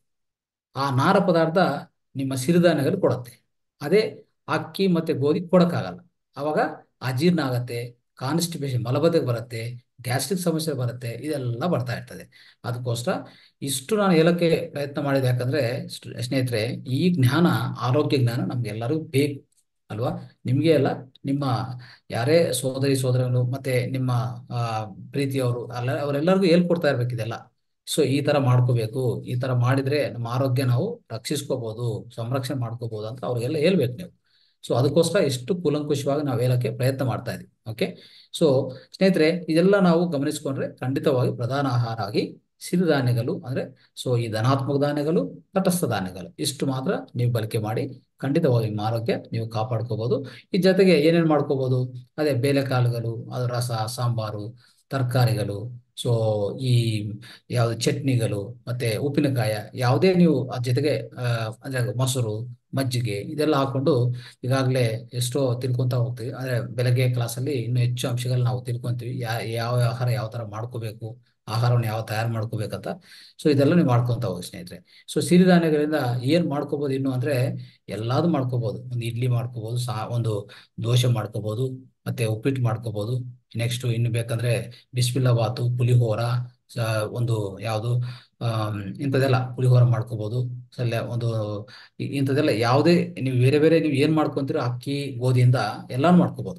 ಆ ನಾರ ಪದಾರ್ಥ ನಿಮ್ಮ ಸಿರಿಧಾನ್ಯಗಳು ಕೊಡುತ್ತೆ ಅದೇ ಅಕ್ಕಿ ಮತ್ತೆ ಗೋಧಿ ಕೊಡಕ್ಕಾಗಲ್ಲ ಅವಾಗ ಅಜೀರ್ಣ ಆಗತ್ತೆ ಕಾನ್ಸ್ಟಿಪೇಷನ್ ಮಲಬದ್ಧತೆ ಬರುತ್ತೆ ಗ್ಯಾಸ್ಟ್ರಿಕ್ ಸಮಸ್ಯೆ ಬರುತ್ತೆ ಇದೆಲ್ಲ ಬರ್ತಾ ಇರ್ತದೆ ಅದಕ್ಕೋಸ್ಕರ ಇಷ್ಟು ನಾನು ಹೇಳಕ್ಕೆ ಪ್ರಯತ್ನ ಮಾಡಿದೆ ಯಾಕಂದ್ರೆ ಸ್ಟ- ಸ್ನೇಹಿತರೆ ಈ ಜ್ಞಾನ ಆರೋಗ್ಯ ಜ್ಞಾನ ನಮ್ಗೆಲ್ಲರಿಗೂ ಬೇಕು ಅಲ್ವಾ ನಿಮ್ಗೆ ಅಲ್ಲ ನಿಮ್ಮ ಯಾರೇ ಸೋದರಿ ಸೋದರಗಳು ಮತ್ತೆ ನಿಮ್ಮ ಆ ಪ್ರೀತಿಯವರು ಅಲ್ಲ ಅವರೆಲ್ಲರಿಗೂ ಹೇಳ್ಕೊಡ್ತಾ ಇರ್ಬೇಕು ಇದೆಲ್ಲ ಸೊ ಈ ತರ ಮಾಡ್ಕೋಬೇಕು ಈ ತರ ಮಾಡಿದ್ರೆ ನಮ್ಮ ಆರೋಗ್ಯ ನಾವು ರಕ್ಷಿಸ್ಕೋಬಹುದು ಸಂರಕ್ಷಣೆ ಮಾಡ್ಕೋಬಹುದು ಅಂತ ಅವ್ರಿಗೆಲ್ಲ ಹೇಳ್ಬೇಕು ನೀವು ಸೊ ಅದಕ್ಕೋಸ್ಕರ ಎಷ್ಟು ಕೂಲಂಕುಷವಾಗಿ ನಾವು ಹೇಳಕ್ಕೆ ಪ್ರಯತ್ನ ಮಾಡ್ತಾ ಇದೀವಿ ಓಕೆ ಸೊ ಸ್ನೇಹಿತರೆ ಇದೆಲ್ಲ ನಾವು ಗಮನಿಸ್ಕೊಂಡ್ರೆ ಖಂಡಿತವಾಗಿ ಪ್ರಧಾನ ಆಹಾರ ಆಗಿ ಸಿರಿಧಾನ್ಯಗಳು ಅಂದ್ರೆ ಸೊ ಈ ಧನಾತ್ಮಕ ಧಾನ್ಯಗಳು ತಟಸ್ಥ ಧಾನ್ಯಗಳು ಇಷ್ಟು ಮಾತ್ರ ನೀವು ಬಳಕೆ ಮಾಡಿ ಖಂಡಿತವಾಗಿ ನಿಮ್ಮ ಆರೋಗ್ಯ ನೀವು ಕಾಪಾಡ್ಕೋಬಹುದು ಈ ಜೊತೆಗೆ ಏನೇನು ಮಾಡ್ಕೋಬಹುದು ಅದೇ ಬೇಳೆಕಾಳುಗಳು ಅದು ರಸ ಸಾಂಬಾರು ತರಕಾರಿಗಳು ಸೊ ಈ ಯಾವುದು ಚಟ್ನಿಗಳು ಮತ್ತೆ ಉಪ್ಪಿನಕಾಯ ಯಾವುದೇ ನೀವು ಅದ್ರ ಜೊತೆಗೆ ಆ, ಅಂದ್ರೆ ಮೊಸರು ಮಜ್ಜಿಗೆ ಇದೆಲ್ಲ ಹಾಕೊಂಡು ಈಗಾಗಲೇ ಎಷ್ಟೋ ತಿಳ್ಕೊಂತ ಹೋಗ್ತೀವಿ ಅಂದ್ರೆ ಬೆಳಗ್ಗೆ ಕ್ಲಾಸಲ್ಲಿ ಇನ್ನೂ ಹೆಚ್ಚು ಅಂಶಗಳು ನಾವು ತಿಳ್ಕೊಂತೀವಿ ಯಾ ಯಾವ ಆಹಾರ ಯಾವ ತರ ಮಾಡ್ಕೋಬೇಕು ಆಹಾರವನ್ನು ಯಾವ ತಯಾರು ಮಾಡ್ಕೋಬೇಕಂತ ಸೊ ಇದೆಲ್ಲ ನೀವು ಮಾಡ್ಕೊಂತ ಹೋಗಿ ಸ್ನೇಹಿತರೆ ಸೊ ಸಿರಿಧಾನ್ಯಗಳಿಂದ ಏನ್ ಮಾಡ್ಕೋಬಹುದು ಇನ್ನು ಅಂದ್ರೆ ಎಲ್ಲಾದು ಮಾಡ್ಕೋಬಹುದು ಒಂದು ಇಡ್ಲಿ ಮಾಡ್ಕೋಬಹುದು ಸಾ ಒಂದು ದೋಸೆ ಮಾಡ್ಕೋಬಹುದು ಮತ್ತೆ ಉಪ್ಪಿಟ್ಟು ಮಾಡ್ಕೋಬಹುದು ನೆಕ್ಸ್ಟ್ ಇನ್ನು ಬೇಕಂದ್ರೆ ಬಿಸ್ಮಿಲ್ಲಾಬಾತು ಪುಲಿಹೋರ ಸ- ಒಂದು ಯಾವುದು ಆಮ್, ಇಂಥದ್ದೆಲ್ಲ ಪುಲಿಹೋರ ಮಾಡ್ಕೋಬಹುದು ಸಲ್ಲ ಒಂದು ಇ- ಇಂಥದ್ದೆಲ್ಲ ಯಾವುದೇ ನೀವು ಬೇರೆ ಬೇರೆ ನೀವು ಏನ್ ಮಾಡ್ಕೊಂತೀರೋ ಅಕ್ಕಿ ಗೋಧಿಯಿಂದ ಎಲ್ಲಾನು ಮಾಡ್ಕೋಬಹುದು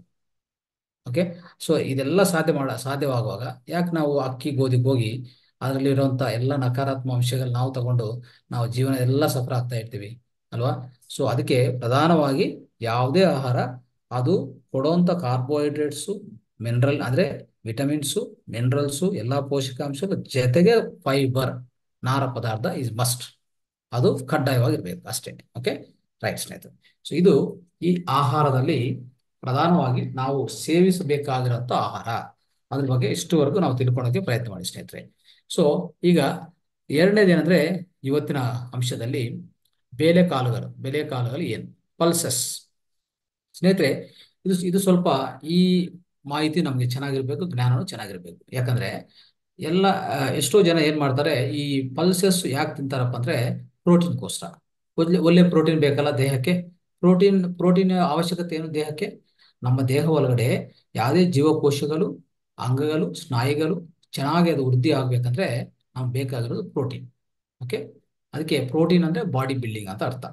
ಓಕೆ ಸೊ ಇದೆಲ್ಲ ಸಾಧ್ಯ ಮಾಡ ಸಾಧ್ಯವಾಗುವಾಗ ಯಾಕೆ ನಾವು ಅಕ್ಕಿ ಗೋಧಿಗೆ ಹೋಗಿ ಅದರಲ್ಲಿರುವಂತ ಎಲ್ಲ ನಕಾರಾತ್ಮಕ ಅಂಶಗಳು ನಾವು ತಗೊಂಡು ನಾವು ಜೀವನ ಎಲ್ಲ ಸಫರ್ ಆಗ್ತಾ ಇರ್ತೀವಿ ಅಲ್ವಾ ಸೊ ಅದಕ್ಕೆ ಪ್ರಧಾನವಾಗಿ ಯಾವುದೇ ಆಹಾರ ಅದು ಕೊಡುವಂತ ಕಾರ್ಬೋಹೈಡ್ರೇಟ್ಸು ಮಿನರಲ್ ಅಂದ್ರೆ ವಿಟಮಿನ್ಸು ಮಿನರಲ್ಸು ಎಲ್ಲಾ ಪೋಷಕಾಂಶಗಳು ಜೊತೆಗೆ ಫೈಬರ್ ನಾರ ಪದಾರ್ಥ ಇಸ್ ಮಸ್ಟ್ ಅದು ಕಡ್ಡಾಯವಾಗಿರ್ಬೇಕು ಅಷ್ಟೇ ಓಕೆ ರೈಟ್ ಸ್ನೇಹಿತರೆ ಸೊ ಇದು ಈ ಆಹಾರದಲ್ಲಿ ಪ್ರಧಾನವಾಗಿ ನಾವು ಸೇವಿಸಬೇಕಾಗಿರುವಂತ ಆಹಾರ ಅದ್ರ ಬಗ್ಗೆ ಇಷ್ಟುವರೆಗೂ ನಾವು ತಿಳ್ಕೊಳ್ಳೋಕೆ ಪ್ರಯತ್ನ ಮಾಡಿ ಸ್ನೇಹಿತರೆ ಸೊ ಈಗ ಎರಡನೇದೇನಂದ್ರೆ ಇವತ್ತಿನ ಅಂಶದಲ್ಲಿ ಬೇಳೆಕಾಳುಗಳು ಬೇಳೆಕಾಳುಗಳು ಏನು ಪಲ್ಸಸ್ ಸ್ನೇಹಿತರೆ ಇದು ಇದು ಸ್ವಲ್ಪ ಈ ಮಾಹಿತಿ ನಮಗೆ ಚೆನ್ನಾಗಿರ್ಬೇಕು ಜ್ಞಾನನೂ ಚೆನ್ನಾಗಿರ್ಬೇಕು ಯಾಕಂದ್ರೆ ಎಲ್ಲ ಆ, ಎಷ್ಟೋ ಜನ ಏನ್ ಮಾಡ್ತಾರೆ ಈ ಪಲ್ಸಸ್ ಯಾಕೆ ತಿಂತಾರಪ್ಪ ಅಂದ್ರೆ ಪ್ರೋಟೀನ್ಗೋಸ್ಕರ ಒಳ್ಳೆ ಒಳ್ಳೆ ಪ್ರೋಟೀನ್ ಬೇಕಲ್ಲ ದೇಹಕ್ಕೆ ಪ್ರೋಟೀನ್ ಪ್ರೋಟೀನ್ ಅವಶ್ಯಕತೆ ಏನು ದೇಹಕ್ಕೆ ನಮ್ಮ ದೇಹ ಒಳಗಡೆ ಯಾವುದೇ ಜೀವಕೋಶಗಳು ಅಂಗಗಳು ಸ್ನಾಯುಗಳು ಚೆನ್ನಾಗಿ ಅದು ವೃದ್ಧಿ ಆಗ್ಬೇಕಂದ್ರೆ ನಮ್ಗೆ ಬೇಕಾಗಿರೋದು ಪ್ರೋಟೀನ್ ಓಕೆ ಅದಕ್ಕೆ ಪ್ರೋಟೀನ್ ಅಂದ್ರೆ ಬಾಡಿ ಬಿಲ್ಡಿಂಗ್ ಅಂತ ಅರ್ಥ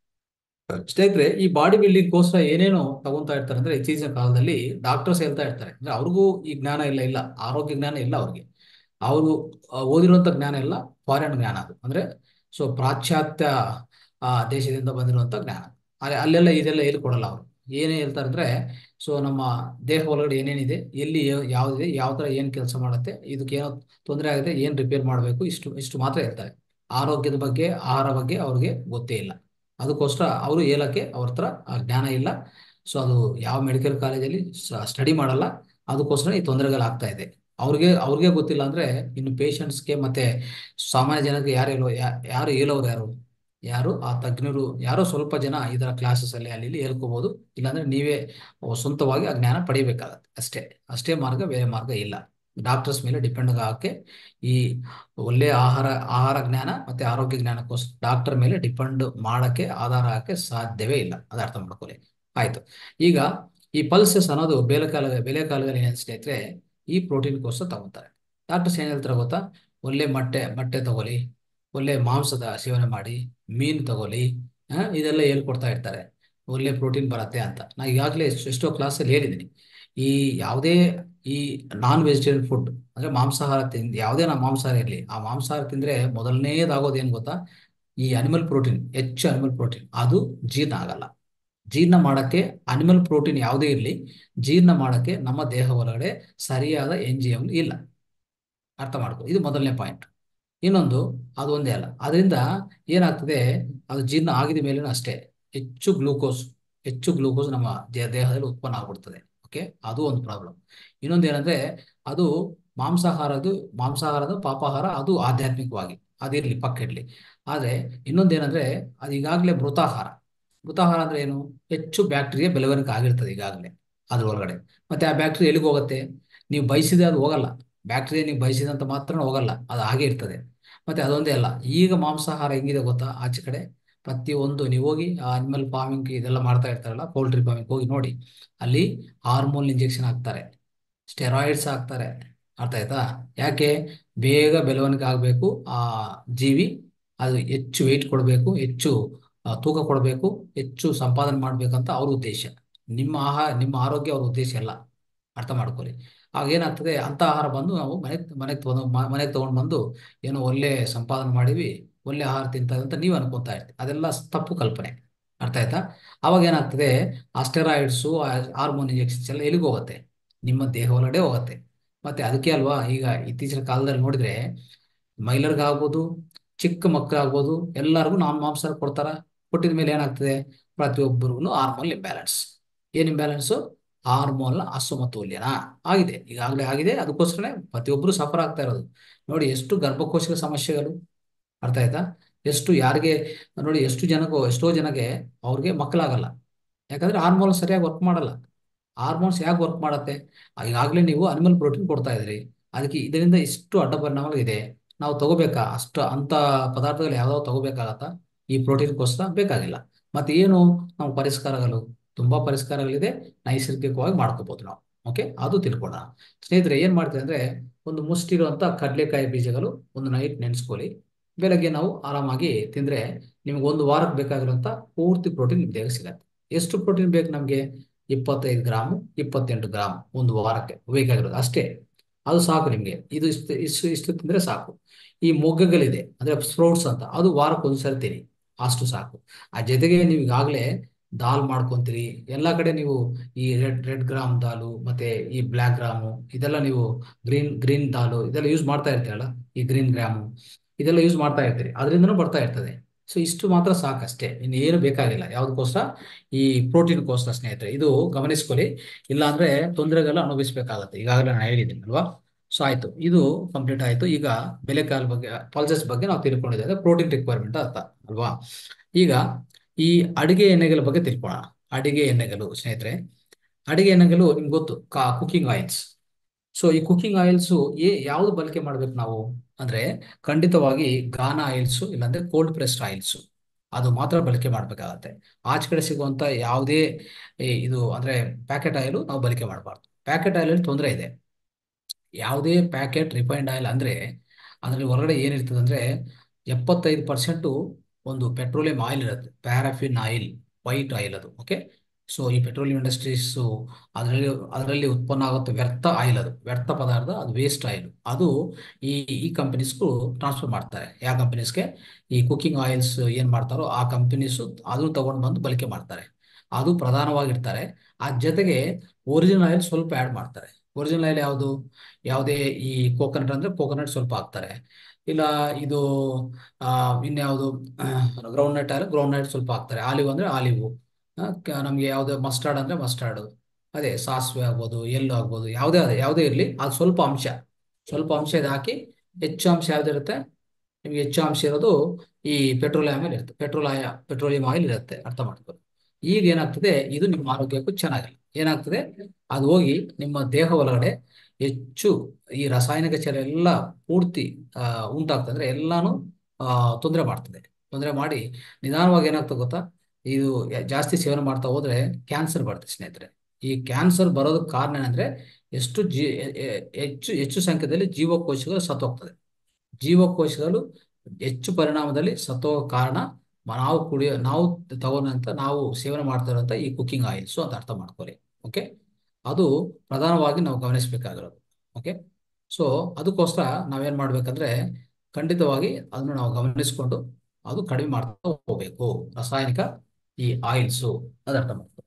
ಸ್ನೇಹಿತರೆ ಈ ಬಾಡಿ ಬಿಲ್ಡಿಂಗ್ ಗೋಸ್ಕರ ಏನೇನೋ ತಗೊಂತಾ ಇರ್ತಾರೆ ಅಂದ್ರೆ ಇತ್ತೀಚಿನ ಕಾಲದಲ್ಲಿ ಡಾಕ್ಟರ್ಸ್ ಹೇಳ್ತಾ ಇರ್ತಾರೆ ಅಂದ್ರೆ ಅವ್ರಿಗೂ ಈ ಜ್ಞಾನ ಇಲ್ಲ ಇಲ್ಲ ಆರೋಗ್ಯ ಜ್ಞಾನ ಇಲ್ಲ ಅವ್ರಿಗೆ ಅವರು ಓದಿರುವಂತ ಜ್ಞಾನ ಇಲ್ಲ ಫಾರಿನ್ ಜ್ಞಾನ ಅದು ಅಂದ್ರೆ ಸೊ ಪಾಶ್ಚಾತ್ಯ ಆ, ದೇಶದಿಂದ ಬಂದಿರುವಂತ ಜ್ಞಾನ ಅಲ್ಲಿ ಅಲ್ಲೆಲ್ಲ ಇದೆಲ್ಲ ಎಲ್ಲಿ ಕೊಡಲ್ಲ ಅವರು ಏನೇ ಹೇಳ್ತಾರೆ ಅಂದ್ರೆ ಸೊ ನಮ್ಮ ದೇಹ ಒಳಗಡೆ ಏನೇನಿದೆ ಎಲ್ಲಿ ಯಾ- ಯಾವ್ದಿದೆ ಯಾವ ತರ ಏನ್ ಕೆಲಸ ಮಾಡುತ್ತೆ ಇದಕ್ಕೆ ಏನೋ ತೊಂದರೆ ಆಗಿದೆ ಏನ್ ರಿಪೇರ್ ಮಾಡಬೇಕು ಇಷ್ಟು ಇಷ್ಟು ಮಾತ್ರ ಹೇಳ್ತಾರೆ ಆರೋಗ್ಯದ ಬಗ್ಗೆ ಆಹಾರ ಬಗ್ಗೆ ಅವ್ರಿಗೆ ಗೊತ್ತೇ ಇಲ್ಲ ಅದಕ್ಕೋಸ್ಕರ ಅವರು ಹೇಳಕ್ಕೆ ಅವ್ರ ಹತ್ರ ಆ ಜ್ಞಾನ ಇಲ್ಲ ಸೊ ಅದು ಯಾವ ಮೆಡಿಕಲ್ ಕಾಲೇಜಲ್ಲಿ ಸ್ಟಡಿ ಮಾಡಲ್ಲ ಅದಕ್ಕೋಸ್ಕರ ಈ ತೊಂದರೆಗಳಾಗ್ತಾ ಇದೆ ಅವ್ರಿಗೆ ಅವ್ರಿಗೆ ಗೊತ್ತಿಲ್ಲ ಅಂದ್ರೆ ಇನ್ನು ಪೇಷಂಟ್ಸ್ಗೆ ಮತ್ತೆ ಸಾಮಾನ್ಯ ಜನಕ್ಕೆ ಯಾರು ಹೇಳೋ ಯಾ- ಯಾರು ಹೇಳೋರು ಯಾರು ಯಾರು ಆ ತಜ್ಞರು ಯಾರೋ ಸ್ವಲ್ಪ ಜನ ಇದರ ಕ್ಲಾಸಸ್ ಅಲ್ಲಿ ಅಲ್ಲಿ ಇಲ್ಲಿ ಹೇಳ್ಕೋಬಹುದು ಇಲ್ಲಾಂದ್ರೆ ನೀವೇ ಸ್ವಂತವಾಗಿ ಆ ಜ್ಞಾನ ಪಡಿಬೇಕಾಗತ್ತೆ ಅಷ್ಟೇ ಅಷ್ಟೇ ಮಾರ್ಗ ಬೇರೆ ಮಾರ್ಗ ಇಲ್ಲ ಡಾಕ್ಟರ್ಸ್ ಮೇಲೆ ಡಿಪೆಂಡ್ ಆಗಕ್ಕೆ ಈ ಒಳ್ಳೆಯ ಆಹಾರ ಆಹಾರ ಜ್ಞಾನ ಮತ್ತೆ ಆರೋಗ್ಯ ಜ್ಞಾನಕ್ಕೋಸ್ಕರ ಡಾಕ್ಟರ್ ಮೇಲೆ ಡಿಪೆಂಡ್ ಮಾಡಕ್ಕೆ ಆಧಾರ ಆಗಕ್ಕೆ ಸಾಧ್ಯವೇ ಇಲ್ಲ ಅದು ಅರ್ಥ ಮಾಡ್ಕೊಳ್ಳಿ ಆಯ್ತು ಈಗ ಈ ಪಲ್ಸಸ್ ಅನ್ನೋದು ಬೇಳೆಕಾಲ ಬೇಳೆಕಾಲದಲ್ಲಿ ಏನ್ ಸ್ನೇಹಿತರೆ ಈ ಪ್ರೋಟೀನ್ಗೋಸ್ಕರ ತಗೋತಾರೆ ಡಾಕ್ಟರ್ಸ್ ಏನ್ ಹೇಳ್ತಾರೆ ಗೊತ್ತಾ ಒಳ್ಳೆ ಮೊಟ್ಟೆ ಮೊಟ್ಟೆ ತಗೊಳ್ಳಿ ಒಳ್ಳೆ ಮಾಂಸದ ಸೇವನೆ ಮಾಡಿ ಮೀನು ತಗೊಳ್ಳಿ ಆ, ಇದೆಲ್ಲ ಹೇಳ್ಕೊಡ್ತಾ ಇರ್ತಾರೆ ಒಳ್ಳೆ ಪ್ರೋಟೀನ್ ಬರತ್ತೆ ಅಂತ ನಾ ಈಗಾಗಲೇ ಎಷ್ಟೋ ಕ್ಲಾಸಲ್ಲಿ ಹೇಳಿದ್ದೀನಿ ಈ ಯಾವುದೇ ಈ ನಾನ್ ವೆಜಿಟೇರಿಯನ್ ಫುಡ್ ಅಂದ್ರೆ ಮಾಂಸಾಹಾರ ತಿಂದ್ ಯಾವುದೇ ನಾ ಮಾಂಸಾಹಾರ ಇರಲಿ ಆ ಮಾಂಸಾಹಾರ ತಿಂದ್ರೆ ಮೊದಲನೇದಾಗೋದು ಏನ್ ಗೊತ್ತಾ ಈ ಅನಿಮಲ್ ಪ್ರೋಟೀನ್ ಹೆಚ್ಚು ಅನಿಮಲ್ ಪ್ರೋಟೀನ್ ಅದು ಜೀರ್ಣ ಆಗಲ್ಲ ಜೀರ್ಣ ಮಾಡಕ್ಕೆ ಅನಿಮಲ್ ಪ್ರೋಟೀನ್ ಯಾವುದೇ ಇರಲಿ ಜೀರ್ಣ ಮಾಡಕ್ಕೆ ನಮ್ಮ ದೇಹ ಒಳಗಡೆ ಸರಿಯಾದ ಎಂಜಿಎಂ ಇಲ್ಲ ಅರ್ಥ ಮಾಡ್ಕೊ ಇದು ಮೊದಲನೇ ಪಾಯಿಂಟ್ ಇನ್ನೊಂದು ಅದು ಒಂದೇ ಅಲ್ಲ ಅದರಿಂದ ಏನಾಗ್ತದೆ ಅದು ಜೀರ್ಣ ಆಗಿದ ಮೇಲೂ ಅಷ್ಟೇ ಹೆಚ್ಚು ಗ್ಲೂಕೋಸ್ ಹೆಚ್ಚು ಗ್ಲೂಕೋಸ್ ನಮ್ಮ ದೇ- ದೇಹದಲ್ಲಿ ಉತ್ಪನ್ನ ಆಗ್ಬಿಡ್ತದೆ ಓಕೆ ಅದು ಒಂದು ಪ್ರಾಬ್ಲಮ್ ಇನ್ನೊಂದು ಏನಂದ್ರೆ ಅದು ಮಾಂಸಾಹಾರದು ಮಾಂಸಾಹಾರದ ಪಾಪಾಹಾರ ಅದು ಆಧ್ಯಾತ್ಮಿಕವಾಗಿ ಅದಿರ್ಲಿ ಪಕ್ಕ ಇರ್ಲಿ ಆದ್ರೆ ಇನ್ನೊಂದೇನಂದ್ರೆ ಅದು ಈಗಾಗಲೇ ಮೃತಾಹಾರ ಮೃತಾಹಾರ ಅಂದ್ರೆ ಏನು ಹೆಚ್ಚು ಬ್ಯಾಕ್ಟೀರಿಯಾ ಬೆಳವಣಿಗೆ ಆಗಿರ್ತದೆ ಈಗಾಗಲೇ ಅದ್ರ ಒಳಗಡೆ ಮತ್ತೆ ಆ ಬ್ಯಾಕ್ಟೀರಿಯಾ ಎಲ್ಲಿಗೆ ಹೋಗುತ್ತೆ ನೀವು ಬಯಸಿದೆ ಅದು ಹೋಗಲ್ಲ ಬ್ಯಾಕ್ಟೀರಿಯಾ ನೀವು ಬಯಸಿದಂತ ಮಾತ್ರ ಹೋಗಲ್ಲ ಅದು ಹಾಗೆ ಇರ್ತದೆ ಮತ್ತೆ ಅದೊಂದೇ ಅಲ್ಲ ಈಗ ಮಾಂಸಾಹಾರ ಹೆಂಗಿದೆ ಗೊತ್ತಾ ಆಚೆ ಕಡೆ ಪ್ರತಿಯೊಂದು ನೀವು ಹೋಗಿ ಅನಿಮಲ್ ಫಾರ್ಮಿಂಗ್ ಇದೆಲ್ಲ ಮಾಡ್ತಾ ಇರ್ತಾರಲ್ಲ ಪೌಲ್ಟ್ರಿ ಫಾರ್ಮಿಂಗ್ ಹೋಗಿ ನೋಡಿ ಅಲ್ಲಿ ಹಾರ್ಮೋನ್ ಇಂಜೆಕ್ಷನ್ ಹಾಕ್ತಾರೆ ಸ್ಟೆರಾಯ್ಡ್ಸ್ ಹಾಕ್ತಾರೆ ಅರ್ಥ ಆಯ್ತಾ ಯಾಕೆ ಬೇಗ ಬೆಳವಣಿಗೆ ಆಗಬೇಕು ಆ ಜೀವಿ ಅದು ಹೆಚ್ಚು ವೆಯ್ಟ್ ಕೊಡಬೇಕು ಹೆಚ್ಚು ಆ, ತೂಕ ಕೊಡಬೇಕು ಹೆಚ್ಚು ಸಂಪಾದನೆ ಮಾಡ್ಬೇಕಂತ ಅವ್ರ ಉದ್ದೇಶ ನಿಮ್ಮ ಆಹಾರ ನಿಮ್ಮ ಆರೋಗ್ಯ ಅವ್ರ ಉದ್ದೇಶ ಅಲ್ಲ ಅರ್ಥ ಮಾಡ್ಕೊಳ್ಳಿ ಆಗ ಏನಾಗ್ತದೆ ಅಂತ ಆಹಾರ ಬಂದು ನಾವು ಮನೆಗೆ ಮನೆಗೆ ತಗೊಂಡು ಮನೆಗೆ ತಗೊಂಡು ಬಂದು ಏನೋ ಒಳ್ಳೆ ಸಂಪಾದನೆ ಮಾಡಿವಿ ಒಳ್ಳೆ ಆಹಾರ ತಿಂತಾರೆ ಅಂತ ನೀವು ಅನ್ಕೊಂತಾ ಇರ್ತೀವಿ ಅದೆಲ್ಲ ತಪ್ಪು ಕಲ್ಪನೆ ಅರ್ಥ ಆಯ್ತಾ ಅವಾಗ ಏನಾಗ್ತದೆ ಆ ಸ್ಟೆರಾಯ್ಡ್ಸು ಹಾರ್ಮೋನ್ ಇಂಜೆಕ್ಷನ್ಸ್ ಎಲ್ಲ ಎಲ್ಲಿಗೆ ಹೋಗುತ್ತೆ ನಿಮ್ಮ ದೇಹ ಒಳಗಡೆ ಹೋಗುತ್ತೆ ಮತ್ತೆ ಅದಕ್ಕೆ ಅಲ್ವಾ ಈಗ ಇತ್ತೀಚಿನ ಕಾಲದಲ್ಲಿ ನೋಡಿದ್ರೆ ಮಹಿಳೆಯರಿಗೆ ಆಗ್ಬೋದು ಚಿಕ್ಕ ಮಕ್ಕಳಾಗ್ಬೋದು ಎಲ್ಲರಿಗೂ ನಾನ್ ಮಾಂಸಾಹಾರ ಕೊಡ್ತಾರ ಕೊಟ್ಟಿದ ಮೇಲೆ ಏನಾಗ್ತದೆ ಪ್ರತಿಯೊಬ್ಬರಿಗೂ ಹಾರ್ಮೋನ್ ಇಂಬ್ಯಾಲೆನ್ಸ್ ಏನ್ ಇಂಬ್ಯಾಲೆನ್ಸು ಹಾರ್ಮೋನ್ ಅಸಮತೋಲ್ಯನ ಆಗಿದೆ ಈಗಾಗಲೇ ಆಗಿದೆ ಅದಕ್ಕೋಸ್ಕರನೇ ಪ್ರತಿಯೊಬ್ಬರು ಸಫರ್ ಆಗ್ತಾ ಇರೋದು ನೋಡಿ ಎಷ್ಟು ಗರ್ಭಕೋಶದ ಸಮಸ್ಯೆಗಳು ಅರ್ಥ ಆಯ್ತಾ ಎಷ್ಟು ಯಾರಿಗೆ ನೋಡಿ ಎಷ್ಟು ಜನಕ್ಕೂ ಎಷ್ಟೋ ಜನಕ್ಕೆ ಅವ್ರಿಗೆ ಮಕ್ಕಳಾಗಲ್ಲ ಯಾಕಂದ್ರೆ ಹಾರ್ಮೋನ್ ಸರಿಯಾಗಿ ವರ್ಕ್ ಮಾಡಲ್ಲ ಹಾರ್ಮೋನ್ಸ್ ಯಾಕೆ ವರ್ಕ್ ಮಾಡುತ್ತೆ ಈಗಾಗಲೇ ನೀವು ಅನಿಮಲ್ ಪ್ರೋಟೀನ್ ಕೊಡ್ತಾ ಇದ್ರಿ ಅದಕ್ಕೆ ಇದರಿಂದ ಇಷ್ಟು ಅಡ್ಡ ಪರಿಣಾಮಗಳಿದೆ ನಾವು ತಗೋಬೇಕಾ ಅಷ್ಟು ಅಂತ ಪದಾರ್ಥಗಳು ಯಾವ್ದಾದ್ರು ತಗೋಬೇಕಾಗತ್ತಾ ಈ ಪ್ರೋಟೀನ್ಗೋಸ್ಕರ ಬೇಕಾಗಿಲ್ಲ ಮತ್ತೆ ಏನು ನಾವು ಪರಿಷ್ಕಾರಗಳು ತುಂಬಾ ಪರಿಷ್ಕಾರಗಳಿದೆ ನೈಸರ್ಗಿಕವಾಗಿ ಮಾಡ್ಕೋಬಹುದು ನಾವು ಓಕೆ ಅದು ತಿಳ್ಕೊಳ್ಳೋಣ ಸ್ನೇಹಿತರೆ ಏನ್ ಮಾಡ್ತೀವಿ ಅಂದ್ರೆ ಒಂದು ಮುಷ್ಟಿರುವಂತ ಕಡಲೆಕಾಯಿ ಬೀಜಗಳು ಒಂದು ನೈಟ್ ನೆನೆಸ್ಕೊಳ್ಳಿ ಬೆಳಗ್ಗೆ ನಾವು ಆರಾಮಾಗಿ ತಿಂದ್ರೆ ನಿಮ್ಗೆ ಒಂದು ವಾರಕ್ಕೆ ಬೇಕಾಗಿರುವಂತ ಪೂರ್ತಿ ಪ್ರೋಟೀನ್ ನಿಮ್ ದೇಹಕ್ಕೆ ಸಿಗತ್ತೆ ಎಷ್ಟು ಪ್ರೋಟೀನ್ ಬೇಕು ನಮ್ಗೆ ಇಪ್ಪತ್ತೈದು ಗ್ರಾಮು ಇಪ್ಪತ್ತೆಂಟು ಗ್ರಾಮ್ ಒಂದು ವಾರಕ್ಕೆ ಬೇಕಾಗಿರೋದು ಅಷ್ಟೇ ಅದು ಸಾಕು ನಿಮ್ಗೆ ಇದು ಇಷ್ಟು ಇಷ್ಟು ಇಷ್ಟು ತಿಂದ್ರೆ ಸಾಕು ಈ ಮೊಗ್ಗುಗಳಿದೆ ಅಂದ್ರೆ ಸ್ಪ್ರೌಟ್ಸ್ ಅಂತ ಅದು ವಾರಕ್ಕೆ ಒಂದ್ಸರಿ ತಿನ್ನಿ ಅಷ್ಟು ಸಾಕು ಆ ಜೊತೆಗೆ ನೀವು ಈಗಾಗಲೇ ದಾಲ್ ಮಾಡ್ಕೊಂತೀರಿ ಎಲ್ಲಾ ಕಡೆ ನೀವು ಈ ರೆಡ್ ರೆಡ್ ಗ್ರಾಮ್ ದಾಲು ಮತ್ತೆ ಈ ಬ್ಲ್ಯಾಕ್ ಗ್ರಾಮು ಇದೆಲ್ಲ ನೀವು ಗ್ರೀನ್ ಗ್ರೀನ್ ದಾಲು ಇದೆಲ್ಲ ಯೂಸ್ ಮಾಡ್ತಾ ಇರ್ತೀರಲ್ಲ ಈ ಗ್ರೀನ್ ಗ್ರಾಮು ಇದೆಲ್ಲ ಯೂಸ್ ಮಾಡ್ತಾ ಇರ್ತೀರಿ ಅದರಿಂದನೂ ಬರ್ತಾ ಇರ್ತದೆ ಸೊ ಇಷ್ಟು ಮಾತ್ರ ಸಾಕಷ್ಟೇ ಇನ್ನು ಏನು ಬೇಕಾಗಿಲ್ಲ ಯಾವುದಕ್ಕೋಸ್ಕರ ಈ ಪ್ರೋಟೀನ್ಗೋಸ್ಕರ ಸ್ನೇಹಿತರೆ ಇದು ಗಮನಿಸ್ಕೊಳ್ಳಿ ಇಲ್ಲಾಂದ್ರೆ ತೊಂದರೆಗೆಲ್ಲ ಅನುಭವಿಸ್ಬೇಕಾಗತ್ತೆ ಈಗಾಗಲೇ ನಾನು ಹೇಳಿದ್ದೀನಿ ಅಲ್ವಾ ಸೊ ಆಯ್ತು ಇದು ಕಂಪ್ಲೀಟ್ ಆಯ್ತು ಈಗ ಬೆಲೆಕಾಲ್ ಬಗ್ಗೆ ಪಲ್ಸಸ್ ಬಗ್ಗೆ ನಾವು ತಿಳ್ಕೊಂಡಿದ್ದೇವೆ ಪ್ರೋಟೀನ್ ರಿಕ್ವೈರ್ಮೆಂಟ್ ಅರ್ಥ ಅಲ್ವಾ ಈಗ ಈ ಅಡಿಗೆ ಎಣ್ಣೆಗಳ ಬಗ್ಗೆ ತಿಳ್ಕೊಳ್ಳೋಣ ಅಡಿಗೆ ಎಣ್ಣೆಗಳು ಸ್ನೇಹಿತರೆ ಅಡಿಗೆ ಎಣ್ಣೆಗಳು ನಿಮ್ಗೆ ಗೊತ್ತು ಕಾ ಕುಕಿಂಗ್ ಆಯಿಲ್ಸ್ ಸೊ ಈ ಕುಕಿಂಗ್ ಆಯಿಲ್ಸ್ ಏ ಯಾವ್ದು ಬಳಕೆ ಮಾಡ್ಬೇಕು ನಾವು ಅಂದ್ರೆ ಖಂಡಿತವಾಗಿ ಗಾನ ಆಯಿಲ್ಸ್ ಇಲ್ಲಾಂದ್ರೆ ಕೋಲ್ಡ್ ಪ್ರೆಸ್ಡ್ ಆಯಿಲ್ಸ್ ಅದು ಮಾತ್ರ ಬಳಕೆ ಮಾಡ್ಬೇಕಾಗತ್ತೆ ಆಚೆ ಕಡೆ ಸಿಗುವಂತ ಯಾವುದೇ ಈ ಇದು ಅಂದ್ರೆ ಪ್ಯಾಕೆಟ್ ಆಯಿಲ್ ನಾವು ಬಳಕೆ ಮಾಡಬಾರ್ದು ಪ್ಯಾಕೆಟ್ ಆಯಿಲ್ ತೊಂದರೆ ಇದೆ ಯಾವುದೇ ಪ್ಯಾಕೆಟ್ ರಿಫೈನ್ಡ್ ಆಯಿಲ್ ಅಂದ್ರೆ ಅದ್ರಲ್ಲಿ ಹೊರಗಡೆ ಏನಿರ್ತದೆ ಅಂದ್ರೆ ಎಪ್ಪತ್ತೈದು ಪರ್ಸೆಂಟು ಒಂದು ಪೆಟ್ರೋಲಿಯಂ ಆಯಿಲ್ ಇರುತ್ತೆ ಪ್ಯಾರಾಫಿನ್ ಆಯಿಲ್ ವೈಟ್ ಆಯಿಲ್ ಅದು ಓಕೆ ಸೊ ಈ ಪೆಟ್ರೋಲಿಯಂ ಇಂಡಸ್ಟ್ರೀಸ್ ಅದರಲ್ಲಿ ಅದರಲ್ಲಿ ಉತ್ಪನ್ನ ಆಗುತ್ತೆ ವ್ಯರ್ಥ ಆಯಿಲ್ ಅದು ವ್ಯರ್ಥ ಪದಾರ್ಥ ಅದು ವೇಸ್ಟ್ ಆಯಿಲ್ ಅದು ಈ ಈ ಕಂಪನೀಸ್ಗೂ ಟ್ರಾನ್ಸ್ಫರ್ ಮಾಡ್ತಾರೆ ಯಾವ ಕಂಪನೀಸ್ಗೆ ಈ ಕುಕಿಂಗ್ ಆಯಿಲ್ಸ್ ಏನ್ ಮಾಡ್ತಾರೋ ಆ ಕಂಪನೀಸು ಅದನ್ನು ತಗೊಂಡು ಬಂದು ಬಳಕೆ ಮಾಡ್ತಾರೆ ಅದು ಪ್ರಧಾನವಾಗಿರ್ತಾರೆ ಆ ಜೊತೆಗೆ ಒರಿಜಿನಲ್ ಆಯಿಲ್ ಸ್ವಲ್ಪ ಆ್ಯಡ್ ಮಾಡ್ತಾರೆ ಒರಿಜಿನಲ್ ಆಯಿಲ್ ಯಾವುದು ಯಾವುದೇ ಈ ಕೋಕೋನಟ್ ಅಂದ್ರೆ ಕೋಕೋನಟ್ ಸ್ವಲ್ಪ ಹಾಕ್ತಾರೆ ಇಲ್ಲ ಇದು ಆ ಇನ್ಯಾವುದು groundnut oil groundnut ಸ್ವಲ್ಪ ಹಾಕ್ತಾರೆ ಆಲಿವ್ ಅಂದ್ರೆ ಆಲಿವು ನಮ್ಗೆ ಯಾವ್ದು ಮಸ್ಟರ್ಡ್ ಅಂದ್ರೆ ಮಸ್ಟರ್ಡ್ ಅದೇ ಸಾಸಿವೆ ಆಗ್ಬೋದು ಎಳ್ಳು ಆಗ್ಬೋದು ಯಾವುದೇ ಅದೇ ಯಾವುದೇ ಇರಲಿ ಅದು ಸ್ವಲ್ಪ ಅಂಶ ಸ್ವಲ್ಪ ಅಂಶ ಇದು ಹಾಕಿ ಹೆಚ್ಚು ಅಂಶ ಯಾವ್ದಿರುತ್ತೆ ನಿಮ್ಗೆ ಹೆಚ್ಚು ಅಂಶ ಇರೋದು ಈ ಪೆಟ್ರೋಲಿಯಂ ಆಯಿಲ್ ಇರುತ್ತೆ ಪೆಟ್ರೋಲ್ ಆಯ ಪೆಟ್ರೋಲಿಯಂ ಆಯಿಲ್ ಇರುತ್ತೆ ಅರ್ಥ ಮಾಡ್ಕೊಳ್ಳಿ ಈಗ ಏನಾಗ್ತದೆ ಇದು ನಿಮ್ಮ ಆರೋಗ್ಯಕ್ಕೂ ಚೆನ್ನಾಗಿಲ್ಲ ಏನಾಗ್ತದೆ ಅದು ಹೋಗಿ ನಿಮ್ಮ ದೇಹ ಒಳಗಡೆ ಹೆಚ್ಚು ಈ ರಾಸಾಯನಿಕ ಚರ್ಯ ಎಲ್ಲ ಪೂರ್ತಿ ಆ, ಉಂಟಾಗ್ತದೆ ಅಂದ್ರೆ ಎಲ್ಲಾನು ತೊಂದರೆ ಮಾಡ್ತದೆ ತೊಂದರೆ ಮಾಡಿ ನಿಧಾನವಾಗಿ ಏನಾಗ್ತದೆ ಗೊತ್ತಾ ಇದು ಯ- ಜಾಸ್ತಿ ಸೇವನೆ ಮಾಡ್ತಾ ಹೋದ್ರೆ ಕ್ಯಾನ್ಸರ್ ಬರುತ್ತೆ ಸ್ನೇಹಿತರೆ ಈ ಕ್ಯಾನ್ಸರ್ ಬರೋದಕ್ಕೆ ಕಾರಣ ಏನಂದ್ರೆ ಎಷ್ಟು ಜೀ ಎ- ಎ- ಹೆಚ್ಚು ಹೆಚ್ಚು ಸಂಖ್ಯೆಯಲ್ಲಿ ಜೀವಕೋಶಗಳು ಸತ್ತೋಗ್ತದೆ ಜೀವಕೋಶಗಳು ಹೆಚ್ಚು ಪರಿಣಾಮದಲ್ಲಿ ಸತ್ತೋಗ ಕಾರಣ ನಾವು ಕುಡಿಯೋ ನಾವು ತಗೊಂಡಂತ ನಾವು ಸೇವನೆ ಮಾಡ್ತಾ ಇರೋಂಥ ಈ ಕುಕಿಂಗ್ ಆಯಿಲ್ಸ್ ಅಂತ ಅರ್ಥ ಮಾಡ್ಕೊಳ್ಳಿ ಓಕೆ ಅದು ಪ್ರಧಾನವಾಗಿ ನಾವು ಗಮನಿಸಬೇಕಾಗಿರೋದು ಓಕೆ ಸೊ ಅದಕ್ಕೋಸ್ಕರ ನಾವೇನ್ ಮಾಡ್ಬೇಕಂದ್ರೆ ಖಂಡಿತವಾಗಿ ಅದನ್ನು ನಾವು ಗಮನಿಸ್ಕೊಂಡು ಅದು ಕಡಿಮೆ ಮಾಡ್ತಾ ಹೋಗ್ಬೇಕು ರಾಸಾಯನಿಕ ಈ ಆಯಿಲ್ಸು ಅದು ಅರ್ಥ ಮಾಡ್ಕೊ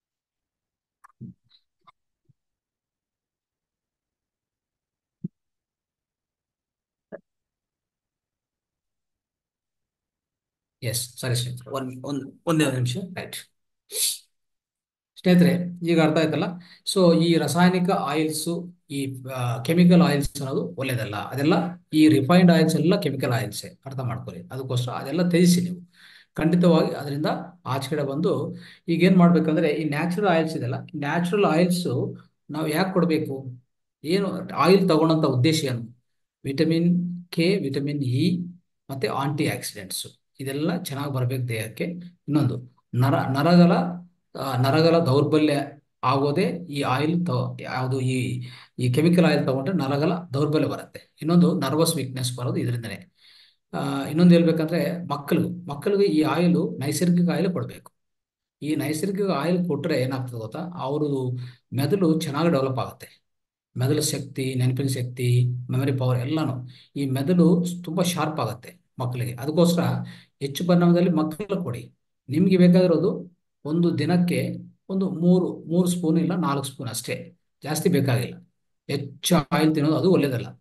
ಎಸ್ ಸರಿ ಸ್ನೇಹಿತರೆ ಒಂದ್ ಒಂದ್ ಒಂದೇ ಒಂದು ನಿಮಿಷ ರೈಟ್ ಸ್ನೇಹಿತರೆ ಈಗ ಅರ್ಥ ಆಯ್ತಲ್ಲ ಸೊ ಈ ರಾಸಾಯನಿಕ ಆಯಿಲ್ಸ್ ಈ ಕೆಮಿಕಲ್ ಆಯಿಲ್ಸ್ ಅನ್ನೋದು ಒಳ್ಳೇದಲ್ಲ ಅದೆಲ್ಲ ಈ ರಿಫೈನ್ಡ್ ಆಯಿಲ್ಸ್ ಎಲ್ಲ ಕೆಮಿಕಲ್ ಆಯಿಲ್ಸ್ ಅರ್ಥ ಮಾಡ್ಕೊಳ್ಳಿ ಅದಕ್ಕೋಸ್ಕರ ಅದೆಲ್ಲ ತ್ಯಜಿಸಿ ನೀವು ಖಂಡಿತವಾಗಿ ಅದರಿಂದ ಆಚೆ ಕಡೆ ಬಂದು ಈಗ ಏನ್ ಮಾಡ್ಬೇಕಂದ್ರೆ ಈ ನ್ಯಾಚುರಲ್ ಆಯಿಲ್ಸ್ ಇದೆಲ್ಲ ನ್ಯಾಚುರಲ್ ಆಯಿಲ್ಸ್ ನಾವು ಯಾಕೆ ಕೊಡಬೇಕು ಏನು ಆಯಿಲ್ ತಗೊಳ್ಳೋಂಥ ಉದ್ದೇಶ ಏನು ವಿಟಮಿನ್ ಕೆ ವಿಟಮಿನ್ ಇ ಮತ್ತೆ ಆಂಟಿ ಆಕ್ಸಿಡೆಂಟ್ಸ್ ಇದೆಲ್ಲ ಚೆನ್ನಾಗಿ ಬರ್ಬೇಕು ದೇಹಕ್ಕೆ ಇನ್ನೊಂದು ನರ ನರಗಳ ಆ, ನರಗಳ ದೌರ್ಬಲ್ಯ ಆಗೋದೇ ಈ ಆಯಿಲ್ ಯಾವುದು ಈ ಈ ಕೆಮಿಕಲ್ ಆಯಿಲ್ ತಗೊಂಡ್ರೆ ನರಗಳ ದೌರ್ಬಲ್ಯ ಬರುತ್ತೆ ಇನ್ನೊಂದು ನರ್ವಸ್ ವೀಕ್ನೆಸ್ ಬರೋದು ಇದರಿಂದನೇ ಆ, ಇನ್ನೊಂದು ಹೇಳ್ಬೇಕಂದ್ರೆ ಮಕ್ಕಳು ಮಕ್ಕಳಿಗೆ ಈ ಆಯಿಲ್ ನೈಸರ್ಗಿಕ ಆಯಿಲ್ ಕೊಡಬೇಕು ಈ ನೈಸರ್ಗಿಕ ಆಯಿಲ್ ಕೊಟ್ರೆ ಏನಾಗ್ತದೆ ಗೊತ್ತಾ ಅವ್ರದ್ದು ಮೆದುಳು ಚೆನ್ನಾಗಿ ಡೆವಲಪ್ ಆಗುತ್ತೆ ಮೆದುಳು ಶಕ್ತಿ ನೆನಪಿನ ಶಕ್ತಿ ಮೆಮರಿ ಪವರ್ ಎಲ್ಲಾನು ಈ ಮೆದುಳು ತುಂಬಾ ಶಾರ್ಪ್ ಆಗುತ್ತೆ ಮಕ್ಕಳಿಗೆ ಅದಕ್ಕೋಸ್ಕರ ಹೆಚ್ಚು ಪರಿಣಾಮದಲ್ಲಿ ಮಕ್ಕಳು ಕೊಡಿ ನಿಮ್ಗೆ ಬೇಕಾಗಿರೋದು ಒಂದು ದಿನಕ್ಕೆ ಒಂದು ಮೂರು ಮೂರು ಸ್ಪೂನ್ ಇಲ್ಲ ನಾಲ್ಕು ಸ್ಪೂನ್ ಅಷ್ಟೇ ಜಾಸ್ತಿ ಬೇಕಾಗಿಲ್ಲ ಹೆಚ್ಚು ಆಯಿಲ್ ತಿನ್ನೋದು ಅದು ಒಳ್ಳೇದಲ್ಲ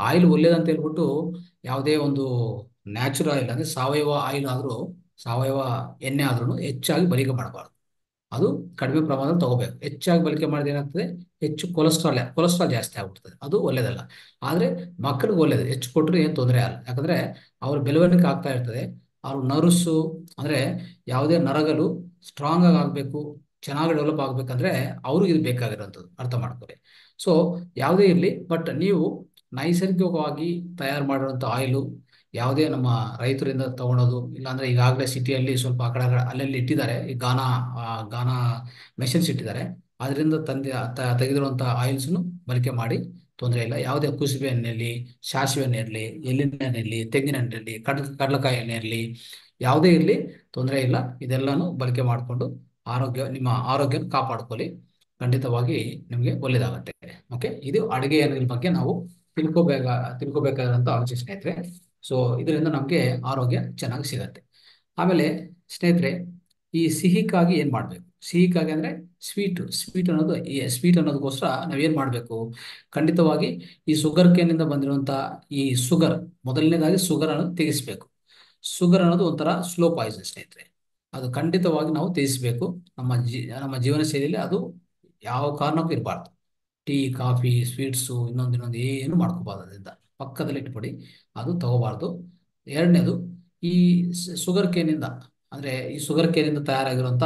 ಆಯಿಲ್ ಒಳ್ಳೇದಂತ ಹೇಳ್ಬಿಟ್ಟು ಯಾವುದೇ ಒಂದು ನ್ಯಾಚುರಲ್ ಆಯಿಲ್ ಅಂದ್ರೆ ಸಾವಯವ ಆಯಿಲ್ ಆದ್ರೂ ಸಾವಯವ ಎಣ್ಣೆ ಆದ್ರೂ ಹೆಚ್ಚಾಗಿ ಬಳಕೆ ಮಾಡಬಾರ್ದು ಅದು ಕಡಿಮೆ ಪ್ರಮಾಣದಲ್ಲಿ ತಗೋಬೇಕು ಹೆಚ್ಚಾಗಿ ಬಳಕೆ ಮಾಡಿದ್ರೆ ಏನಾಗ್ತದೆ ಹೆಚ್ಚು ಕೊಲೆಸ್ಟ್ರಾಲ್ ಕೊಲೆಸ್ಟ್ರಾಲ್ ಜಾಸ್ತಿ ಆಗ್ಬಿಡ್ತದೆ ಅದು ಒಳ್ಳೇದಲ್ಲ ಆದ್ರೆ ಮಕ್ಕಳಿಗೆ ಒಳ್ಳೇದು ಹೆಚ್ಚು ಕೊಟ್ಟರೆ ಏನು ತೊಂದರೆ ಆಗಲ್ಲ ಯಾಕಂದ್ರೆ ಅವ್ರ ಬೆಳವಣಿಗೆ ಆಗ್ತಾ ಇರ್ತದೆ ಅವ್ರ ನರ್ವ್ಸು ಅಂದ್ರೆ ಯಾವುದೇ ನರಗಳು ಸ್ಟ್ರಾಂಗ್ ಆಗಿ ಆಗ್ಬೇಕು ಚೆನ್ನಾಗಿ ಡೆವಲಪ್ ಆಗ್ಬೇಕಂದ್ರೆ ಅವ್ರಿಗೆ ಇದು ಬೇಕಾಗಿರೋಂಥದ್ದು ಅರ್ಥ ಮಾಡ್ಕೊಳ್ಳಿ ಸೊ ಯಾವುದೇ ಇರಲಿ ಬಟ್ ನೀವು ನೈಸರ್ಗಿಕವಾಗಿ ತಯಾರು ಮಾಡಿರುವಂಥ ಆಯಿಲು ಯಾವುದೇ ನಮ್ಮ ರೈತರಿಂದ ತಗೊಳೋದು ಇಲ್ಲಾಂದ್ರೆ ಈಗಾಗಲೇ ಸಿಟಿಯಲ್ಲಿ ಸ್ವಲ್ಪ ಆ ಕಡೆ ಆ ಕಡೆ ಅಲ್ಲಲ್ಲಿ ಇಟ್ಟಿದ್ದಾರೆ ಈ ಗಾನಾ ಆ, ಗಾನಾ ಮೆಷಿನ್ಸ್ ಇಟ್ಟಿದ್ದಾರೆ ಅದರಿಂದ ತಂದೆ ತ- ತೆಗೆದಿರುವಂಥ ಆಯಿಲ್ಸ್ನು ಬಳಕೆ ಮಾಡಿ ತೊಂದರೆ ಇಲ್ಲ ಯಾವುದೇ ಕುಸುಬೆ ಎಣ್ಣೆಯಲ್ಲಿ ಸಾಸಿವೆ ಎಣ್ಣೆ ಇರಲಿ ಎಳ್ಳಿನ ಎಣ್ಣೆ ಇರಲಿ ತೆಂಗಿನ ಎಣ್ಣೆ ಇರಲಿ ಕಡಲ ಕಡಲೆಕಾಯಿ ಎಣ್ಣೆ ಇರಲಿ ಯಾವುದೇ ಇರಲಿ ತೊಂದರೆ ಇಲ್ಲ ಇದೆಲ್ಲಾನು ಬಳಕೆ ಮಾಡಿಕೊಂಡು ಆರೋಗ್ಯ ನಿಮ್ಮ ಆರೋಗ್ಯ ಕಾಪಾಡ್ಕೊಳ್ಳಿ ಖಂಡಿತವಾಗಿ ನಿಮಗೆ ಒಳ್ಳೇದಾಗುತ್ತೆ ಓಕೆ ಇದು ಅಡುಗೆ ಎಣ್ಣೆಗಳ ಬಗ್ಗೆ ನಾವು ತಿಳ್ಕೊಬೇಕ ತಿಳ್ಕೊಬೇಕಾದಂತ ಅಂಶ ಸ್ನೇಹಿತರೆ ಸೊ ಇದರಿಂದ ನಮಗೆ ಆರೋಗ್ಯ ಚೆನ್ನಾಗಿ ಸಿಗತ್ತೆ ಆಮೇಲೆ ಸ್ನೇಹಿತರೆ ಈ ಸಿಹಿಕ್ಕಾಗಿ ಏನ್ ಮಾಡ್ಬೇಕು ಸಿಹಿಕ್ಕಾಗಿ ಅಂದ್ರೆ ಸ್ವೀಟ್ ಸ್ವೀಟ್ ಅನ್ನೋದು ಈ ಸ್ವೀಟ್ ಅನ್ನೋದಕ್ಕೋಸ್ಕರ ನಾವೇನ್ ಮಾಡ್ಬೇಕು ಖಂಡಿತವಾಗಿ ಈ ಸುಗರ್ ಕೇನಿಂದ ಬಂದಿರುವಂತ ಈ ಸುಗರ್ ಮೊದಲನೇದಾಗಿ ಸುಗರ್ ಅನ್ನೋದು ತೆಗಿಸ್ಬೇಕು ಸುಗರ್ ಅನ್ನೋದು ಒಂಥರ ಸ್ಲೋ ಪಾಯ್ಸನ್ ಸ್ನೇಹಿತರೆ ಅದು ಖಂಡಿತವಾಗಿ ನಾವು ತ್ಯಜಿಸ್ಬೇಕು ನಮ್ಮ ಜೀ ನಮ್ಮ ಜೀವನ ಶೈಲಿಯಲ್ಲಿ ಅದು ಯಾವ ಕಾರಣಕ್ಕೂ ಇರಬಾರ್ದು ಟೀ ಕಾಫಿ ಸ್ವೀಟ್ಸು ಇನ್ನೊಂದು ಇನ್ನೊಂದು ಏನು ಮಾಡ್ಕೋಬಾರ್ದು ಅದರಿಂದ ಪಕ್ಕದಲ್ಲಿ ಇಟ್ಬಿಡಿ ಅದು ತಗೋಬಾರ್ದು ಎರಡನೇದು ಈ ಶುಗರ್ ಕೇನಿಂದ ಅಂದ್ರೆ ಈ ಶುಗರ್ ಕೇನಿಂದ ತಯಾರಾಗಿರುವಂತ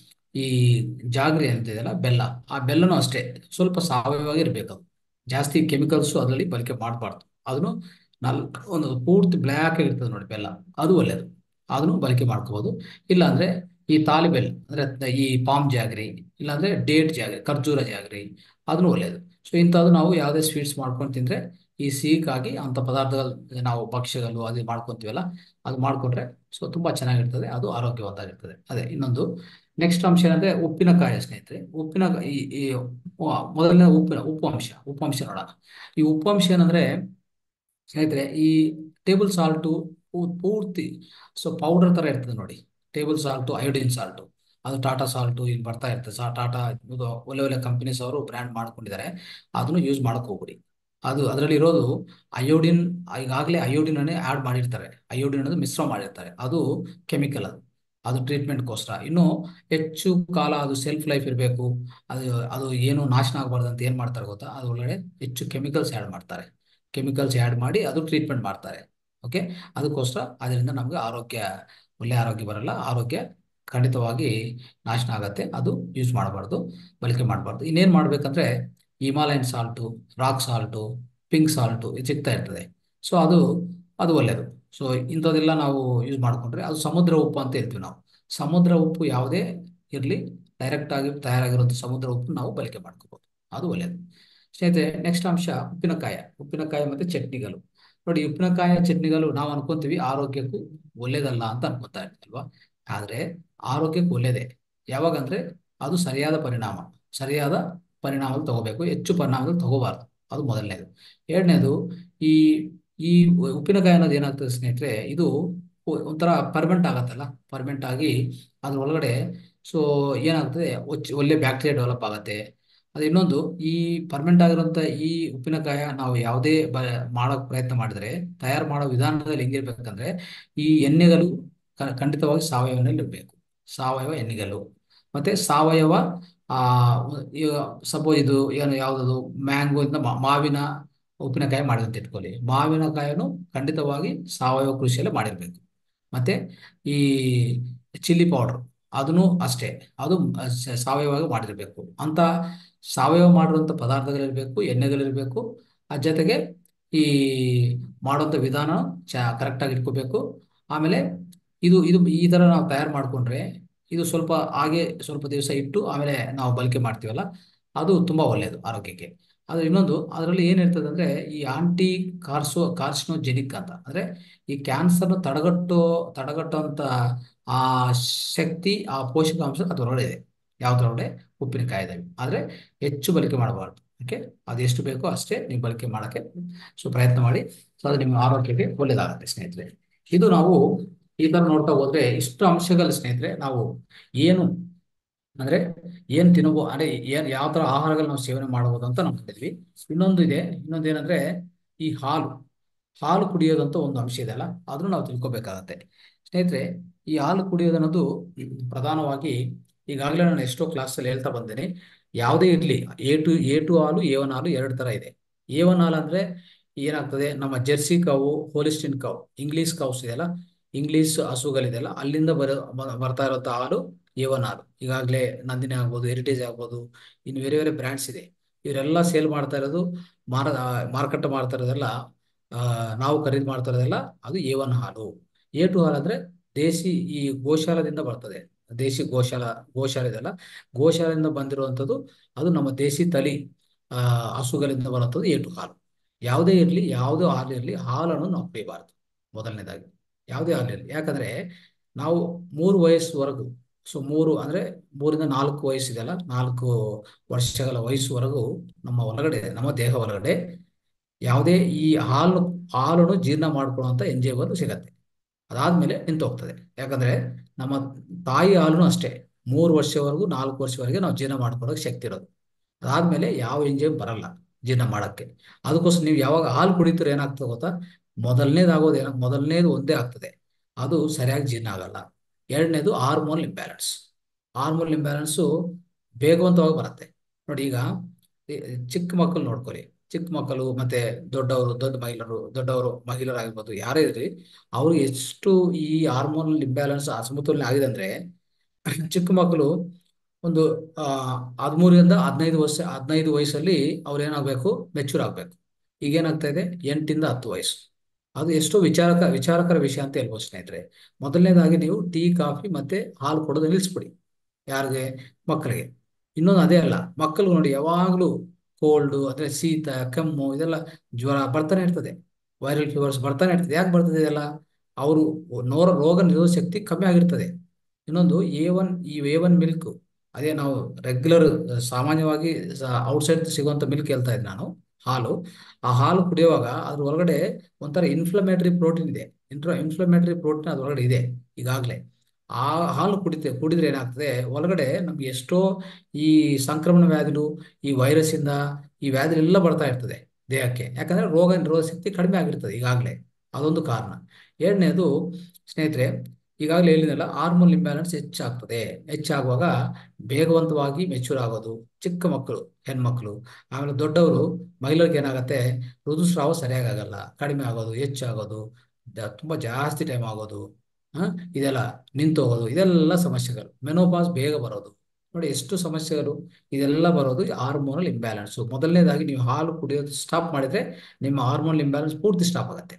ಈ ಜಾಗ್ರಿ ಅಂತಿದೆಯಲ್ಲ ಬೆಲ್ಲ ಆ ಬೆಲ್ಲನೂ ಅಷ್ಟೇ ಸ್ವಲ್ಪ ಸಾವಯವಾಗಿ ಇರಬೇಕು ಅದು ಜಾಸ್ತಿ ಕೆಮಿಕಲ್ಸು ಅದರಲ್ಲಿ ಬಳಕೆ ಮಾಡಬಾರ್ದು ಅದನ್ನು ನಲ್ ಒಂದು ಪೂರ್ತಿ ಬ್ಲ್ಯಾಕ್ ಆಗಿರ್ತದೆ ನೋಡಿ ಬೆಲ್ಲ ಅದು ಒಳ್ಳೆಯದು ಅದನ್ನು ಬಳಕೆ ಮಾಡ್ಕೋಬಹುದು ಇಲ್ಲ ಅಂದ್ರೆ ಈ ತಾಲಿ ಬೆಲ್ಲ ಅಂದ್ರೆ ಈ ಪಾಮ್ ಜಾಗ್ರಿ ಇಲ್ಲಾಂದ್ರೆ ಡೇಟ್ ಜಾಗ್ರಿ ಖರ್ಜೂರ ಜಾಗ್ರಿ ಅದನ್ನು ಒಳ್ಳೆಯದು ಸೊ ಇಂಥದ್ದು ನಾವು ಯಾವುದೇ ಸ್ವೀಟ್ಸ್ ಮಾಡ್ಕೊಂಡು ತಿಂದ್ರೆ ಈ ಸಿಹಿಗಾಗಿ ಅಂತ ಪದಾರ್ಥಗಳು ನಾವು ಭಕ್ಷ್ಯಗಳು ಅದು ಮಾಡ್ಕೊಂತೀವಲ್ಲ ಅದು ಮಾಡ್ಕೊಂಡ್ರೆ ಸೊ ತುಂಬಾ ಚೆನ್ನಾಗಿರ್ತದೆ ಅದು ಆರೋಗ್ಯವಂತಾಗಿರ್ತದೆ ಅದೇ ಇನ್ನೊಂದು ನೆಕ್ಸ್ಟ್ ಅಂಶ ಏನಂದ್ರೆ ಉಪ್ಪಿನಕಾಯಿ ಸ್ನೇಹಿತರೆ ಉಪ್ಪಿನ ಈ ಈ ಮೊದಲನೇ ಉಪ್ಪಿನ ಉಪ್ಪು ಅಂಶ ಉಪ್ಪು ಅಂಶ ನೋಡೋಣ ಈ ಉಪ್ಪು ಅಂಶ ಏನಂದ್ರೆ ಸ್ನೇಹಿತರೆ ಈ ಟೇಬಲ್ ಸಾಲ್ಟು ಪೂರ್ತಿ ಸೊ ಪೌಡರ್ ತರ ಇರ್ತದೆ ನೋಡಿ ಟೇಬಲ್ ಸಾಲ್ಟು ಅಯೋಡಿನ್ ಸಾಲ್ಟು ಅದು ಟಾಟಾ ಸಾಲ್ಟು ಇಲ್ಲಿ ಬರ್ತಾ ಇರ್ತದೆ ಸಾ ಟಾಟಾ ಇದು ಒಳ್ಳೆ ಒಳ್ಳೆ ಕಂಪನೀಸ್ ಅವರು ಬ್ರ್ಯಾಂಡ್ ಮಾಡ್ಕೊಂಡಿದ್ದಾರೆ ಅದನ್ನು ಯೂಸ್ ಮಾಡಕ್ ಹೋಗ್ಬಿಡಿ ಅದು ಅದರಲ್ಲಿ ಇರೋದು ಅಯೋಡಿನ್ ಈಗಾಗಲೇ ಅಯೋಡಿನ್ ಅನ್ನೇ ಆಡ್ ಮಾಡಿರ್ತಾರೆ ಅಯೋಡಿನ್ ಅನ್ನೋದು ಮಿಶ್ರ ಮಾಡಿರ್ತಾರೆ ಅದು ಕೆಮಿಕಲ್ ಅದು ಅದು ಟ್ರೀಟ್ಮೆಂಟ್ಗೋಸ್ಕರ ಇನ್ನು ಹೆಚ್ಚು ಕಾಲ ಅದು ಸೆಲ್ಫ್ ಲೈಫ್ ಇರಬೇಕು ಅದು ಅದು ಏನು ನಾಶನ ಆಗಬಾರ್ದು ಅಂತ ಏನ್ ಮಾಡ್ತಾರೆ ಗೊತ್ತಾ ಅದು ಒಳಗಡೆ ಹೆಚ್ಚು ಕೆಮಿಕಲ್ಸ್ ಆ್ಯಡ್ ಮಾಡ್ತಾರೆ ಕೆಮಿಕಲ್ಸ್ ಆ್ಯಡ್ ಮಾಡಿ ಅದು ಟ್ರೀಟ್ಮೆಂಟ್ ಮಾಡ್ತಾರೆ ಓಕೆ ಅದಕ್ಕೋಸ್ಕರ ಅದರಿಂದ ನಮ್ಗೆ ಆರೋಗ್ಯ ಒಳ್ಳೆ ಆರೋಗ್ಯ ಬರಲ್ಲ ಆರೋಗ್ಯ ಖಂಡಿತವಾಗಿ ನಾಶನ ಆಗತ್ತೆ ಅದು ಯೂಸ್ ಮಾಡಬಾರ್ದು ಬಳಕೆ ಮಾಡಬಾರ್ದು ಇನ್ನೇನ್ ಮಾಡ್ಬೇಕಂದ್ರೆ Himalayan salt rock salt pink salt ಇದು ಸಿಗ್ತಾ ಇರ್ತದೆ ಸೊ ಅದು ಅದು ಒಳ್ಳೆಯದು ಸೊ ಇಂಥದ್ದೆಲ್ಲ ನಾವು ಯೂಸ್ ಮಾಡ್ಕೊಂಡ್ರೆ ಅದು ಸಮುದ್ರ ಉಪ್ಪು ಅಂತ ಹೇಳ್ತೀವಿ ನಾವು ಸಮುದ್ರ ಉಪ್ಪು ಯಾವುದೇ ಇರಲಿ ಡೈರೆಕ್ಟ್ ಆಗಿ ತಯಾರಾಗಿರುವಂಥ ಸಮುದ್ರ ಉಪ್ಪು ನಾವು ಬಳಕೆ ಮಾಡ್ಕೋಬಹುದು ಅದು ಒಳ್ಳೆಯದು ಸ್ನೇಹಿತರೆ ನೆಕ್ಸ್ಟ್ ಅಂಶ ಉಪ್ಪಿನಕಾಯ ಉಪ್ಪಿನಕಾಯಿ ಮತ್ತೆ ಚಟ್ನಿಗಳು ನೋಡಿ ಉಪ್ಪಿನಕಾಯ ಚಟ್ನಿಗಳು ನಾವು ಅನ್ಕೊಂತೀವಿ ಆರೋಗ್ಯಕ್ಕೂ ಒಳ್ಳೇದಲ್ಲ ಅಂತ ಅನ್ಕೊಂತಾ ಇರ್ತೀವಲ್ವಾ ಆದ್ರೆ ಆರೋಗ್ಯಕ್ಕೆ ಒಳ್ಳೇದೇ ಯಾವಾಗಂದ್ರೆ ಅದು ಸರಿಯಾದ ಪರಿಣಾಮ ಸರಿಯಾದ ಪರಿಣಾಮದಲ್ಲಿ ತಗೋಬೇಕು ಹೆಚ್ಚು ಪರಿಣಾಮದಲ್ಲಿ ತಗೋಬಾರ್ದು ಅದು ಮೊದಲನೇದು ಎರಡನೇದು ಈ ಈ ಉಪ್ಪಿನಕಾಯಿ ಅನ್ನೋದು ಏನಾಗ್ತದೆ ಸ್ನೇಹಿತರೆ ಇದು ಒಂಥರ ಪರ್ಮೆಂಟ್ ಆಗತ್ತಲ್ಲ ಪರ್ಮೆಂಟ್ ಆಗಿ ಅದ್ರ ಒಳಗಡೆ ಸೊ ಏನಾಗ್ತದೆ ಒಳ್ಳೆ ಬ್ಯಾಕ್ಟೀರಿಯಾ ಡೆವಲಪ್ ಆಗತ್ತೆ ಅದು ಇನ್ನೊಂದು ಈ ಪರ್ಮೆಂಟ್ ಆಗಿರುವಂತ ಈ ಉಪ್ಪಿನಕಾಯ ನಾವು ಯಾವುದೇ ಬ ಮಾಡೋಕ್ ಪ್ರಯತ್ನ ಮಾಡಿದ್ರೆ ತಯಾರು ಮಾಡೋ ವಿಧಾನದಲ್ಲಿ ಹೆಂಗಿರ್ಬೇಕಂದ್ರೆ ಈ ಎಣ್ಣೆಗಳು ಖಂಡಿತವಾಗಿ ಸಾವಯವ ಎಣ್ಣೆಲಿ ಇರಬೇಕು ಸಾವಯವ ಎಣ್ಣೆಗಳು ಮತ್ತೆ ಸಾವಯವ ಆ ಈಗ ಸಪೋಸ್ ಇದು ಏನು ಯಾವ್ದದು ಮ್ಯಾಂಗೋ ಇಂದ ಮಾವಿನ ಉಪ್ಪಿನಕಾಯಿ ಮಾಡಿದಂತ ಇಟ್ಕೊಳ್ಳಿ ಮಾವಿನಕಾಯನ್ನು ಖಂಡಿತವಾಗಿ ಸಾವಯವ ಕೃಷಿಯಲ್ಲೇ ಮಾಡಿರ್ಬೇಕು ಮತ್ತೆ ಈ ಚಿಲ್ಲಿ ಪೌಡರ್ ಅದನ್ನು ಅಷ್ಟೇ ಅದು ಸಾವಯವಾಗಿ ಮಾಡಿರ್ಬೇಕು ಅಂತ ಸಾವಯವ ಮಾಡಿರುವಂತ ಪದಾರ್ಥಗಳಿರ್ಬೇಕು ಎಣ್ಣೆಗಳಿರ್ಬೇಕು ಅದ್ರ ಜೊತೆಗೆ ಈ ಮಾಡುವಂತ ವಿಧಾನ ಚ ಕರೆಕ್ಟ್ ಆಗಿ ಇಟ್ಕೋಬೇಕು ಆಮೇಲೆ ಇದು ಇದು ಈ ತರ ನಾವು ತಯಾರು ಮಾಡ್ಕೊಂಡ್ರೆ ಇದು ಸ್ವಲ್ಪ ಹಾಗೆ ಸ್ವಲ್ಪ ದಿವಸ ಇಟ್ಟು ಆಮೇಲೆ ನಾವು ಬಳಕೆ ಮಾಡ್ತೀವಲ್ಲ ಅದು ತುಂಬಾ ಒಳ್ಳೆಯದು ಆರೋಗ್ಯಕ್ಕೆ ಅದು ಇನ್ನೊಂದು ಅದರಲ್ಲಿ ಏನಿರ್ತದೆ ಅಂದ್ರೆ ಈ ಆಂಟಿ ಕಾರ್ಸೋ ಕಾರ್ಸಿನೋಜೆನಿಕ್ ಅಂತ ಅಂದ್ರೆ ಈ ಕ್ಯಾನ್ಸರ್ನ ತಡೆಗಟ್ಟೋ ತಡೆಗಟ್ಟುವಂತ ಆ ಶಕ್ತಿ ಆ ಪೋಷಕಾಂಶ ಅದರೊಳಗೆ ಇದೆ ಯಾವ್ದ್ರೊಳಗಡೆ ಉಪ್ಪಿನಕಾಯಿದಾವೆ ಆದ್ರೆ ಹೆಚ್ಚು ಬಳಕೆ ಮಾಡಬಾರ್ದು ಓಕೆ ಅದು ಎಷ್ಟು ಬೇಕೋ ಅಷ್ಟೇ ನೀವು ಬಳಕೆ ಮಾಡಕ್ಕೆ ಸೊ ಪ್ರಯತ್ನ ಮಾಡಿ ಸೊ ಅದು ನಿಮ್ಮ ಆರೋಗ್ಯಕ್ಕೆ ಒಳ್ಳೇದಾಗುತ್ತೆ ಸ್ನೇಹಿತರೆ ಇದು ನಾವು ಈ ತರ ನೋಡ್ತಾ ಹೋದ್ರೆ ಇಷ್ಟು ಅಂಶಗಳು ಸ್ನೇಹಿತರೆ ನಾವು ಏನು ಅಂದ್ರೆ ಏನ್ ತಿನ್ನಬಹುದು ಅಂದ್ರೆ ಏನ್ ಯಾವ ತರ ಆಹಾರಗಳು ನಾವು ಸೇವನೆ ಮಾಡಬಹುದು ಅಂತ ನಾವು ನೋಡಿದ್ವಿ ಇನ್ನೊಂದು ಇದೆ ಇನ್ನೊಂದು ಏನಂದ್ರೆ ಈ ಹಾಲು ಹಾಲು ಕುಡಿಯೋದಂತ ಒಂದು ಅಂಶ ಇದೆ ಅಲ್ಲ ಅದನ್ನು ನಾವು ತಿಳ್ಕೊಬೇಕಾಗತ್ತೆ ಸ್ನೇಹಿತರೆ ಈ ಹಾಲು ಕುಡಿಯೋದನ್ನೋದು ಪ್ರಧಾನವಾಗಿ ಈಗಾಗಲೇ ನಾನು ಎಷ್ಟೋ ಕ್ಲಾಸಲ್ಲಿ ಹೇಳ್ತಾ ಬಂದೇನೆ ಯಾವುದೇ ಇರಲಿ ಎ ಟು ಎ ಟು ಹಾಲು ಎ ಒನ್ ಹಾಲು ಎರಡು ಥರ ಇದೆ ಎ ಒನ್ ಹಾಲು ಅಂದರೆ ಏನಾಗ್ತದೆ ನಮ್ಮ ಜೆರ್ಸಿ ಕಾವು ಹೋಲಿಸ್ಟಿನ್ ಕಾವು ಇಂಗ್ಲೀಷ್ ಕೌಸ್ ಇದೆಯಲ್ಲ ಇಂಗ್ಲೀಷ್ ಹಸುಗಳಿದೆಯಲ್ಲ ಅಲ್ಲಿಂದ ಬರ ಬ- ಬರ್ತಾ ಇರೋಂಥ ಹಾಲು ಎ ಒನ್ ಹಾಲು ಈಗಾಗಲೇ ನಂದಿನಿ ಆಗ್ಬೋದು ಹೆರಿಟೇಜ್ ಆಗ್ಬೋದು ಇನ್ನು ಬೇರೆ ಬೇರೆ ಬ್ರ್ಯಾಂಡ್ಸ್ ಇದೆ ಇವರೆಲ್ಲ ಸೇಲ್ ಮಾಡ್ತಾ ಇರೋದು ಮಾರ ಮಾರುಕಟ್ಟೆ ಮಾಡ್ತಾ ಇರೋದೆಲ್ಲ ಆ, ನಾವು ಖರೀದಿ ಮಾಡ್ತಾ ಇರೋದೆಲ್ಲ ಅದು ಎ ಒನ್ ಹಾಲು ಎ ಟು ಹಾಲು ಅಂದ್ರೆ ದೇಸಿ ಈ ಗೋಶಾಲದಿಂದ ಬರ್ತದೆ ದೇಸಿ ಗೋಶಾಲ ಗೋಶಾಲೆ ಇದೆಲ್ಲ ಗೋಶಾಲೆಯಿಂದ ಬಂದಿರುವಂಥದ್ದು ಅದು ನಮ್ಮ ದೇಸಿ ತಳಿ ಆ ಹಸುಗಳಿಂದ ಬರುವಂಥದ್ದು ಎ ಟು ಹಾಲು ಯಾವುದೇ ಇರಲಿ ಯಾವುದೇ ಹಾಲು ಇರಲಿ ಹಾಲನ್ನು ನಾವು ಕುಡಿಯಬಾರದು ಮೊದಲನೇದಾಗಿ ಯಾವುದೇ ಹಾಲು ಇರಲಿ ಯಾಕಂದ್ರೆ ನಾವು ಮೂರು ವಯಸ್ಸುವರೆಗೂ ಸೊ ಮೂರು ಅಂದ್ರೆ ಮೂರಿಂದ ನಾಲ್ಕು ವಯಸ್ಸಿದೆಯಲ್ಲ ನಾಲ್ಕು ವರ್ಷಗಳ ವಯಸ್ಸುವರೆಗೂ ನಮ್ಮ ಒಳಗಡೆ ನಮ್ಮ ದೇಹ ಒಳಗಡೆ ಯಾವುದೇ ಈ ಹಾಲು ಹಾಲನ್ನು ಜೀರ್ಣ ಮಾಡ್ಕೊಳ್ಳುವಂಥ ಎಂಜೈಮನ್ನು ಸಿಗತ್ತೆ ಅದಾದ್ಮೇಲೆ ನಿಂತು ಹೋಗ್ತದೆ ಯಾಕಂದ್ರೆ ನಮ್ಮ ತಾಯಿ ಹಾಲುನು ಅಷ್ಟೇ ಮೂರು ವರ್ಷವರೆಗೂ ನಾಲ್ಕು ವರ್ಷವರೆಗೆ ನಾವು ಜೀರ್ಣ ಮಾಡ್ಕೊಳ್ಳೋಕೆ ಶಕ್ತಿ ಇರೋದು ಅದಾದ್ಮೇಲೆ ಯಾವ ಎಂಜೈಮ್ ಬರಲ್ಲ ಜೀರ್ಣ ಮಾಡಕ್ಕೆ ಅದಕ್ಕೋಸ್ಕರ ನೀವು ಯಾವಾಗ ಹಾಲು ಕುಡಿತೀರ ಏನಾಗ್ತದೆ ಗೊತ್ತಾ ಮೊದಲನೇದಾಗೋದು ಏನ ಮೊದಲನೇದು ಒಂದೇ ಆಗ್ತದೆ ಅದು ಸರಿಯಾಗಿ ಜೀರ್ಣ ಆಗಲ್ಲ ಎರಡನೇದು ಹಾರ್ಮೋನ್ ಇಂಬ್ಯಾಲೆನ್ಸ್ ಹಾರ್ಮೋನ್ ಇಂಬ್ಯಾಲೆನ್ಸು ಬೇಗವಂತವಾಗಿ ಬರುತ್ತೆ ನೋಡಿ ಈಗ ಈ ಚಿಕ್ಕ ಮಕ್ಕಳು ನೋಡ್ಕೊಳ್ಳಿ ಚಿಕ್ಕ ಮಕ್ಕಳು ಮತ್ತೆ ದೊಡ್ಡವರು ದೊಡ್ಡ ಮಹಿಳೆಯರು ದೊಡ್ಡವರು ಮಹಿಳೆಯರಾಗಿರ್ಬೋದು ಯಾರೇ ಇರಲಿ ಅವರು ಎಷ್ಟು ಈ ಹಾರ್ಮೋನಲ್ ಇಂಬ್ಯಾಲೆನ್ಸ್ ಅಸಮತೋಲನ ಆಗಿದೆ ಅಂದ್ರೆ ಚಿಕ್ಕ ಮಕ್ಕಳು ಒಂದು ಆ ಹದಿಮೂರರಿಂದ ಹದಿನೈದು ವರ್ಷ ಹದಿನೈದು ವಯಸ್ಸಲ್ಲಿ ಅವ್ರು ಏನಾಗಬೇಕು ಮೆಚೂರ್ ಆಗಬೇಕು ಈಗ ಏನಾಗ್ತಾ ಇದೆ ಎಂಟಿಂದ ಹತ್ತು ವಯಸ್ಸು ಅದು ಎಷ್ಟೋ ವಿಚಾರಕ ವಿಚಾರಕರ ವಿಷಯ ಅಂತ ಹೇಳ್ಬೋದು ಸ್ನೇಹಿತರೆ ಮೊದಲನೇದಾಗಿ ನೀವು ಟೀ ಕಾಫಿ ಮತ್ತೆ ಹಾಲು ಕೊಡೋದು ನಿಲ್ಲಿಸ್ಬಿಡಿ ಯಾರಿಗೆ ಮಕ್ಕಳಿಗೆ ಇನ್ನೊಂದು ಅದೇ ಅಲ್ಲ ಮಕ್ಕಳು ನೋಡಿ ಯಾವಾಗಲೂ ಕೋಲ್ಡು ಅಂದ್ರೆ ಶೀತ ಕೆಮ್ಮು ಇದೆಲ್ಲ ಜ್ವರ ಬರ್ತಾನೆ ಇರ್ತದೆ ವೈರಲ್ ಫೀವರ್ಸ್ ಬರ್ತಾನೆ ಇರ್ತದೆ ಯಾಕೆ ಬರ್ತದೆ ಇದೆಲ್ಲ ಅವರು ನೋರ ರೋಗ ನಿರೋಧಕ ಶಕ್ತಿ ಕಮ್ಮಿ ಆಗಿರ್ತದೆ ಇನ್ನೊಂದು ಎ ಒನ್ ಈ ಎ ಒನ್ ಮಿಲ್ಕ್ ಅದೇ ನಾವು ರೆಗ್ಯುಲರ್ ಸಾಮಾನ್ಯವಾಗಿ ಔಟ್ಸೈಡ್ ಸಿಗುವಂತ ಮಿಲ್ಕ್ ಹೇಳ್ತಾ ಇದ್ದೆ ನಾನು ಹಾಲು ಆ ಹಾಲು ಕುಡಿಯುವಾಗ ಅದ್ರ ಒಳಗಡೆ ಒಂಥರ ಇನ್ಫ್ಲಮೇಟರಿ ಪ್ರೋಟೀನ್ ಇದೆ ಇಂಟ್ರ ಇನ್ಫ್ಲಮೇಟರಿ ಪ್ರೋಟೀನ್ ಅದ್ರೊಳಗಡೆ ಇದೆ ಈಗಾಗಲೇ ಆ ಹಾಲು ಕುಡಿತೆ ಕುಡಿದ್ರೆ ಏನಾಗ್ತದೆ ಒಳಗಡೆ ನಮ್ಗೆ ಎಷ್ಟೋ ಈ ಸಂಕ್ರಮಣ ವ್ಯಾಧಿಲು ಈ ವೈರಸ್ ಇಂದ ಈ ವ್ಯಾಧಿ ಎಲ್ಲ ಬರ್ತಾ ಇರ್ತದೆ ದೇಹಕ್ಕೆ ಯಾಕಂದ್ರೆ ರೋಗ ನಿರೋಧಕ ಶಕ್ತಿ ಕಡಿಮೆ ಆಗಿರ್ತದೆ ಈಗಾಗಲೇ ಅದೊಂದು ಕಾರಣ ಎರಡನೇದು ಸ್ನೇಹಿತರೆ ಈಗಾಗಲೇ ಹೇಳಿದಲ್ಲ ಹಾರ್ಮೋನ್ ಇಂಬ್ಯಾಲೆನ್ಸ್ ಹೆಚ್ಚಾಗ್ತದೆ ಹೆಚ್ಚಾಗುವಾಗ ಬೇಗವಂತವಾಗಿ ಮೆಚೂರ್ ಆಗೋದು ಚಿಕ್ಕ ಮಕ್ಕಳು ಹೆಣ್ಮಕ್ಳು ಆಮೇಲೆ ದೊಡ್ಡವರು ಮಹಿಳೆಯರಿಗೆ ಏನಾಗುತ್ತೆ ಋತುಸ್ರಾವ ಸರಿಯಾಗಿ ಆಗಲ್ಲ ಕಡಿಮೆ ಆಗೋದು ಹೆಚ್ಚಾಗೋದು ದ- ತುಂಬಾ ಜಾಸ್ತಿ ಟೈಮ್ ಆಗೋದು ಹ ಇದೆಲ್ಲ ನಿಂತು ಹೋಗೋದು ಇದೆಲ್ಲ ಸಮಸ್ಯೆಗಳು ಮೆನೋಪಾಸ್ ಬೇಗ ಬರೋದು ನೋಡಿ ಎಷ್ಟು ಸಮಸ್ಯೆಗಳು ಇದೆಲ್ಲ ಬರೋದು ಹಾರ್ಮೋನಲ್ ಇಂಬ್ಯಾಲೆನ್ಸ್ ಮೊದಲನೇದಾಗಿ ನೀವು ಹಾಲು ಕುಡಿಯೋದು ಸ್ಟಾಪ್ ಮಾಡಿದ್ರೆ ನಿಮ್ಮ ಹಾರ್ಮೋನಲ್ ಇಂಬ್ಯಾಲೆನ್ಸ್ ಪೂರ್ತಿ ಸ್ಟಾಪ್ ಆಗುತ್ತೆ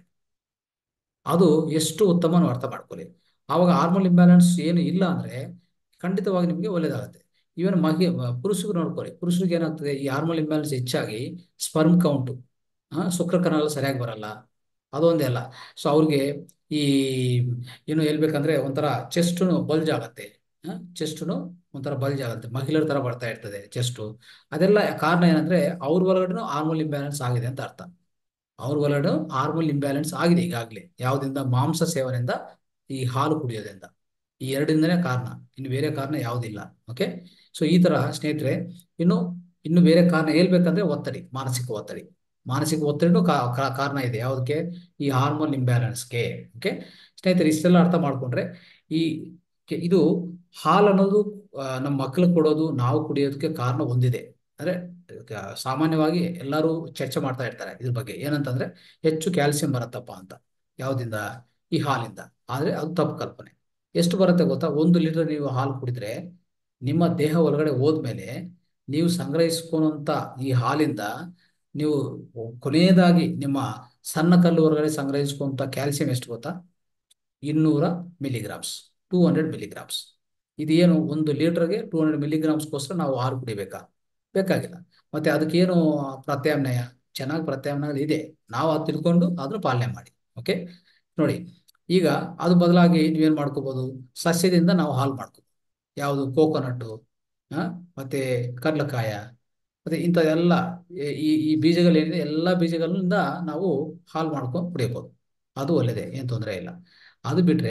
ಅದು ಎಷ್ಟು ಉತ್ತಮ ನೀವು ಅರ್ಥ ಮಾಡ್ಕೊಳ್ಳಿ ಆವಾಗ ಹಾರ್ಮೋನ್ ಇಂಬ್ಯಾಲೆನ್ಸ್ ಏನು ಇಲ್ಲ ಅಂದ್ರೆ ಖಂಡಿತವಾಗಿ ನಿಮಗೆ ಒಳ್ಳೇದಾಗುತ್ತೆ ಇವನ್ ಮಹಿ ಪುರುಷರು ನೋಡ್ಕೊಳ್ಳಿ ಪುರುಷರಿಗೆ ಏನಾಗ್ತದೆ ಈ ಹಾರ್ಮೋನ್ ಇಂಬ್ಯಾಲೆನ್ಸ್ ಹೆಚ್ಚಾಗಿ ಸ್ಪರ್ಮ್ ಕೌಂಟು ಶುಕ್ರ ಕಣಗಳು ಸರಿಯಾಗಿ ಬರಲ್ಲ ಅದೊಂದೇ ಅಲ್ಲ ಸೊ ಅವ್ರಿಗೆ ಈ ಏನು ಹೇಳ್ಬೇಕಂದ್ರೆ ಒಂಥರ ಚೆಸ್ಟ್ನು ಬಲ್ಜ್ ಆಗತ್ತೆ ಚೆಸ್ಟ್ನು ಒಂಥರ ಬಲ್ಜ್ ಆಗುತ್ತೆ ಮಹಿಳೆಯರ ತರ ಬರ್ತಾ ಇರ್ತದೆ ಚೆಸ್ಟು ಅದೆಲ್ಲ ಕಾರಣ ಏನಂದ್ರೆ ಅವ್ರ ಒಳಗಡೆ ಹಾರ್ಮೋನ್ ಇಂಬ್ಯಾಲೆನ್ಸ್ ಆಗಿದೆ ಅಂತ ಅರ್ಥ ಅವ್ರ ಒಳಗಡೆ ಹಾರ್ಮೋನ್ ಇಂಬ್ಯಾಲೆನ್ಸ್ ಆಗಿದೆ ಈಗಾಗಲೇ ಯಾವುದರಿಂದ ಮಾಂಸ ಸೇವನೆಯಿಂದ ಈ ಹಾಲು ಕುಡಿಯೋದ್ರಿಂದ ಈ ಎರಡಿಂದನೇ ಕಾರಣ ಇನ್ನು ಬೇರೆ ಕಾರಣ ಯಾವುದಿಲ್ಲ ಓಕೆ ಸೊ ಈ ತರ ಸ್ನೇಹಿತರೆ ಇನ್ನು ಇನ್ನು ಬೇರೆ ಕಾರಣ ಹೇಳ್ಬೇಕಂದ್ರೆ ಒತ್ತಡಿ ಮಾನಸಿಕ ಒತ್ತಡಿ ಮಾನಸಿಕ ಒತ್ತಡಿನೂ ಕಾ- ಕಾ- ಕಾರಣ ಇದೆ ಯಾವುದಕ್ಕೆ ಈ ಹಾರ್ಮೋನ್ ಇಂಬ್ಯಾಲೆನ್ಸ್ಗೆ ಓಕೆ ಸ್ನೇಹಿತರೆ ಇಷ್ಟೆಲ್ಲ ಅರ್ಥ ಮಾಡ್ಕೊಂಡ್ರೆ ಈ ಕೆ- ಇದು ಹಾಲು ಅನ್ನೋದು ಆ, ನಮ್ಮ ಮಕ್ಕಳಿಗೆ ಕೊಡೋದು ನಾವು ಕುಡಿಯೋದಕ್ಕೆ ಕಾರಣ ಒಂದಿದೆ ಅಂದ್ರೆ ಕ- ಸಾಮಾನ್ಯವಾಗಿ ಎಲ್ಲರೂ ಚರ್ಚೆ ಮಾಡ್ತಾ ಇರ್ತಾರೆ ಇದ್ರ ಬಗ್ಗೆ ಏನಂತಂದ್ರೆ ಹೆಚ್ಚು ಕ್ಯಾಲ್ಸಿಯಂ ಬರುತ್ತಪ್ಪ ಅಂತ ಯಾವ್ದಿಂದ ಈ ಹಾಲಿಂದ ಆದ್ರೆ ಅದು ತಪ್ಪು ಕಲ್ಪನೆ ಎಷ್ಟು ಬರುತ್ತೆ ಗೊತ್ತಾ ಒಂದು ಲೀಟರ್ ನೀವು ಹಾಲು ಕುಡಿದ್ರೆ ನಿಮ್ಮ ದೇಹ ಒಳಗಡೆ ಹೋದ್ಮೇಲೆ ನೀವು ಸಂಗ್ರಹಿಸ್ಕೊಳಂತ ಈ ಹಾಲಿಂದ ನೀವು ಕೊನೆಯದಾಗಿ ನಿಮ್ಮ ಸಣ್ಣ ಕಲ್ಲು ಹೊರಗಡೆ ಸಂಗ್ರಹಿಸ್ಕೊಂತ ಕ್ಯಾಲ್ಸಿಯಂ ಎಷ್ಟು ಗೊತ್ತಾ ಇನ್ನೂರ ಮಿಲಿಗ್ರಾಮ್ಸ್ ಟೂ ಹಂಡ್ರೆಡ್ ಮಿಲಿಗ್ರಾಮ್ಸ್ ಇದೇನು ಒಂದು ಲೀಟರ್ಗೆ ಟೂ ಹಂಡ್ರೆಡ್ ಮಿಲಿಗ್ರಾಮ್ಸ್ಗೋಸ್ಕರ ನಾವು ಹಾಲು ಕುಡಿಬೇಕಾ ಬೇಕಾಗಿಲ್ಲ ಮತ್ತೆ ಅದಕ್ಕೇನು ಪ್ರತ್ಯಾಮ್ನಾಯ ಚೆನ್ನಾಗಿ ಪ್ರತ್ಯಾಮ್ನಾಯ ಇದೆ ನಾವು ಅದು ತಿಳ್ಕೊಂಡು ಅದನ್ನು ಪಾಲನೆ ಮಾಡಿ ಓಕೆ ನೋಡಿ ಈಗ ಅದು ಬದಲಾಗಿ ನೀವೇನ್ ಮಾಡ್ಕೋಬಹುದು ಸಸ್ಯದಿಂದ ನಾವು ಹಾಲು ಮಾಡ್ಕೋಬಹುದು ಯಾವುದು ಕೋಕೋನಟ್ಟು ಆ ಮತ್ತೆ ಕಡ್ಲೆಕಾಯ ಮತ್ತೆ ಇಂಥದೆಲ್ಲ ಈ ಈ ಈ ಬೀಜಗಳೇನಿದೆ ಎಲ್ಲ ಬೀಜಗಳಿಂದ ನಾವು ಹಾಲು ಮಾಡ್ಕೊಂಡು ಕುಡಿಯಬಹುದು ಅದು ಒಳ್ಳೆಯದೇ ಏನು ತೊಂದರೆ ಇಲ್ಲ ಅದು ಬಿಟ್ರೆ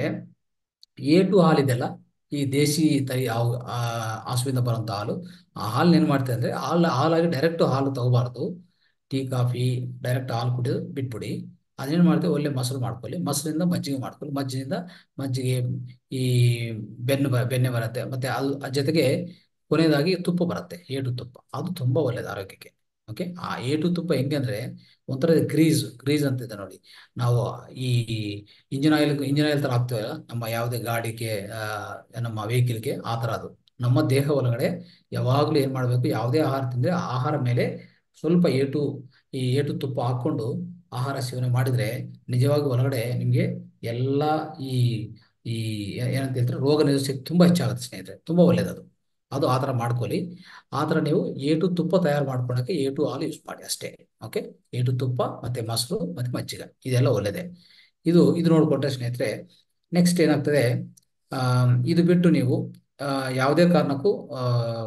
ಎ ಟು ಹಾಲಿದೆಲ್ಲ ಈ ದೇಸಿ ತಳಿ ಹಾವು ಆ, ಹಸುವಿಂದ ಬರುವಂತ ಹಾಲು ಆ ಹಾಲನ್ನ ಏನ್ ಮಾಡ್ತಾರೆ ಅಂದ್ರೆ ಹಾಲು ಹಾಲಾಗಿ ಡೈರೆಕ್ಟ್ ಹಾಲು ತಗೋಬಾರ್ದು ಟೀ ಕಾಫಿ ಡೈರೆಕ್ಟ್ ಹಾಲು ಕುಡಿಯೋದು ಬಿಟ್ಬಿಡಿ ಅದೇನು ಮಾಡ್ತೀವಿ ಒಳ್ಳೆ ಮೊಸರು ಮಾಡ್ಕೊಳ್ಳಿ ಮೊಸರಿಂದ ಮಜ್ಜಿಗೆ ಮಾಡ್ಕೊಳ್ಳಿ ಮಜ್ಜಿಗೆಯಿಂದ ಮಜ್ಜಿಗೆ ಈ ಬೆನ್ನು ಬ ಬೆಣ್ಣೆ ಬರುತ್ತೆ ಮತ್ತೆ ಅದು ಅದ್ರ ಜೊತೆಗೆ ಕೊನೆಯದಾಗಿ ತುಪ್ಪ ಬರುತ್ತೆ ಏಟು ತುಪ್ಪ ಅದು ತುಂಬಾ ಒಳ್ಳೇದು ಆರೋಗ್ಯಕ್ಕೆ ಓಕೆ ಆ ಏಟು ತುಪ್ಪ ಹೆಂಗೆ ಅಂದ್ರೆ ಒಂಥರ ಗ್ರೀಸ್ ಗ್ರೀಸ್ ಅಂತಿದೆ ನೋಡಿ ನಾವು ಈ ಇಂಜಿನ್ ಆಯಿಲ್ ಇಂಜಿನ್ ಆಯಿಲ್ ತರ ಹಾಕ್ತೇವಲ್ಲ ನಮ್ಮ ಯಾವುದೇ ಗಾಡಿಗೆ ಆ, ನಮ್ಮ ವೆಹಿಕಲ್ಗೆ ಆ ತರ ಅದು ನಮ್ಮ ದೇಹ ಒಳಗಡೆ ಯಾವಾಗಲೂ ಏನ್ ಮಾಡಬೇಕು ಯಾವುದೇ ಆಹಾರ ತಿಂದ್ರೆ ಆ ಆಹಾರ ಮೇಲೆ ಸ್ವಲ್ಪ ಏಟು ಈ ಏಟು ತುಪ್ಪ ಹಾಕೊಂಡು ಆಹಾರ ಸೇವನೆ ಮಾಡಿದ್ರೆ ನಿಜವಾಗಿ ಒಳಗಡೆ ನಿಮ್ಗೆ ಎಲ್ಲ ಈ ಈ ಏ- ಏನಂತ ಹೇಳ್ತಾರೆ ರೋಗ ನಿರೋಧಕ ಶಕ್ತಿ ತುಂಬಾ ಹೆಚ್ಚಾಗುತ್ತೆ ಸ್ನೇಹಿತರೆ ತುಂಬಾ ಒಳ್ಳೇದದು ಅದು ಆ ಥರ ಮಾಡ್ಕೊಳ್ಳಿ ಆ ಥರ ನೀವು ಏಟು ತುಪ್ಪ ತಯಾರು ಮಾಡ್ಕೊಳಕ್ಕೆ ಏಟು ಹಾಲು ಯೂಸ್ ಮಾಡಿ ಅಷ್ಟೇ ಓಕೆ ಏಟು ತುಪ್ಪ ಮತ್ತೆ ಮೊಸರು ಮತ್ತೆ ಮಜ್ಜಿಗೆ ಇದೆಲ್ಲ ಒಳ್ಳೇದೇ ಇದು ಇದು ನೋಡ್ಕೊಂಡ್ರೆ ಸ್ನೇಹಿತರೆ ನೆಕ್ಸ್ಟ್ ಏನಾಗ್ತದೆ ಆ, ಇದು ಬಿಟ್ಟು ನೀವು ಆ, ಯಾವುದೇ ಕಾರಣಕ್ಕೂ ಆ,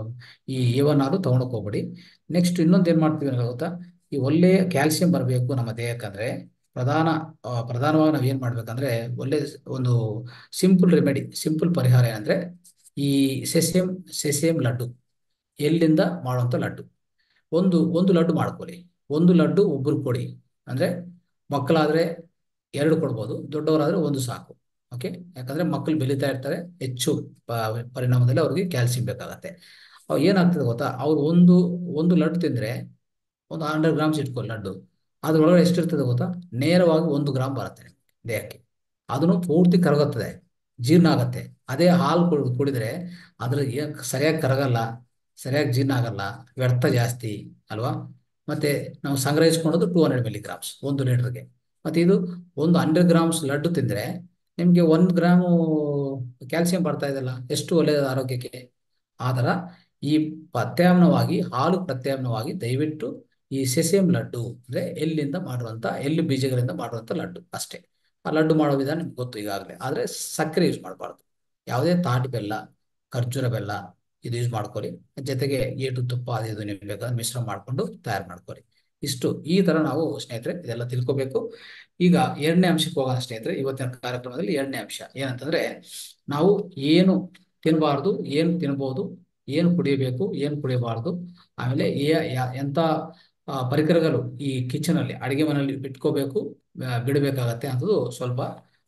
ಈ ಏವನ್ ಹಾಲು ತಗೊಳಕ್ ಹೋಗ್ಬೇಡಿ ನೆಕ್ಸ್ಟ್ ಇನ್ನೊಂದು ಏನ್ ಮಾಡ್ತೀವಿ ಅಂದ್ರೆ ಗೊತ್ತಾ ಈ ಒಳ್ಳೆಯ ಕ್ಯಾಲ್ಸಿಯಂ ಬರಬೇಕು ನಮ್ಮ ದೇಹಕ್ಕಂದ್ರೆ ಪ್ರಧಾನ ಆ, ಪ್ರಧಾನವಾಗಿ ನಾವು ಏನ್ ಮಾಡ್ಬೇಕಂದ್ರೆ ಒಳ್ಳೆ ಒಂದು ಸಿಂಪಲ್ ರೆಮಿಡಿ ಸಿಂಪಲ್ ಪರಿಹಾರ ಏನಂದ್ರೆ ಈ ಸೆಸೆಮ್ ಸೆಸೆಮ್ ಲಡ್ಡು ಎಲ್ಲಿಂದ ಮಾಡುವಂತ ಲಡ್ಡು ಒಂದು ಒಂದು ಲಡ್ಡು ಮಾಡ್ಕೊಳ್ಳಿ ಒಂದು ಲಡ್ಡು ಒಬ್ರು ಕೊಡಿ ಅಂದ್ರೆ ಮಕ್ಕಳಾದ್ರೆ ಎರಡು ಕೊಡ್ಬೋದು ದೊಡ್ಡವರಾದ್ರೆ ಒಂದು ಸಾಕು ಓಕೆ ಯಾಕಂದ್ರೆ ಮಕ್ಕಳು ಬೆಳೀತಾ ಇರ್ತಾರೆ ಹೆಚ್ಚು ಪ- ಪರಿಣಾಮದಲ್ಲಿ ಅವ್ರಿಗೆ ಕ್ಯಾಲ್ಸಿಯಂ ಬೇಕಾಗತ್ತೆ ಅವ್ ಏನಾಗ್ತದೆ ಗೊತ್ತಾ ಅವ್ರು ಒಂದು ಒಂದು ಲಡ್ಡು ತಿಂದ್ರೆ ಒಂದು ಹಂಡ್ರೆಡ್ ಗ್ರಾಮ್ಸ್ ಇಟ್ಕೊಳ್ಳಿ ಲಡ್ಡು ಅದ್ರೊಳಗಡೆ ಎಷ್ಟಿರ್ತದೆ ಗೊತ್ತಾ ನೇರವಾಗಿ ಒಂದು ಗ್ರಾಮ್ ಬರುತ್ತೆ ದೇಹಕ್ಕೆ ಅದನ್ನು ಪೂರ್ತಿ ಕರಗುತ್ತದೆ ಜೀರ್ಣ ಆಗತ್ತೆ ಅದೇ ಹಾಲು ಕುಡ್- ಕುಡಿದ್ರೆ ಅದ್ರ ಏನ್ ಸರಿಯಾಗಿ ಕರಗಲ್ಲ ಸರಿಯಾಗಿ ಜೀರ್ಣ ಆಗಲ್ಲ ವ್ಯರ್ಥ ಜಾಸ್ತಿ ಅಲ್ವಾ ಮತ್ತೆ ನಾವು ಸಂಗ್ರಹಿಸ್ಕೊಳ್ಳೋದು ಟೂ ಹಂಡ್ರೆಡ್ ಮಿಲಿಗ್ರಾಮ್ಸ್ ಒಂದು ಲೀಟರ್ಗೆ ಮತ್ತೆ ಇದು ಒಂದು ಹಂಡ್ರೆಡ್ ಗ್ರಾಮ್ಸ್ ಲಡ್ಡು ತಿಂದ್ರೆ ನಿಮ್ಗೆ ಒಂದು ಗ್ರಾಮು ಕ್ಯಾಲ್ಸಿಯಂ ಬರ್ತಾ ಇದೆಯಲ್ಲ ಎಷ್ಟು ಒಳ್ಳೆಯದು ಆರೋಗ್ಯಕ್ಕೆ ಆ ಥರ ಈ ಪ್ರತ್ಯಾಮ್ನಾಯವಾಗಿ ಹಾಲು ಪ್ರತ್ಯಾಮ್ನಾಯವಾಗಿ ದಯವಿಟ್ಟು ಈ ಸೆಸೆಮ್ ಲಡ್ಡು ಅಂದ್ರೆ ಎಳ್ಳಿಂದ ಮಾಡುವಂತ ಎಳ್ಳು ಬೀಜಗಳಿಂದ ಮಾಡುವಂತ ಲಡ್ಡು ಅಷ್ಟೇ ಆ ಲಡ್ಡು ಮಾಡೋ ವಿಧಾನ ನಿಮ್ಗೆ ಗೊತ್ತು ಈಗಾಗಲೇ ಆದ್ರೆ ಸಕ್ಕರೆ ಯೂಸ್ ಮಾಡಬಾರ್ದು ಯಾವುದೇ ತಾಟಿ ಬೆಲ್ಲ ಖರ್ಜೂರ ಬೆಲ್ಲ ಇದು ಯೂಸ್ ಮಾಡ್ಕೊಳ್ಳಿ ಜೊತೆಗೆ ಏಟು ತುಪ್ಪ ಅದು ಇದು ನಿಮ್ಗೆ ಬೇಕಾದ್ರೆ ಮಿಶ್ರಣ ಮಾಡ್ಕೊಂಡು ತಯಾರು ಮಾಡ್ಕೊಳ್ಳಿ ಇಷ್ಟು ಈ ತರ ನಾವು ಸ್ನೇಹಿತರೆ ಇದೆಲ್ಲ ತಿಳ್ಕೊಬೇಕು ಈಗ ಎರಡನೇ ಅಂಶಕ್ಕೆ ಹೋಗೋಣ ಸ್ನೇಹಿತರೆ ಇವತ್ತಿನ ಕಾರ್ಯಕ್ರಮದಲ್ಲಿ ಎರಡನೇ ಅಂಶ ಏನಂತಂದ್ರೆ ನಾವು ಏನು ತಿನ್ನಬಾರ್ದು ಏನು ತಿನ್ಬೋದು ಏನು ಕುಡಿಯಬೇಕು ಏನು ಕುಡಿಯಬಾರ್ದು ಆಮೇಲೆ ಏ- ಯಾ- ಎಂತ ಆ, ಪರಿಕರಗಳು ಈ ಕಿಚನ್ ಅಲ್ಲಿ ಅಡಿಗೆ ಮನೆಯಲ್ಲಿ ಬಿಟ್ಕೋಬೇಕು ಆ, ಬಿಡಬೇಕಾಗತ್ತೆ ಅನ್ನೋದು ಸ್ವಲ್ಪ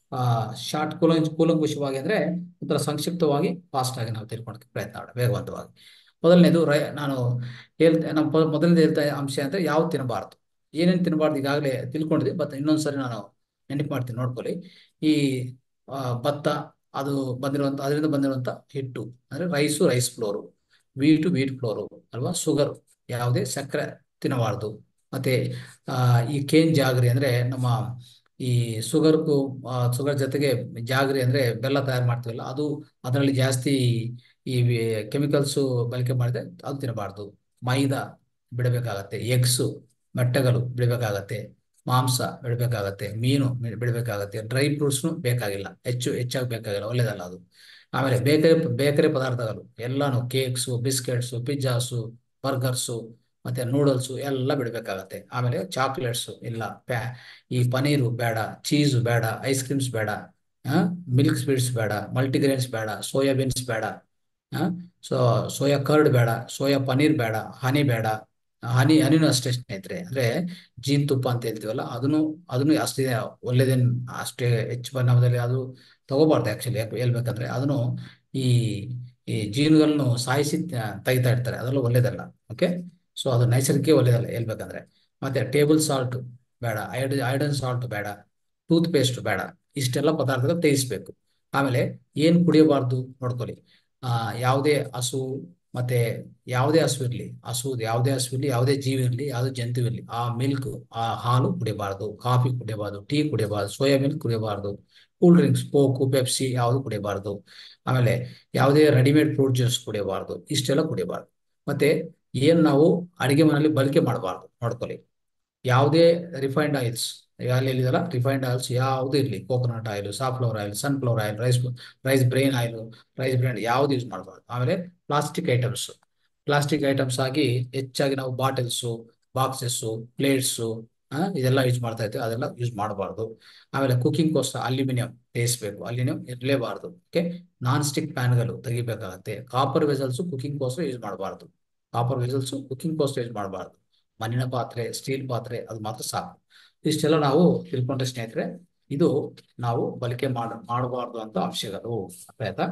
ಶಾರ್ಟ್ ಕೂಲಂಗ್ ಕೂಲಂಕುಷವಾಗಿ ಅಂದ್ರೆ ಒಂಥರ ಸಂಕ್ಷಿಪ್ತವಾಗಿ ಫಾಸ್ಟ್ ಆಗಿ ನಾವು ತಿಳ್ಕೊಳಕ್ಕೆ ಪ್ರಯತ್ನ ಮಾಡೋಣ ವೇಗವಂತವಾಗಿ ಮೊದಲನೇದು ರೈ ನಾನು ಹೇಳ್ತಾ ನಮ್ಮ ಪ- ಮೊದಲನೇದು ಹೇಳ್ತಾ ಅಂಶ ಅಂದ್ರೆ ಯಾವ್ದು ತಿನ್ನಬಾರ್ದು ಏನೇನು ತಿನ್ನಬಾರ್ದು ಈಗಾಗಲೇ ತಿಳ್ಕೊಂಡಿದ್ವಿ ಬಟ್ ಇನ್ನೊಂದ್ಸರಿ ನಾನು ನೆನಪು ಮಾಡ್ತೀನಿ ನೋಡ್ಕೊಳ್ಳಿ ಈ ಆ, ಭತ್ತ ಅದು ಬಂದಿರುವಂತ ಅದರಿಂದ ಬಂದಿರುವಂತ ಹಿಟ್ಟು ಅಂದ್ರೆ rice rice flour wheat wheat flour ಅಲ್ವಾ ಶುಗರ್ ಯಾವುದೇ ಸಕ್ಕರೆ ತಿನ್ನಬಾರ್ದು ಮತ್ತೆ ಆ, ಈ ಕೇನ್ ಜಾಗರಿ ಅಂದ್ರೆ ನಮ್ಮ ಈ ಶುಗರ್ ಶುಗರ್ ಜೊತೆಗೆ ಜಾಗರಿ ಅಂದ್ರೆ ಬೆಲ್ಲ ತಯಾರು ಮಾಡ್ತೀವಲ್ಲ ಅದು ಅದರಲ್ಲಿ ಜಾಸ್ತಿ ಈ ಕೆಮಿಕಲ್ಸ್ ಬಳಕೆ ಮಾಡಿದ್ರೆ ಅದು ತಿನ್ನಬಾರ್ದು ಮೈದಾ ಬಿಡಬೇಕಾಗತ್ತೆ ಎಗ್ಸು ಮೊಟ್ಟೆಗಳು ಬಿಡಬೇಕಾಗತ್ತೆ ಮಾಂಸ ಬಿಡಬೇಕಾಗತ್ತೆ ಮೀನು ಬಿ- ಬಿಡಬೇಕಾಗತ್ತೆ ಡ್ರೈ ಫ್ರೂಟ್ಸ್ನು ಬೇಕಾಗಿಲ್ಲ ಹೆಚ್ಚು ಹೆಚ್ಚಾಗಿ ಬೇಕಾಗಿಲ್ಲ ಒಳ್ಳೇದಲ್ಲ ಅದು ಆಮೇಲೆ ಬೇಕರಿ ಬೇಕರಿ ಪದಾರ್ಥಗಳು ಎಲ್ಲಾನು ಕೇಕ್ಸು ಬಿಸ್ಕೆಟ್ಸು ಪಿಜ್ಜಾಸು ಬರ್ಗರ್ಸು ಮತ್ತೆ ನೂಡಲ್ಸು ಎಲ್ಲ ಬಿಡಬೇಕಾಗತ್ತೆ ಆಮೇಲೆ ಚಾಕ್ಲೇಟ್ಸು ಇಲ್ಲ ಪ್ಯಾ ಈ ಪನೀರು ಬೇಡ ಚೀಸು ಬೇಡ ಐಸ್ ಕ್ರೀಮ್ಸ್ ಬೇಡ ಮಿಲ್ಕ್ ಸ್ವೀಟ್ಸ್ ಬೇಡ ಮಲ್ಟಿಗ್ರೇನ್ಸ್ ಬೇಡ ಸೋಯಾಬೀನ್ಸ್ ಬೇಡ ಸೊ ಸೋಯಾ ಕರ್ಡ್ ಬೇಡ ಸೋಯಾ ಪನೀರ್ ಬೇಡ ಹನಿ ಬೇಡ ಹನಿ ಹನಿನೂ ಅಷ್ಟೇ ಸ್ನೇಹಿತರೆ ಅಂದ್ರೆ ಜೀನ್ ತುಪ್ಪ ಅಂತ ಹೇಳ್ತೀವಲ್ಲ ಅದನ್ನು ಅದನ್ನು ಅಷ್ಟೇ ಒಳ್ಳೇದೇನು ಅಷ್ಟೇ ಹೆಚ್ಚು ಪರಿಣಾಮದಲ್ಲಿ ಅದು ತಗೋಬಾರ್ದು ಆಕ್ಚುಲಿ ಯಾಕೆ ಹೇಳ್ಬೇಕಂದ್ರೆ ಅದನ್ನು ಈ ಈ ಜೀನ್ಗಳನ್ನು ಸಾಯಿಸಿ ತ- ತೆಗಿತಾ ಇರ್ತಾರೆ ಅದೆಲ್ಲ ಒಳ್ಳೇದಲ್ಲ ಓಕೆ ಸೊ ಅದು ನೈಸರ್ಗಿಕ ಒಳ್ಳೇದಲ್ಲ ಹೇಳ್ಬೇಕಂದ್ರೆ ಮತ್ತೆ ಟೇಬಲ್ ಸಾಲ್ಟ್ ಬೇಡ ಐಡ್ ಐಡನ್ ಸಾಲ್ಟ್ ಬೇಡ ಟೂತ್ ಪೇಸ್ಟ್ ಬೇಡ ಇಷ್ಟೆಲ್ಲ ಪದಾರ್ಥಗಳು ತೆಗಿಸ್ಬೇಕು ಆಮೇಲೆ ಏನ್ ಕುಡಿಯಬಾರ್ದು ನೋಡ್ಕೊಳ್ಳಿ ಆ ಯಾವುದೇ ಹಸು ಮತ್ತೆ ಯಾವುದೇ ಹಸು ಇರ್ಲಿ ಹಸು ಯಾವುದೇ ಹಸು ಇರ್ಲಿ ಯಾವುದೇ ಜೀವಿ ಇರ್ಲಿ ಯಾವುದೇ ಜಂತು ಇರ್ಲಿ ಆ ಮಿಲ್ಕ್ ಆ ಹಾಲು ಕುಡಿಯಬಾರ್ದು ಕಾಫಿ ಕುಡಿಯಬಾರ್ದು ಟೀ ಕುಡಿಯಬಾರ್ದು ಸೋಯಾ ಮಿಲ್ಕ್ ಕುಡಿಯಬಾರ್ದು ಕೂಲ್ ಡ್ರಿಂಕ್ಸ್ ಕೋಕು ಪೆಪ್ಸಿ ಯಾವುದು ಕುಡಿಯಬಾರ್ದು ಆಮೇಲೆ ಯಾವುದೇ ರೆಡಿಮೇಡ್ ಫ್ರೂಟ್ ಜ್ಯೂಸ್ ಕುಡಿಯಬಾರ್ದು ಇಷ್ಟೆಲ್ಲ ಕುಡಿಯಬಾರ್ದು ಮತ್ತೆ ಏನ್ ನಾವು ಅಡಿಗೆ ಮನೆಯಲ್ಲಿ ಬಳಕೆ ಮಾಡಬಾರ್ದು ನೋಡ್ಕೊಳ್ಳಿ ಯಾವುದೇ ರಿಫೈನ್ಡ್ ಆಯಿಲ್ಸ್ ಅಲ್ಲಿ ಹೇಳಿದಲ್ಲ ರಿಫೈನ್ಡ್ ಆಯಿಲ್ಸ್ ಯಾವುದು ಇರಲಿ coconut oil safflower oil sunflower oil rice rice bran oil rice bran ಯಾವ್ದು ಯೂಸ್ ಮಾಡಬಾರ್ದು ಆಮೇಲೆ ಪ್ಲಾಸ್ಟಿಕ್ ಐಟಮ್ಸ್ ಪ್ಲಾಸ್ಟಿಕ್ ಐಟಮ್ಸ್ ಆಗಿ ಹೆಚ್ಚಾಗಿ ನಾವು ಬಾಟಲ್ಸು ಬಾಕ್ಸಸ್ಸು ಪ್ಲೇಟ್ಸು ಇದೆಲ್ಲ ಯೂಸ್ ಮಾಡ್ತಾ ಇರ್ತೀವಿ ಅದೆಲ್ಲ ಯೂಸ್ ಮಾಡಬಾರ್ದು ಆಮೇಲೆ ಕುಕಿಂಗ್ ಕೋಸ್ಕರ ಅಲ್ಯೂಮಿನಿಯಂ ಬೇಯಿಸಬೇಕು ಅಲ್ಯೂಮಿನಿಯಂ ಇರಲೇಬಾರ್ದು ಓಕೆ ನಾನ್ ಸ್ಟಿಕ್ ಪ್ಯಾನ್ಗಳು ತೆಗಿಬೇಕಾಗತ್ತೆ ಕಾಪರ್ ವೆಸಲ್ಸ್ ಕುಕಿಂಗ್ ಕೋಸ್ಕರ ಯೂಸ್ ಮಾಡಬಾರ್ದು ಕಾಪರ್ ವೆಸಲ್ಸ್ ಕುಕಿಂಗ್ ಕೋಸ್ಕರ ಯೂಸ್ ಮಾಡಬಾರ್ದು ಮಣ್ಣಿನ ಪಾತ್ರೆ ಸ್ಟೀಲ್ ಪಾತ್ರೆ ಅದು ಮಾತ್ರ ಸಾಕು ಇಷ್ಟೆಲ್ಲ ನಾವು ತಿಳ್ಕೊಂಡ್ರೆ ಸ್ನೇಹಿತರೆ ಇದು ನಾವು ಬಳಕೆ ಮಾಡ ಮಾಡಬಾರ್ದು ಅಂತ ಅಂಶಗಳು ಅರ್ಥ ಆಯ್ತಾ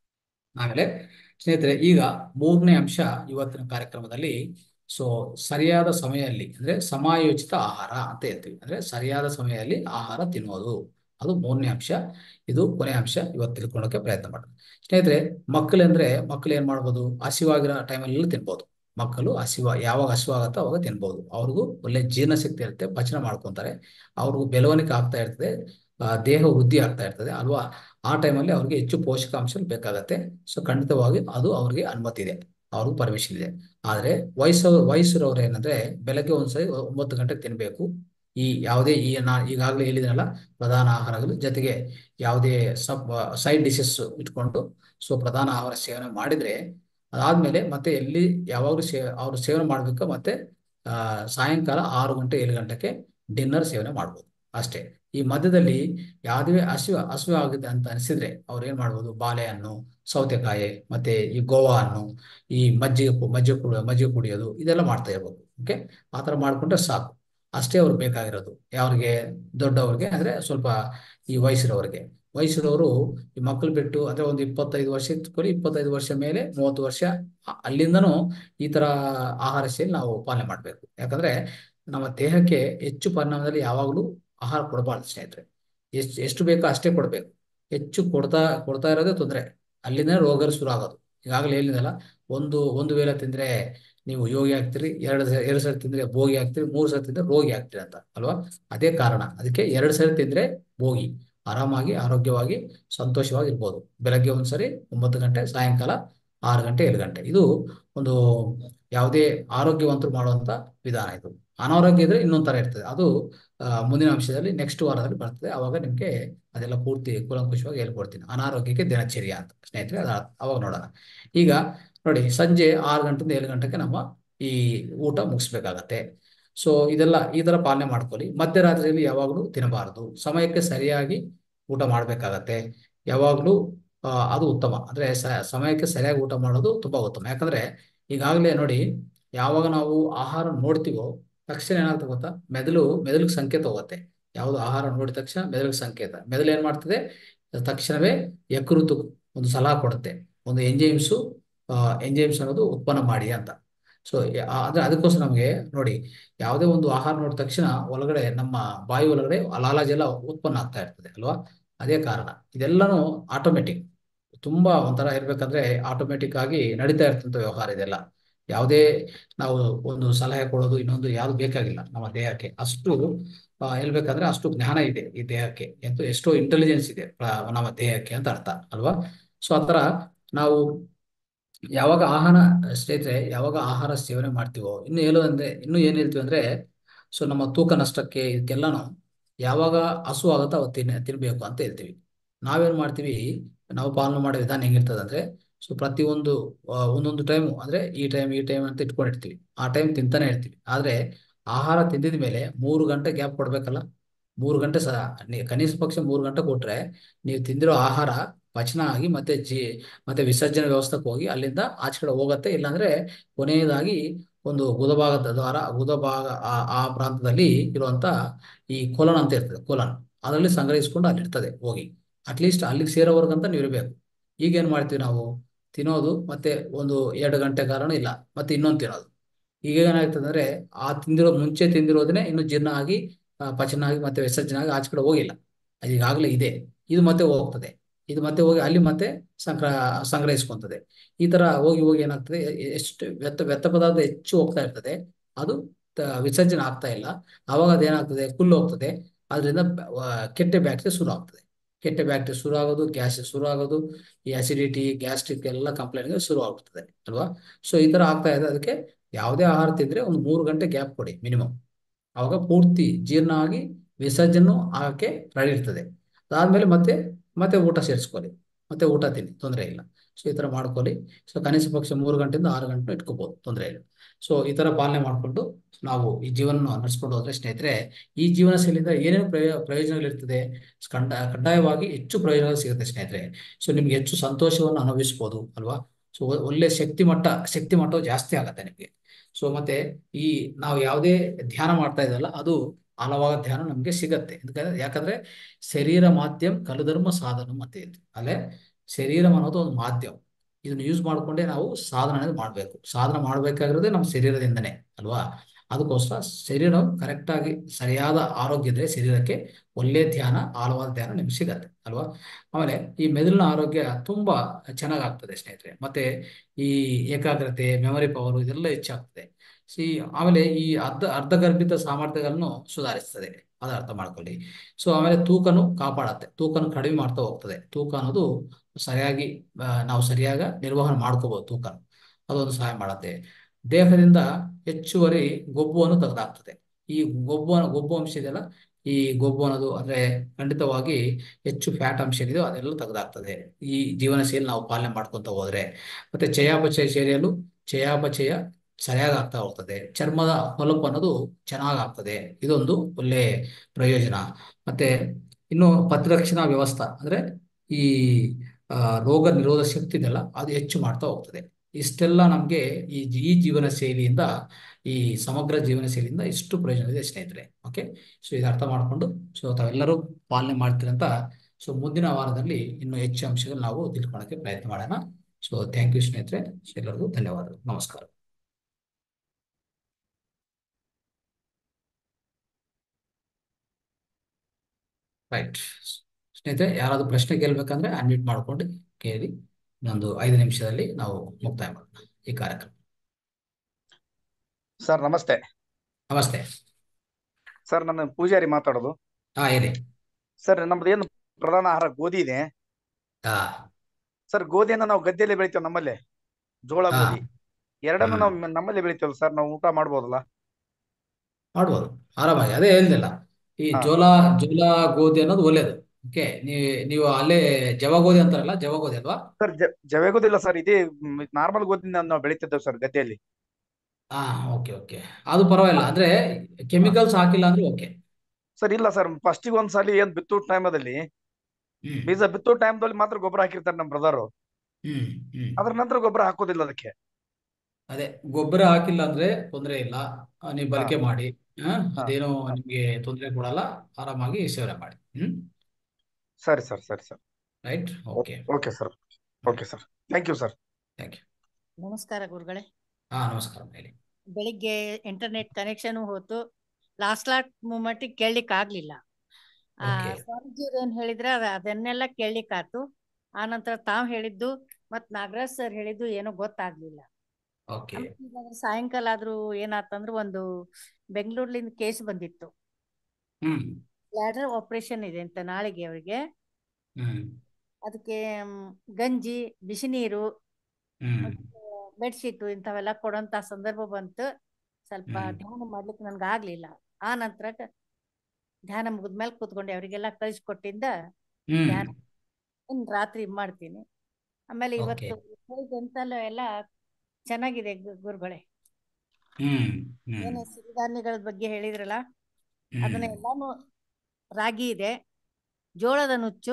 ಆಮೇಲೆ ಸ್ನೇಹಿತರೆ ಈಗ ಮೂರನೇ ಅಂಶ ಇವತ್ತಿನ ಕಾರ್ಯಕ್ರಮದಲ್ಲಿ ಸೊ ಸರಿಯಾದ ಸಮಯದಲ್ಲಿ ಅಂದ್ರೆ ಸಮಯೋಚಿತ ಆಹಾರ ಅಂತ ಹೇಳ್ತೀವಿ ಅಂದ್ರೆ ಸರಿಯಾದ ಸಮಯದಲ್ಲಿ ಆಹಾರ ತಿನ್ನುವುದು ಅದು ಮೂರನೇ ಅಂಶ ಇದು ಕೊನೆ ಅಂಶ ಇವತ್ತು ತಿಳ್ಕೊಳ್ಳೋಕೆ ಪ್ರಯತ್ನ ಮಾಡೋಣ ಸ್ನೇಹಿತರೆ ಮಕ್ಕಳು ಅಂದ್ರೆ ಮಕ್ಕಳು ಏನ್ ಮಾಡ್ಬೋದು ಹಸಿವಾಗಿರೋ ಟೈಮಲ್ಲಿ ತಿನ್ಬೋದು ಮಕ್ಕಳು ಹಸಿವ ಯಾವಾಗ ಹಸಿವಾಗತ್ತೋ ಅವಾಗ ತಿನ್ಬೋದು ಅವ್ರಿಗೂ ಒಳ್ಳೆ ಜೀರ್ಣಶಕ್ತಿ ಇರುತ್ತೆ ಪಚನ ಮಾಡ್ಕೊಂತಾರೆ ಅವ್ರಿಗೂ ಬೆಳವಣಿಗೆ ಆಗ್ತಾ ಇರ್ತದೆ ಆ, ದೇಹ ವೃದ್ಧಿ ಆಗ್ತಾ ಇರ್ತದೆ ಅಲ್ವಾ ಆ ಟೈಮಲ್ಲಿ ಅವ್ರಿಗೆ ಹೆಚ್ಚು ಪೋಷಕಾಂಶ ಬೇಕಾಗತ್ತೆ ಸೊ ಖಂಡಿತವಾಗಿ ಅದು ಅವ್ರಿಗೆ ಅನುಮತಿ ಇದೆ ಅವ್ರಿಗೂ ಪರ್ಮಿಷನ್ ಇದೆ ಆದ್ರೆ ವಯಸ್ಸು ವಯಸ್ಸಿರೋರು ಏನಂದ್ರೆ ಬೆಳಗ್ಗೆ ಒಂದ್ಸರಿ ಒಂಬತ್ತು ಗಂಟೆಗೆ ತಿನ್ಬೇಕು ಈ ಯಾವುದೇ ಈ ನಾ ಈಗಾಗಲೇ ಹೇಳಿದ್ನಲ್ಲ ಪ್ರಧಾನ ಆಹಾರಗಳು ಜೊತೆಗೆ ಯಾವುದೇ ಸಬ್ ಸೈಡ್ ಡಿಶಸ್ ಇಟ್ಕೊಂಡು ಸೊ ಪ್ರಧಾನ ಆಹಾರ ಸೇವನೆ ಮಾಡಿದ್ರೆ ಅದಾದ್ಮೇಲೆ ಮತ್ತೆ ಎಲ್ಲಿ ಯಾವಾಗಲೂ ಸೇ ಅವರು ಸೇವನೆ ಮಾಡ್ಬೇಕು ಮತ್ತೆ ಆ, ಸಾಯಂಕಾಲ ಆರು ಗಂಟೆ ಏಳು ಗಂಟೆಗೆ ಡಿನ್ನರ್ ಸೇವನೆ ಮಾಡ್ಬೋದು ಅಷ್ಟೇ ಈ ಮಧ್ಯದಲ್ಲಿ ಯಾವುದೇ ಹಸಿವು ಹಸಿವು ಆಗುತ್ತೆ ಅಂತ ಅನಿಸಿದ್ರೆ ಅವ್ರು ಏನ್ ಮಾಡ್ಬೋದು ಬಾಳೆಹಣ್ಣು ಸೌತೆಕಾಯಿ ಮತ್ತೆ ಈ ಗೋವಾ ಹಣ್ಣು ಈ ಮಜ್ಜಿಗೆ ಕು- ಮಜ್ಜಿಗೆ ಕುಡಿಯೋ ಮಜ್ಜಿಗೆ ಕುಡಿಯೋದು ಇದೆಲ್ಲ ಮಾಡ್ತಾ ಇರ್ಬೇಕು ಓಕೆ ಆ ಥರ ಮಾಡ್ಕೊಂಡ್ರೆ ಸಾಕು ಅಷ್ಟೇ ಅವ್ರಿಗೆ ಬೇಕಾಗಿರೋದು ಯಾವ್ರಿಗೆ ದೊಡ್ಡವ್ರಿಗೆ ಅಂದ್ರೆ ಸ್ವಲ್ಪ ಈ ವಯಸ್ಸಿರೋರಿಗೆ ವಯಸ್ಸಿರೋರು ಈ ಮಕ್ಕಳು ಬಿಟ್ಟು ಅಂದ್ರೆ ಒಂದು ಇಪ್ಪತ್ತೈದು ವರ್ಷ ಇಟ್ಕೊಳ್ಳಿ ಇಪ್ಪತ್ತೈದು ವರ್ಷ ಮೇಲೆ ಮೂವತ್ತು ವರ್ಷ ಅ- ಅಲ್ಲಿಂದನೂ ಈ ತರ ಆಹಾರ ಶೈಲಿ ನಾವು ಪಾಲನೆ ಮಾಡ್ಬೇಕು ಯಾಕಂದ್ರೆ ನಮ್ಮ ದೇಹಕ್ಕೆ ಹೆಚ್ಚು ಪರಿಣಾಮದಲ್ಲಿ ಯಾವಾಗಲೂ ಆಹಾರ ಕೊಡಬಾರ್ದು ಸ್ನೇಹಿತರೆ ಎಷ್ಟು ಎಷ್ಟು ಬೇಕೋ ಅಷ್ಟೇ ಕೊಡ್ಬೇಕು ಹೆಚ್ಚು ಕೊಡ್ತಾ ಕೊಡ್ತಾ ಇರೋದೇ ತೊಂದರೆ ಅಲ್ಲಿಂದ ರೋಗಗಳು ಶುರು ಆಗೋದು ಈಗಾಗಲೇ ಹೇಳಿದಲ್ಲ ಒಂದು ಒಂದು ವೇಳೆ ತಿಂದ್ರೆ ನೀವು ಯೋಗಿ ಆಗ್ತೀರಿ ಎರಡು ಸ- ಎರಡು ಸರಿ ತಿಂದ್ರೆ ಭೋಗಿ ಆಗ್ತೀರಿ ಮೂರು ಸರಿ ತಿಂದ್ರೆ ರೋಗಿ ಆಗ್ತೀರಿ ಅಂತ ಅಲ್ವಾ ಅದೇ ಕಾರಣ ಅದಕ್ಕೆ ಎರಡು ಸರಿ ತಿಂದ್ರೆ ಭೋಗಿ ಆರಾಮಾಗಿ ಆರೋಗ್ಯವಾಗಿ ಸಂತೋಷವಾಗಿ ಇರ್ಬೋದು ಬೆಳಗ್ಗೆ ಒಂದ್ಸರಿ ಒಂಬತ್ತು ಗಂಟೆ ಸಾಯಂಕಾಲ ಆರು ಗಂಟೆ ಏಳು ಗಂಟೆ ಇದು ಒಂದು ಯಾವುದೇ ಆರೋಗ್ಯವಂತರು ಮಾಡುವಂತ ವಿಧಾನ ಇದು ಅನಾರೋಗ್ಯ ಇದ್ರೆ ಇನ್ನೊಂದ್ ತರ ಇರ್ತದೆ ಅದು ಆ, ಮುಂದಿನ ಅಂಶದಲ್ಲಿ ನೆಕ್ಸ್ಟ್ ವಾರದಲ್ಲಿ ಬರ್ತದೆ ಅವಾಗ ನಿಮ್ಗೆ ಅದೆಲ್ಲ ಪೂರ್ತಿ ಕೂಲಂಕುಷವಾಗಿ ಹೇಳ್ಕೊಡ್ತೀನಿ ಅನಾರೋಗ್ಯಕ್ಕೆ ದಿನಚರ್ಯ ಅಂತ ಸ್ನೇಹಿತರೆ ಅದ ಅವಾಗ ನೋಡೋಣ ಈಗ ನೋಡಿ ಸಂಜೆ ಆರು ಗಂಟೆಯಿಂದ ಏಳು ಗಂಟೆಗೆ ನಮ್ಮ ಈ ಊಟ ಮುಗಿಸ್ಬೇಕಾಗತ್ತೆ ಸೊ ಇದೆಲ್ಲ ಈ ತರ ಪಾಲನೆ ಮಾಡ್ಕೊಳ್ಳಿ ಮಧ್ಯರಾತ್ರಿಯಲ್ಲಿ ಯಾವಾಗಲೂ ತಿನ್ನಬಾರದು ಸಮಯಕ್ಕೆ ಸರಿಯಾಗಿ ಊಟ ಮಾಡ್ಬೇಕಾಗತ್ತೆ ಯಾವಾಗಲೂ ಆ, ಅದು ಉತ್ತಮ ಅಂದ್ರೆ ಸ- ಸಮಯಕ್ಕೆ ಸರಿಯಾಗಿ ಊಟ ಮಾಡೋದು ತುಂಬಾ ಉತ್ತಮ ಯಾಕಂದ್ರೆ ಈಗಾಗಲೇ ನೋಡಿ ಯಾವಾಗ ನಾವು ಆಹಾರ ನೋಡ್ತೀವೋ ತಕ್ಷಣ ಏನಾಗ್ತದೆ ಗೊತ್ತಾ ಮೆದುಳು ಮೆದುಳಿಗೆ ಸಂಕೇತ ಹೋಗುತ್ತೆ ಯಾವುದು ಆಹಾರ ನೋಡಿದ ತಕ್ಷಣ ಮೆದುಳಿಗೆ ಸಂಕೇತ ಮೆದುಳು ಏನ್ ಮಾಡ್ತದೆ ತಕ್ಷಣವೇ ಯಕೃತು ಒಂದು ಸಲಹೆ ಕೊಡುತ್ತೆ ಒಂದು ಎಂಜೈಮ್ಸು ಎಂಜೈಮ್ಸ್ ಅನ್ನೋದು ಉತ್ಪನ್ನ ಮಾಡಿ ಅಂತ ಸೊ ಅಂದ್ರೆ ಅದಕ್ಕೋಸ್ಕರ ನಮಗೆ ನೋಡಿ ಯಾವುದೇ ಒಂದು ಆಹಾರ ನೋಡಿದ ತಕ್ಷಣ ಒಳಗಡೆ ನಮ್ಮ ಬಾಯಿ ಒಳಗಡೆ ಲಾಲಾಜಲ ಉತ್ಪನ್ನ ಆಗ್ತಾ ಇರ್ತದೆ ಅಲ್ವಾ ಅದೇ ಕಾರಣ ಇದೆಲ್ಲನೂ ಆಟೋಮೆಟಿಕ್ ತುಂಬಾ ಒಂಥರ ಇರ್ಬೇಕಂದ್ರೆ ಆಟೋಮೆಟಿಕ್ ಆಗಿ ನಡೀತಾ ಇರ್ತಂತ ವ್ಯವಹಾರ ಇದೆಲ್ಲ ಯಾವುದೇ ನಾವು ಒಂದು ಸಲಹೆ ಕೊಡೋದು ಇನ್ನೊಂದು ಯಾವ್ದು ಬೇಕಾಗಿಲ್ಲ ನಮ್ಮ ದೇಹಕ್ಕೆ ಅಷ್ಟು ಆ, ಹೇಳ್ಬೇಕಂದ್ರೆ ಅಷ್ಟು ಜ್ಞಾನ ಇದೆ ಈ ದೇಹಕ್ಕೆ ಎಂತ ಎಷ್ಟೋ ಇಂಟೆಲಿಜೆನ್ಸ್ ಇದೆ ಆ, ನಮ್ಮ ದೇಹಕ್ಕೆ ಅಂತ ಅರ್ಥ ಅಲ್ವಾ ಸೊ ಆತರ ನಾವು ಯಾವಾಗ ಆಹಾರ ಸ್ನೇಹಿತರೆ ಯಾವಾಗ ಆಹಾರ ಸೇವನೆ ಮಾಡ್ತೀವೋ ಇನ್ನು ಹೇಳೋದಂದ್ರೆ ಇನ್ನು ಏನ್ ಹೇಳ್ತೀವಿ ಅಂದ್ರೆ ಸೊ ನಮ್ಮ ತೂಕ ನಷ್ಟಕ್ಕೆ ಇದಕ್ಕೆಲ್ಲಾನು ಯಾವಾಗ ಹಸು ಆಗುತ್ತೋ ಅವತ್ತು ತಿನ್ ತಿನ್ಬೇಕು ಅಂತ ಹೇಳ್ತೀವಿ ನಾವೇನ್ ಮಾಡ್ತೀವಿ ನಾವು ಪಾಲನೆ ಮಾಡೋ ವಿಧಾನ ಹೆಂಗಿರ್ತದೆ ಅಂದ್ರೆ ಸೊ ಪ್ರತಿಯೊಂದು ಆ, ಒಂದೊಂದು ಟೈಮ್ ಅಂದ್ರೆ ಈ ಟೈಮ್ ಈ ಟೈಮ್ ಅಂತ ಇಟ್ಕೊಂಡಿರ್ತೀವಿ ಆ ಟೈಮ್ ತಿಂತಾನೆ ಇರ್ತೀವಿ ಆದ್ರೆ ಆಹಾರ ತಿಂದಿದ ಮೇಲೆ ಮೂರು ಗಂಟೆ ಗ್ಯಾಪ್ ಕೊಡ್ಬೇಕಲ್ಲ ಮೂರು ಗಂಟೆ ಸಹ ನೀ- ಕನಿಷ್ಠ ಪಕ್ಷ ಮೂರು ಗಂಟೆ ಕೊಟ್ರೆ ನೀವು ತಿಂದಿರೋ ಆಹಾರ ಪಚನ ಆಗಿ ಮತ್ತೆ ಜಿ ಮತ್ತೆ ವಿಸರ್ಜನೆ ವ್ಯವಸ್ಥೆಗೆ ಹೋಗಿ ಅಲ್ಲಿಂದ ಆಚೆ ಕಡೆ ಹೋಗತ್ತೆ ಇಲ್ಲಾಂದ್ರೆ ಕೊನೆಯದಾಗಿ ಒಂದು ಗುದಭಾಗದ ದ್ವಾರ ಗುದಭಾಗ ಆ ಆ ಪ್ರಾಂತದಲ್ಲಿ ಇರುವಂತ ಈ ಕೊಲನ್ ಅಂತ ಇರ್ತದೆ ಕೊಲನ್ ಅದರಲ್ಲಿ ಸಂಗ್ರಹಿಸ್ಕೊಂಡು ಅಲ್ಲಿ ಇರ್ತದೆ ಹೋಗಿ ಅಟ್ಲೀಸ್ಟ್ ಅಲ್ಲಿಗೆ ಸೇರೋವರೆಗಂತ ನೀವು ಇರಬೇಕು ಈಗ ಏನ್ ಮಾಡ್ತೀವಿ ನಾವು ತಿನ್ನೋದು ಮತ್ತೆ ಒಂದು ಎರಡು ಗಂಟೆ ಕಾರಣ ಇಲ್ಲ ಮತ್ತೆ ಇನ್ನೊಂದು ತಿನ್ನೋದು ಈಗ ಏನಾಗ್ತದೆ ಅಂದ್ರೆ ಆ ತಿಂದಿರೋ ಮುಂಚೆ ತಿಂದಿರೋದನ್ನೇ ಇನ್ನು ಜೀರ್ಣ ಆಗಿ ಆ, ಪಚನ ಆಗಿ ಮತ್ತೆ ವಿಸರ್ಜನೆ ಆಗಿ ಆಚೆ ಕಡೆ ಹೋಗಿಲ್ಲ ಅದು ಈಗಾಗಲೇ ಇದೆ ಇದು ಮತ್ತೆ ಹೋಗ್ತದೆ ಇದು ಮತ್ತೆ ಹೋಗಿ ಅಲ್ಲಿ ಮತ್ತೆ ಸಂಗ್ರಹ ಸಂಗ್ರಹಿಸ್ಕೊಂತದೆ ಈ ತರ ಹೋಗಿ ಹೋಗಿ ಏನಾಗ್ತದೆ ಎ- ಎಷ್ಟು ವ್ಯರ್ಥ ವ್ಯರ್ಥ ಪದಾರ್ಥ ಹೆಚ್ಚು ಹೋಗ್ತಾ ಇರ್ತದೆ ಅದು ತ- ವಿಸರ್ಜನೆ ಆಗ್ತಾ ಇಲ್ಲ ಆವಾಗ ಅದೇನಾಗ್ತದೆ ಫುಲ್ ಹೋಗ್ತದೆ ಅದರಿಂದ ಕೆಟ್ಟ ಬ್ಯಾಕ್ಟೀರಿಯಾ ಶುರು ಆಗ್ತದೆ ಕೆಟ್ಟ ಬ್ಯಾಕ್ಟೀರಿಯಾ ಶುರು ಆಗೋದು ಗ್ಯಾಸ್ ಶುರು ಆಗೋದು ಈ ಅಸಿಡಿಟಿ ಗ್ಯಾಸ್ಟ್ರಿಕ್ ಎಲ್ಲ ಕಂಪ್ಲೇಂಟ್ ಶುರು ಆಗ್ತದೆ ಅಲ್ವಾ ಸೊ ಈ ತರ ಆಗ್ತಾ ಇದೆ ಅದಕ್ಕೆ ಯಾವುದೇ ಆಹಾರ ತಿಂದ್ರೆ ಒಂದು ಮೂರು ಗಂಟೆ ಗ್ಯಾಪ್ ಕೊಡಿ ಮಿನಿಮಮ್ ಅವಾಗ ಪೂರ್ತಿ ಜೀರ್ಣ ಆಗಿ ವಿಸರ್ಜನೆ ಆಗಕ್ಕೆ ರೆಡಿ ಇರ್ತದೆ ಅದಾದ್ಮೇಲೆ ಮತ್ತೆ ಮತ್ತೆ ಊಟ ಸೇರಿಸ್ಕೊಳ್ಳಿ ಮತ್ತೆ ಊಟ ತಿನ್ನಿ ತೊಂದರೆ ಇಲ್ಲ ಸೊ ಈ ತರ ಮಾಡ್ಕೊಳ್ಳಿ ಸೊ ಕನಿಷ್ಠ ಪಕ್ಷ ಮೂರು ಗಂಟೆಯಿಂದ ಆರು ಗಂಟೆ ಇಟ್ಕೋಬಹುದು ತೊಂದರೆ ಇಲ್ಲ ಸೊ ಈ ತರ ಪಾಲನೆ ಮಾಡಿಕೊಂಡು ನಾವು ಈ ಜೀವನ ನಡೆಸ್ಕೊಂಡು ಹೋದ್ರೆ ಸ್ನೇಹಿತರೆ ಈ ಜೀವನ ಶೈಲಿಯಿಂದ ಏನೇನು ಪ್ರಯೋ ಪ್ರಯೋಜನಗಳಿರ್ತದೆ ಕಂಡ ಕಡ್ಡಾಯವಾಗಿ ಹೆಚ್ಚು ಪ್ರಯೋಜನ ಸಿಗುತ್ತೆ ಸ್ನೇಹಿತರೆ ಸೊ ನಿಮ್ಗೆ ಹೆಚ್ಚು ಸಂತೋಷವನ್ನು ಅನುಭವಿಸ್ಬೋದು ಅಲ್ವಾ ಸೊ ಒಳ್ಳೆ ಶಕ್ತಿ ಮಟ್ಟ ಶಕ್ತಿ ಮಟ್ಟ ಜಾಸ್ತಿ ಆಗತ್ತೆ ನಿಮಗೆ ಸೊ ಮತ್ತೆ ಈ ನಾವು ಯಾವುದೇ ಧ್ಯಾನ ಮಾಡ್ತಾ ಇದ್ದಲ್ಲ ಅದು ಆಳವಾದ ಧ್ಯಾನ ನಮಗೆ ಸಿಗತ್ತೆ ಯಾಕಂದ್ರೆ ಯಾಕಂದ್ರೆ ಶರೀರ ಮಾಧ್ಯಮ ಕಲಧರ್ಮ ಸಾಧನ ಮತ್ತೆ ಇದು ಅಲ್ಲೇ ಶರೀರ ಅನ್ನೋದು ಒಂದು ಮಾಧ್ಯಮ ಇದನ್ನು ಯೂಸ್ ಮಾಡಿಕೊಂಡೇ ನಾವು ಸಾಧನ అనేది ಮಾಡಬೇಕು ಸಾಧನ ಮಾಡಬೇಕಾಗಿರೋದೇ ನಮ್ಮ ಶರೀರದಿಂದನೇ ಅಲ್ವಾ ಅದಕ್ಕೋಸ್ಕರ ಶರೀರ ಕರೆಕ್ಟ್ ಆಗಿ ಸರಿಯಾದ ಆರೋಗ್ಯ ಇದ್ರೆ ಶರೀರಕ್ಕೆ ಒಳ್ಳೆ ಧ್ಯಾನ ಆಳವಾದ ಧ್ಯಾನ ನಿಮ್ಗೆ ಸಿಗತ್ತೆ ಅಲ್ವಾ ಆಮೇಲೆ ಈ ಮೆದುಳಿನ ಆರೋಗ್ಯ ತುಂಬಾ ಚೆನ್ನಾಗಾಗ್ತದೆ ಸ್ನೇಹಿತರೆ ಮತ್ತೆ ಈ ಏಕಾಗ್ರತೆ ಮೆಮೊರಿ ಪವರ್ ಇದೆಲ್ಲ ಹೆಚ್ಚಾಗ್ತದೆ ಸಿ ಆಮೇಲೆ ಈ ಅರ್ಧ ಅರ್ಧಗರ್ಭಿತ ಸಾಮರ್ಥ್ಯಗಳನ್ನು ಸುಧಾರಿಸ್ತದೆ ಅದು ಅರ್ಥ ಮಾಡ್ಕೊಳ್ಳಿ ಸೊ ಆಮೇಲೆ ತೂಕನು ಕಾಪಾಡತ್ತೆ ತೂಕನು ಕಡಿಮೆ ಮಾಡ್ತಾ ಹೋಗ್ತದೆ ತೂಕ ಅನ್ನೋದು ಸರಿಯಾಗಿ ಆ, ನಾವು ಸರಿಯಾಗಿ ನಿರ್ವಹಣೆ ಮಾಡ್ಕೋಬಹುದು ತೂಕನ ಅದೊಂದು ಸಹಾಯ ಮಾಡುತ್ತೆ ದೇಹದಿಂದ ಹೆಚ್ಚುವರಿ ಕೊಬ್ಬನ್ನು ತೆಗೆದಾಕ್ತದೆ ಈ ಕೊಬ್ಬು ಕೊಬ್ಬು ಅಂಶ ಇದೆಯಲ್ಲ ಈ ಕೊಬ್ಬು ಅನ್ನೋದು ಅಂದ್ರೆ ಖಂಡಿತವಾಗಿ ಹೆಚ್ಚು ಫ್ಯಾಟ್ ಅಂಶ ಏನಿದೆಯೋ ಅದೆಲ್ಲ ತೆಗೆದಾಕ್ತದೆ ಈ ಜೀವನ ಶೈಲಿ ನಾವು ಪಾಲನೆ ಮಾಡ್ಕೊಂತ ಹೋದ್ರೆ ಮತ್ತೆ ಚಯಾಪಚಯ ಸೇರಿಯಲು ಚಯಾಪಚಯ ಸರಿಯಾಗಿ ಆಗ್ತಾ ಹೋಗ್ತದೆ ಚರ್ಮದ ಹೊಳಪು ಅನ್ನೋದು ಚೆನ್ನಾಗಿ ಆಗ್ತದೆ ಇದೊಂದು ಒಳ್ಳೆ ಪ್ರಯೋಜನ ಮತ್ತೆ ಇನ್ನು ಪ್ರತಿರಕ್ಷಣಾ ವ್ಯವಸ್ಥೆ ಅಂದ್ರೆ ಈ ಆ, ರೋಗ ನಿರೋಧಕ ಶಕ್ತಿ ಇದೆಯಲ್ಲ ಅದು ಹೆಚ್ಚು ಮಾಡ್ತಾ ಹೋಗ್ತದೆ ಇಷ್ಟೆಲ್ಲ ನಮಗೆ ಈ ಜಿ- ಈ ಜೀವನ ಶೈಲಿಯಿಂದ ಈ ಸಮಗ್ರ ಜೀವನ ಶೈಲಿಯಿಂದ ಇಷ್ಟು ಪ್ರಯೋಜನ ಇದೆ ಸ್ನೇಹಿತರೆ ಓಕೆ ಸೊ ಇದು ಅರ್ಥ ಮಾಡಿಕೊಂಡು ಸೊ ತಾವೆಲ್ಲರೂ ಪಾಲನೆ ಮಾಡ್ತೀರಂತ ಸೊ ಮುಂದಿನ ವಾರದಲ್ಲಿ ಇನ್ನೂ ಹೆಚ್ಚು ಅಂಶಗಳು ನಾವು ತಿಳ್ಕೊಳ್ಳೋಕೆ ಪ್ರಯತ್ನ ಮಾಡೋಣ ಸೊ ಥ್ಯಾಂಕ್ ಯು ಸ್ನೇಹಿತರೆ ಎಲ್ಲರಿಗೂ ಧನ್ಯವಾದಗಳು ನಮಸ್ಕಾರ ರೈಟ್ ಸ್ನೇಹಿತರೆ ಯಾರಾದ್ರೂ ಪ್ರಶ್ನೆ ಕೇಳಬೇಕಂದ್ರೆ ಅನ್ಮ್ಯೂಟ್ ಮಾಡ್ಕೊಂಡು ಕೇಳಿ ಇನ್ನೊಂದು ಐದು ನಿಮಿಷದಲ್ಲಿ ನಾವು ಮುಕ್ತಾಯ ಮಾಡೋಣ ಈ ಕಾರ್ಯಕ್ರಮ ಸರ್ ನಮಸ್ತೆ ನಮಸ್ತೆ ಸರ್ ನಾನು ಪೂಜಾರಿ ಮಾತಾಡೋದು ಹಾ ಹೇಳಿ ಸರ್ ನಮ್ದು ಏನು ಪ್ರಧಾನ ಆಹಾರ ಗೋಧಿ ಇದೆ ಹಾ ಸರ್ ಗೋಧಿಯನ್ನ ನಾವು ಗದ್ದೆಯಲ್ಲಿ ಬೆಳಿತೇವೆ ನಮ್ಮಲ್ಲಿ ಜೋಳ ಹಾ ಗೋಧಿ ಎರಡನ್ನು ಹ್ಮ್ ನಾವು ನಮ್ಮಲ್ಲಿ ಬೆಳಿತೇವಲ್ಲ ಸರ್ ನಾವು ಊಟ ಮಾಡ್ಬೋದಲ್ಲ ಮಾಡ್ಬೋದು ಆರಾಮಾಗಿ ಅದೇ ಹೇಳಿಲ್ಲ ಈ ಹಾ ಜೋಳ ಜೋಳ ಗೋಧಿ ಅನ್ನೋದು ಒಳ್ಳೇದು ಓಕೆ ನೀವು ನೀವು ಅಲ್ಲೇ ಜವ ಗೋಧಿ ಅಂತಾರಲ್ಲ ಜವ ಗೋಧಿ ಅಲ್ವಾ ಸರ್ ಜ ಜವೆ ಗೋಧಿ ಇಲ್ಲ ಸರ್ ಇದೇ ನಾರ್ಮಲ್ ಗೋಧಿನ ನಾವು ಬೆಳಿತಿದ್ದೇವೆ ಸರ್ ಗದ್ದೆಯಲ್ಲಿ ಹಾ ಓಕೆ ಓಕೆ ಅದು ಪರವಾಗಿಲ್ಲ ಅಂದ್ರೆ ಹಾ ಕೆಮಿಕಲ್ಸ್ ಹಾಕಿಲ್ಲ ಅಂದ್ರೆ ಓಕೆ ಸರ್ ಇಲ್ಲ ಸರ್ ಫಸ್ಟಿಗೆ ಒಂದ್ಸಲಿ ಏನ್ ಬಿತ್ತೋ ಟೈಮದಲ್ಲಿ ಹ್ಮ್ ಬೀಜ ಬಿತ್ತೋ ಟೈಮ್ದಲ್ಲಿ ಮಾತ್ರ ಗೊಬ್ಬರ ಹಾಕಿರ್ತಾರೆ ನಮ್ಮ ಬ್ರದರ್ ಹ್ಮ್ ಹ್ಮ್ ಅದ್ರ ನಂತರ ಗೊಬ್ಬರ ಹಾಕೋದಿಲ್ಲ ಅದಕ್ಕೆ ಅದೇ ಗೊಬ್ಬರ ಹಾಕಿಲ್ಲ ಅಂದ್ರೆ ತೊಂದರೆ ಇಲ್ಲ ಆ, ನೀವು ಹಾ ಬಳಕೆ ಮಾಡಿ ಆ, ಹಾ ಅದೇನು ನಿಮ್ಗೆ ತೊಂದರೆ ಕೊಡಲ್ಲ ಆರಾಮಾಗಿ ಸೇವನೆ ಮಾಡಿ ಹ್ಮ್ ಸರಿ ಸರ್ ಸರಿ sir right okay okay sir okay sir thank you sir thank you ನಮಸ್ಕಾರ ಗುರುಗಳೇ ಹಾ ನಮಸ್ಕಾರ ಹೇಳಿ ಬೆಳಿಗ್ಗೆ ಇಂಟರ್ನೆಟ್ ಕನೆಕ್ಷನ್ ಹೋತು ಲಾಸ್ಟ್ ಲಾಸ್ಟ್ ಮೂಮೆಂಟ್ ಕೇಳಲಿಕ್ಕೆ ಆಗ್ಲಿಲ್ಲ ಆ ಓಕೆ ಸ್ವಾಮೀಜಿಯವ್ರು ಏನ್ ಹೇಳಿದ್ರೆ ಅದ ಅದನ್ನೆಲ್ಲ ಕೇಳಲಿಕ್ಕೆ ಆತು ಆನಂತರ ತಾವ್ ಹೇಳಿದ್ದು ಮತ್ ನಾಗರಾಜ್ ಸರ್ ಹೇಳಿದ್ದು ಏನೋ ಗೊತ್ತಾಗ್ಲಿಲ್ಲ ಓಕೆ ಆಮೇಲೆ ಇವಾಗ ಸಾಯಂಕಾಲ ಆದ್ರೂ ಏನಾತಂದ್ರೆ ಒಂದು ಬೆಂಗಳೂರ್ಲಿಂದ ಕೇಸ್ ಬಂದಿತ್ತು ಹ್ಮ್ ಬ್ಲಾಡರ್ ಆಪರೇಷನ್ ಇದೆ ಅಂತ ನಾಳೆಗೆ ಅವರಿಗೆ ಹ್ಮ್ ಅದಕ್ಕೆ ಮ್, ಗಂಜಿ ಬಿಸಿ ನೀರು ಹ್ಮ್ ಮತ್ತೆ ಬೆಡ್ಶೀಟು ಇಂಥವೆಲ್ಲ ಕೊಡೋಂತ ಸಂದರ್ಭ ಬಂತು ಸ್ವಲ್ಪ ಹ್ಮ್ ಧ್ಯಾನ ಮಾಡ್ಲಿಕ್ಕೆ ನನ್ಗೆ ಆಗ್ಲಿಲ್ಲ ಆ ನಂತರ ಧ್ಯಾನ ಮುಗಿದ್ಮೇಲೆ ಕೂತ್ಕೊಂಡೆ ಅವರಿಗೆಲ್ಲ ಕಳಿಸ್ಕೊಟ್ಟಿದ್ದ ಹ್ಮ್ ಧ್ಯಾನ ಇನ್ ರಾತ್ರಿ ಮಾಡ್ತೀನಿ ಆಮೇಲೆ ಓಕೆ ಇವತ್ತು ಎಂತೆಲ್ಲ ಎಲ್ಲ ಚೆನ್ನಾಗಿದೆ ಗು- ಗುರುಗಳೇ ಹ್ಮ್ ಹ್ಮ್ ಏನೇ ಸಿರಿಧಾನ್ಯಗಳ ಬಗ್ಗೆ ಹೇಳಿದ್ರಲ್ಲ ಅದನ್ನ ಹ್ಮ್ ಎಲ್ಲಾನು ರಾಗಿ ಇದೆ ಜೋಳದ ನುಚ್ಚು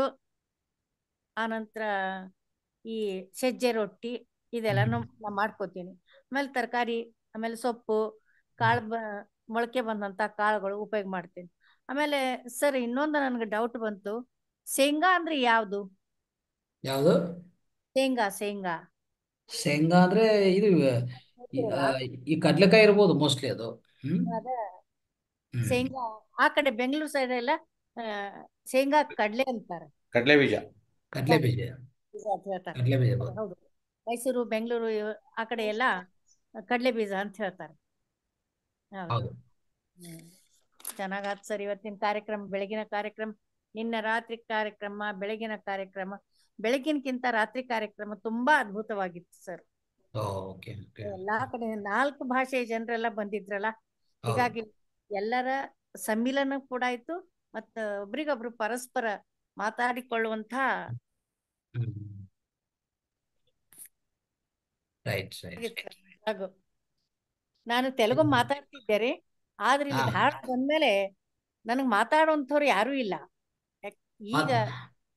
ಆನಂತರ ಈ ಸಜ್ಜೆ ರೊಟ್ಟಿ ಇದೆಲ್ಲಾನು ಹ್ಮ್ ನಾ ಮಾಡ್ಕೋತೀನಿ ಆಮೇಲೆ ತರಕಾರಿ ಆಮೇಲೆ ಸೊಪ್ಪು ಕಾಳು ಬ ಮೊಳಕೆ ಬಂದಂತ ಕಾಳುಗಳು ಉಪಯೋಗ ಮಾಡ್ತೀನಿ ಆಮೇಲೆ ಸರ್ ಇನ್ನೊಂದು ನನಗೆ ಡೌಟ್ ಬಂತು ಶೇಂಗಾ ಅಂದ್ರೆ ಯಾವುದು ಯಾವುದು ಶೇಂಗಾ ಶೇಂಗಾ ಶೇಂಗಾ ಅಂದ್ರೆ ಇದು ಈ ಹೇಳ್ತೀರಲ್ಲ ಆ, ಈ ಕಡ್ಲೆಕಾಯಿ ಇರ್ಬೋದು ಮೋಸ್ಟ್ಲಿ ಅದು ಹ್ಮ್ ಅದ ಹ್ಮ್ ಶೇಂಗಾ ಆ ಕಡೆ ಬೆಂಗಳೂರು ಸೈಡ್ ಎಲ್ಲ ಆ, ಶೇಂಗಾ ಕಡ್ಲೆ ಅಂತಾರೆ ಕಡಲೆ ಬೀಜ ಕಡ್ಲೆ ಬೀಜ ಬೀಜ ಅಂತ ಹೇಳ್ತಾರೆ ಕಡ್ಲೆ ಬೀಜ ಹೌದು ಹೌದು ಮೈಸೂರು ಬೆಂಗಳೂರು ಇವ್- ಆ ಕಡೆ ಎಲ್ಲ ಕಡ್ಲೆ ಬೀಜ ಅಂತ ಹೇಳ್ತಾರೆ ಹೌದು ಹೌದು ಹ್ಮ್ ಚೆನ್ನಾಗಾತ್ ಸರ್ ಇವತ್ತಿನ ಕಾರ್ಯಕ್ರಮ ಬೆಳಗಿನ ಕಾರ್ಯಕ್ರಮ ನಿನ್ನ ರಾತ್ರಿ ಕಾರ್ಯಕ್ರಮ ಬೆಳಗಿನ ಕಾರ್ಯಕ್ರಮ ಬೆಳಗಿನಕ್ಕಿಂತ ರಾತ್ರಿ ಕಾರ್ಯಕ್ರಮ ತುಂಬಾ ಅದ್ಭುತವಾಗಿತ್ತು ಸರ್ ಓಕೆ ಓಕೆ ಎಲ್ಲಾ ಕಡೆ ನಾಲ್ಕು ಭಾಷೆಯ ಜನರೆಲ್ಲ ಬಂದಿದ್ರಲ್ಲ ಹೌದು ಹೀಗಾಗಿ ಎಲ್ಲರ ಸಮ್ಮಿಲನ ಕೂಡ ಆಯ್ತು ಮತ್ತ ಒಬ್ರಿಗೊಬ್ರು ಪರಸ್ಪರ ಮಾತಾಡಿಕೊಳ್ಳುವಂತ ಹ್ಮ್ ರೈಟ್ ರೈಟ್ ಆಗಿತ್ತು sir. ಹಾಗೂ ನಾನು ತೆಲುಗು ಮಾತಾಡ್ತಿದ್ದೆ ರೀ ಆದ್ರೆ ಇಲ್ಲಿ ಹಾ ಧಾರವಾಡ ಬಂದ್ಮೇಲೆ ನನಗ್ ಮಾತಾಡುವಂಥವ್ರು ಯಾರು ಇಲ್ಲ ಯಾಕ್- ಈಗ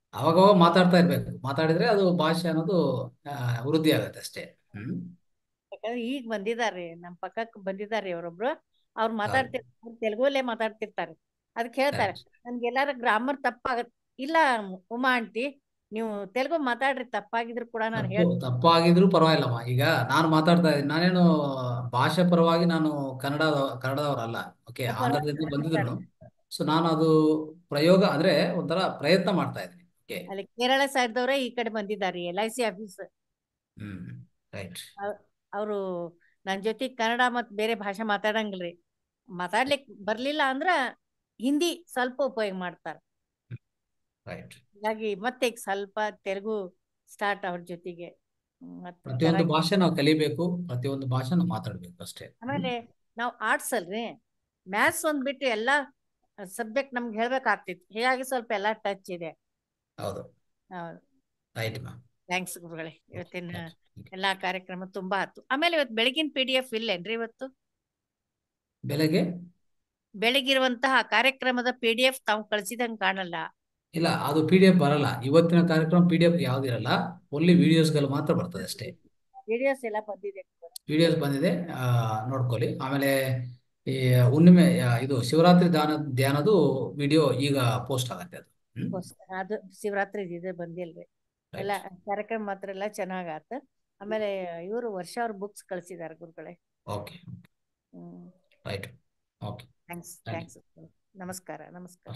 ಅವಾಗವಾಗ ಮಾತಾಡ್ತಾ ಇರ್ಬೇಕು ಮಾತಾಡಿದ್ರೆ ಅದು ಭಾಷೆ ಅನ್ನೋದು ಆ, ವೃದ್ಧಿ ಆಗುತ್ತೆ ಅಷ್ಟೇ ಹ್ಮ್ ಯಾಕಂದ್ರೆ ಈಗ ಬಂದಿದಾರೆ ನಮ್ ಪಕ್ಕಕ್ಕೆ ಬಂದಿದಾರೆ ಅವರೊಬ್ರು ಅವ್ರು ಹೌದು ಮಾತಾಡ್ತಿರ್ತಾರೆ ತೆಲುಗುಲೇ ಮಾತಾಡ್ತಿರ್ತಾರೆ ಅದಕ್ಕೆ ಹೇಳ್ತಾರೆ ಕರೆಕ್ಟ್ ನನ್ಗೆ ಎಲ್ಲಾರ ಗ್ರಾಮರ್ ತಪ್ಪಾಗತ್ ಇಲ್ಲ ಉಮಾ ಆಂಟಿ ನೀವು ತೆಲುಗು ಮಾತಾಡ್ರಿ ತಪ್ಪಾಗಿದ್ರು ಕೂಡ ನಾನು ತಪ್ಪು ಹೇಳ್ತೀನಿ ತಪ್ಪಾಗಿದ್ರು ಪರವಾಗಿಲ್ಲಮ್ಮ ಈಗ ನಾನು ಮಾತಾಡ್ತಾ ಇದ್ದೀನಿ ನಾನೇನು ಭಾಷೆ ಪರವಾಗಿ ನಾನು ಕನ್ನಡ ಕನ್ನಡದವರಲ್ಲ ಓಕೆ ಆಂಧ್ರದಿಂದ ಪರವಾಗಿಲ್ಲ ಬಂದಿದ್ರು ಮಾತಾಡಿ ಸೊ ನಾನು ಅದು ಪ್ರಯೋಗ ಅಂದ್ರೆ ಒಂಥರ ಪ್ರಯತ್ನ ಮಾಡ್ತಾ ಇದ್ದೀನಿ ಓಕೆ ಅಲ್ಲಿ ಕೇರಳ ಸೈಡ್ದವ್ರೆ ಈ ಕಡೆ ಬಂದಿದ್ದಾರೆ ಎಲ್ ಐ ಸಿ ಆಫೀಸ್ ಹ್ಮ್ ರೈಟ್ ಅವರು ನನ್ನ ಜೊತೆ ಕನ್ನಡ ಮತ್ತು ಬೇರೆ ಭಾಷೆ ಮಾತಾಡಂಗಿಲ್ರಿ ಮಾತಾಡ್ಲಿಕ್ ಬರ್ಲಿಲ್ಲ ಅಂದ್ರ ಹಿಂದಿ ಸ್ವಲ್ಪ ಉಪಯೋಗ ಮಾಡ್ತಾರೆ ರೈಟ್ ಹೀಗಾಗಿ ಮತ್ತೆ ಈಗ ಸ್ವಲ್ಪ ತೆಲುಗು ಸ್ಟಾರ್ಟ್ ಅವ್ರ ಜೊತೆಗೆ ಹ್ಮ್, ಮತ್ತೆ ಪ್ರತಿಯೊಂದು ಚೆನ್ನಾಗಿ ಭಾಷೆ ನಾವು ಕಲಿಬೇಕು ಪ್ರತಿಯೊಂದು ಭಾಷೆ ನಾವು ಮಾತಾಡ್ಬೇಕು ಅಷ್ಟೇ ಆಮೇಲೆ ನಾವು ಆರ್ಟ್ಸ್ ಅಲ್ರಿ ಮ್ಯಾಥ್ಸ್ ಒಂದ್ ಬಿಟ್ಟು ಎಲ್ಲಾ ಸಬ್ಜೆಕ್ಟ್ ನಮ್ಗೆ ಹೇಳ್ಬೇಕಾಗ್ತಿತ್ತು ಹೀಗಾಗಿ ಸ್ವಲ್ಪ ಎಲ್ಲಾ ಟಚ್ ಇದೆ ಹೌದು ಹೌದು ರೈಟ್ ಮ್ಯಾಮ್ ಥ್ಯಾಂಕ್ಸ್ ಗುರುಗಳೇ ಓಕೆ ಇವತ್ತಿನ ಥ್ಯಾಂಕ್ ಯು ಎಲ್ಲಾ ಕಾರ್ಯಕ್ರಮ ತುಂಬಾ ಆಯ್ತು ಆಮೇಲೆ ಇವತ್ತು ಬೆಳಗಿನ ಪಿ ಡಿ ಎಫ್ ಇಲ್ಲೇನ್ರಿ ಇವತ್ತು ಬೆಳಗ್ಗೆ ಬೆಳಗಿರುವಂತಹ ಕಾರ್ಯಕ್ರಮದ ಪಿ ಡಿ ಎಫ್ ತಾವು ಕಳ್ಸಿದಂಗ್ ಕಾಣಲ್ಲ ಇಲ್ಲ ಅದು ಪಿ ಡಿ ಎಫ್ ಬರಲ್ಲ ಇವತ್ತಿನ ಕಾರ್ಯಕ್ರಮ ಪಿ ಡಿ ಎಫ್ ಯಾವ್ದಿರಲ್ಲ ಓನ್ಲಿ ವಿಡಿಯೋಸ್ಗಳು ಮಾತ್ರ ಬರ್ತದೆ ಅಷ್ಟೇ ವಿಡಿಯೋಸ್ ಎಲ್ಲ ಬಂದಿದೆ ವಿಡಿಯೋಸ್ ಬಂದಿದೆ ಆ, ನೋಡ್ಕೊಳ್ಳಿ ಆಮೇಲೆ ಈ ಹುಣ್ಣಿಮೆ ಆ, ಇದು ಶಿವರಾತ್ರಿ ಧ್ಯಾನ ಧ್ಯಾನದು ವಿಡಿಯೋ ಈಗ ಪೋಸ್ಟ್ ಆಗತ್ತೆ ಅದು ಹ್ಮ್ ಹೊಸ- ಅದು ಶಿವರಾತ್ರಿ ಇದು ಬಂದಿಲ್ರಿ ಎಲ್ಲ ರೈಟ್ ಕಾರ್ಯಕ್ರಮ ಮಾತ್ರ ಎಲ್ಲ ಚೆನ್ನಾಗ್ ಆತ ಆಮೇಲೆ ಇವರು ವರ್ಷ ಅವ್ರ ಬುಕ್ಸ್ ಕಳ್ಸಿದಾರೆ ಗುರುಗಳೇ ಓಕೆ ಹ್ಮ್ right okay thanks thank you thanks ನಮಸ್ಕಾರ ನಮಸ್ಕಾರ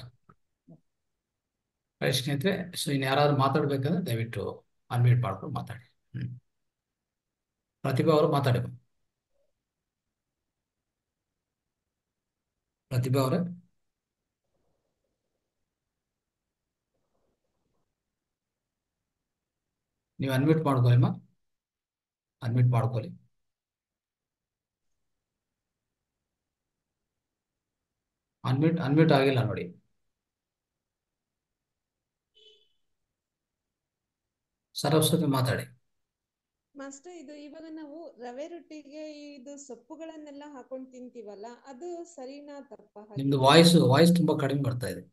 ರೈಟ್ ಸ್ನೇಹಿತರೆ ಸೊ ಇನ್ನು ಯಾರಾದ್ರೂ ಮಾತಾಡ್ಬೇಕಂದ್ರೆ ದಯವಿಟ್ಟು ಅನ್ಮ್ಯೂಟ್ ಮಾಡ್ಕೊಂಡು ಮಾತಾಡಿ ಹ್ಮ್ ಪ್ರತಿಭಾ ಅವರು ಮಾತಾಡಿ ಪ್ರತಿಭಾ ಅವರೇ ನೀವು ಅನ್ಮ್ಯೂಟ್ ಮಾಡ್ಕೊಳ್ಳಿ ಅಮ್ಮ ಅನ್ಮ್ಯೂಟ್ ಮಾಡ್ಕೊಳ್ಳಿ ಅನ್ಮ್ಯೂಟ್ ಅನ್ಮ್ಯೂಟ್ ಆಗಿಲ್ಲ ನೋಡಿ ಸರಸ್ವತಿ ಮಾತಾಡಿ ಮಾಸ್ಟರ್ ಇದು ಇವಾಗ ನಾವು ರವೆ ರೊಟ್ಟಿಗೆ ಇದು ಸೊಪ್ಪುಗಳನ್ನೆಲ್ಲ ಹಾಕೊಂಡು ತಿಂತೀವಲ್ಲ ಅದು ಸರಿನಾ ತಪ್ಪ ನಿಮ್ದು ಹಾಗಿದ್ರೆ ವಾಯ್ಸ್ ವಾಯ್ಸ್ ತುಂಬಾ ಕಡಿಮೆ ಬರ್ತಾ ಇದೆ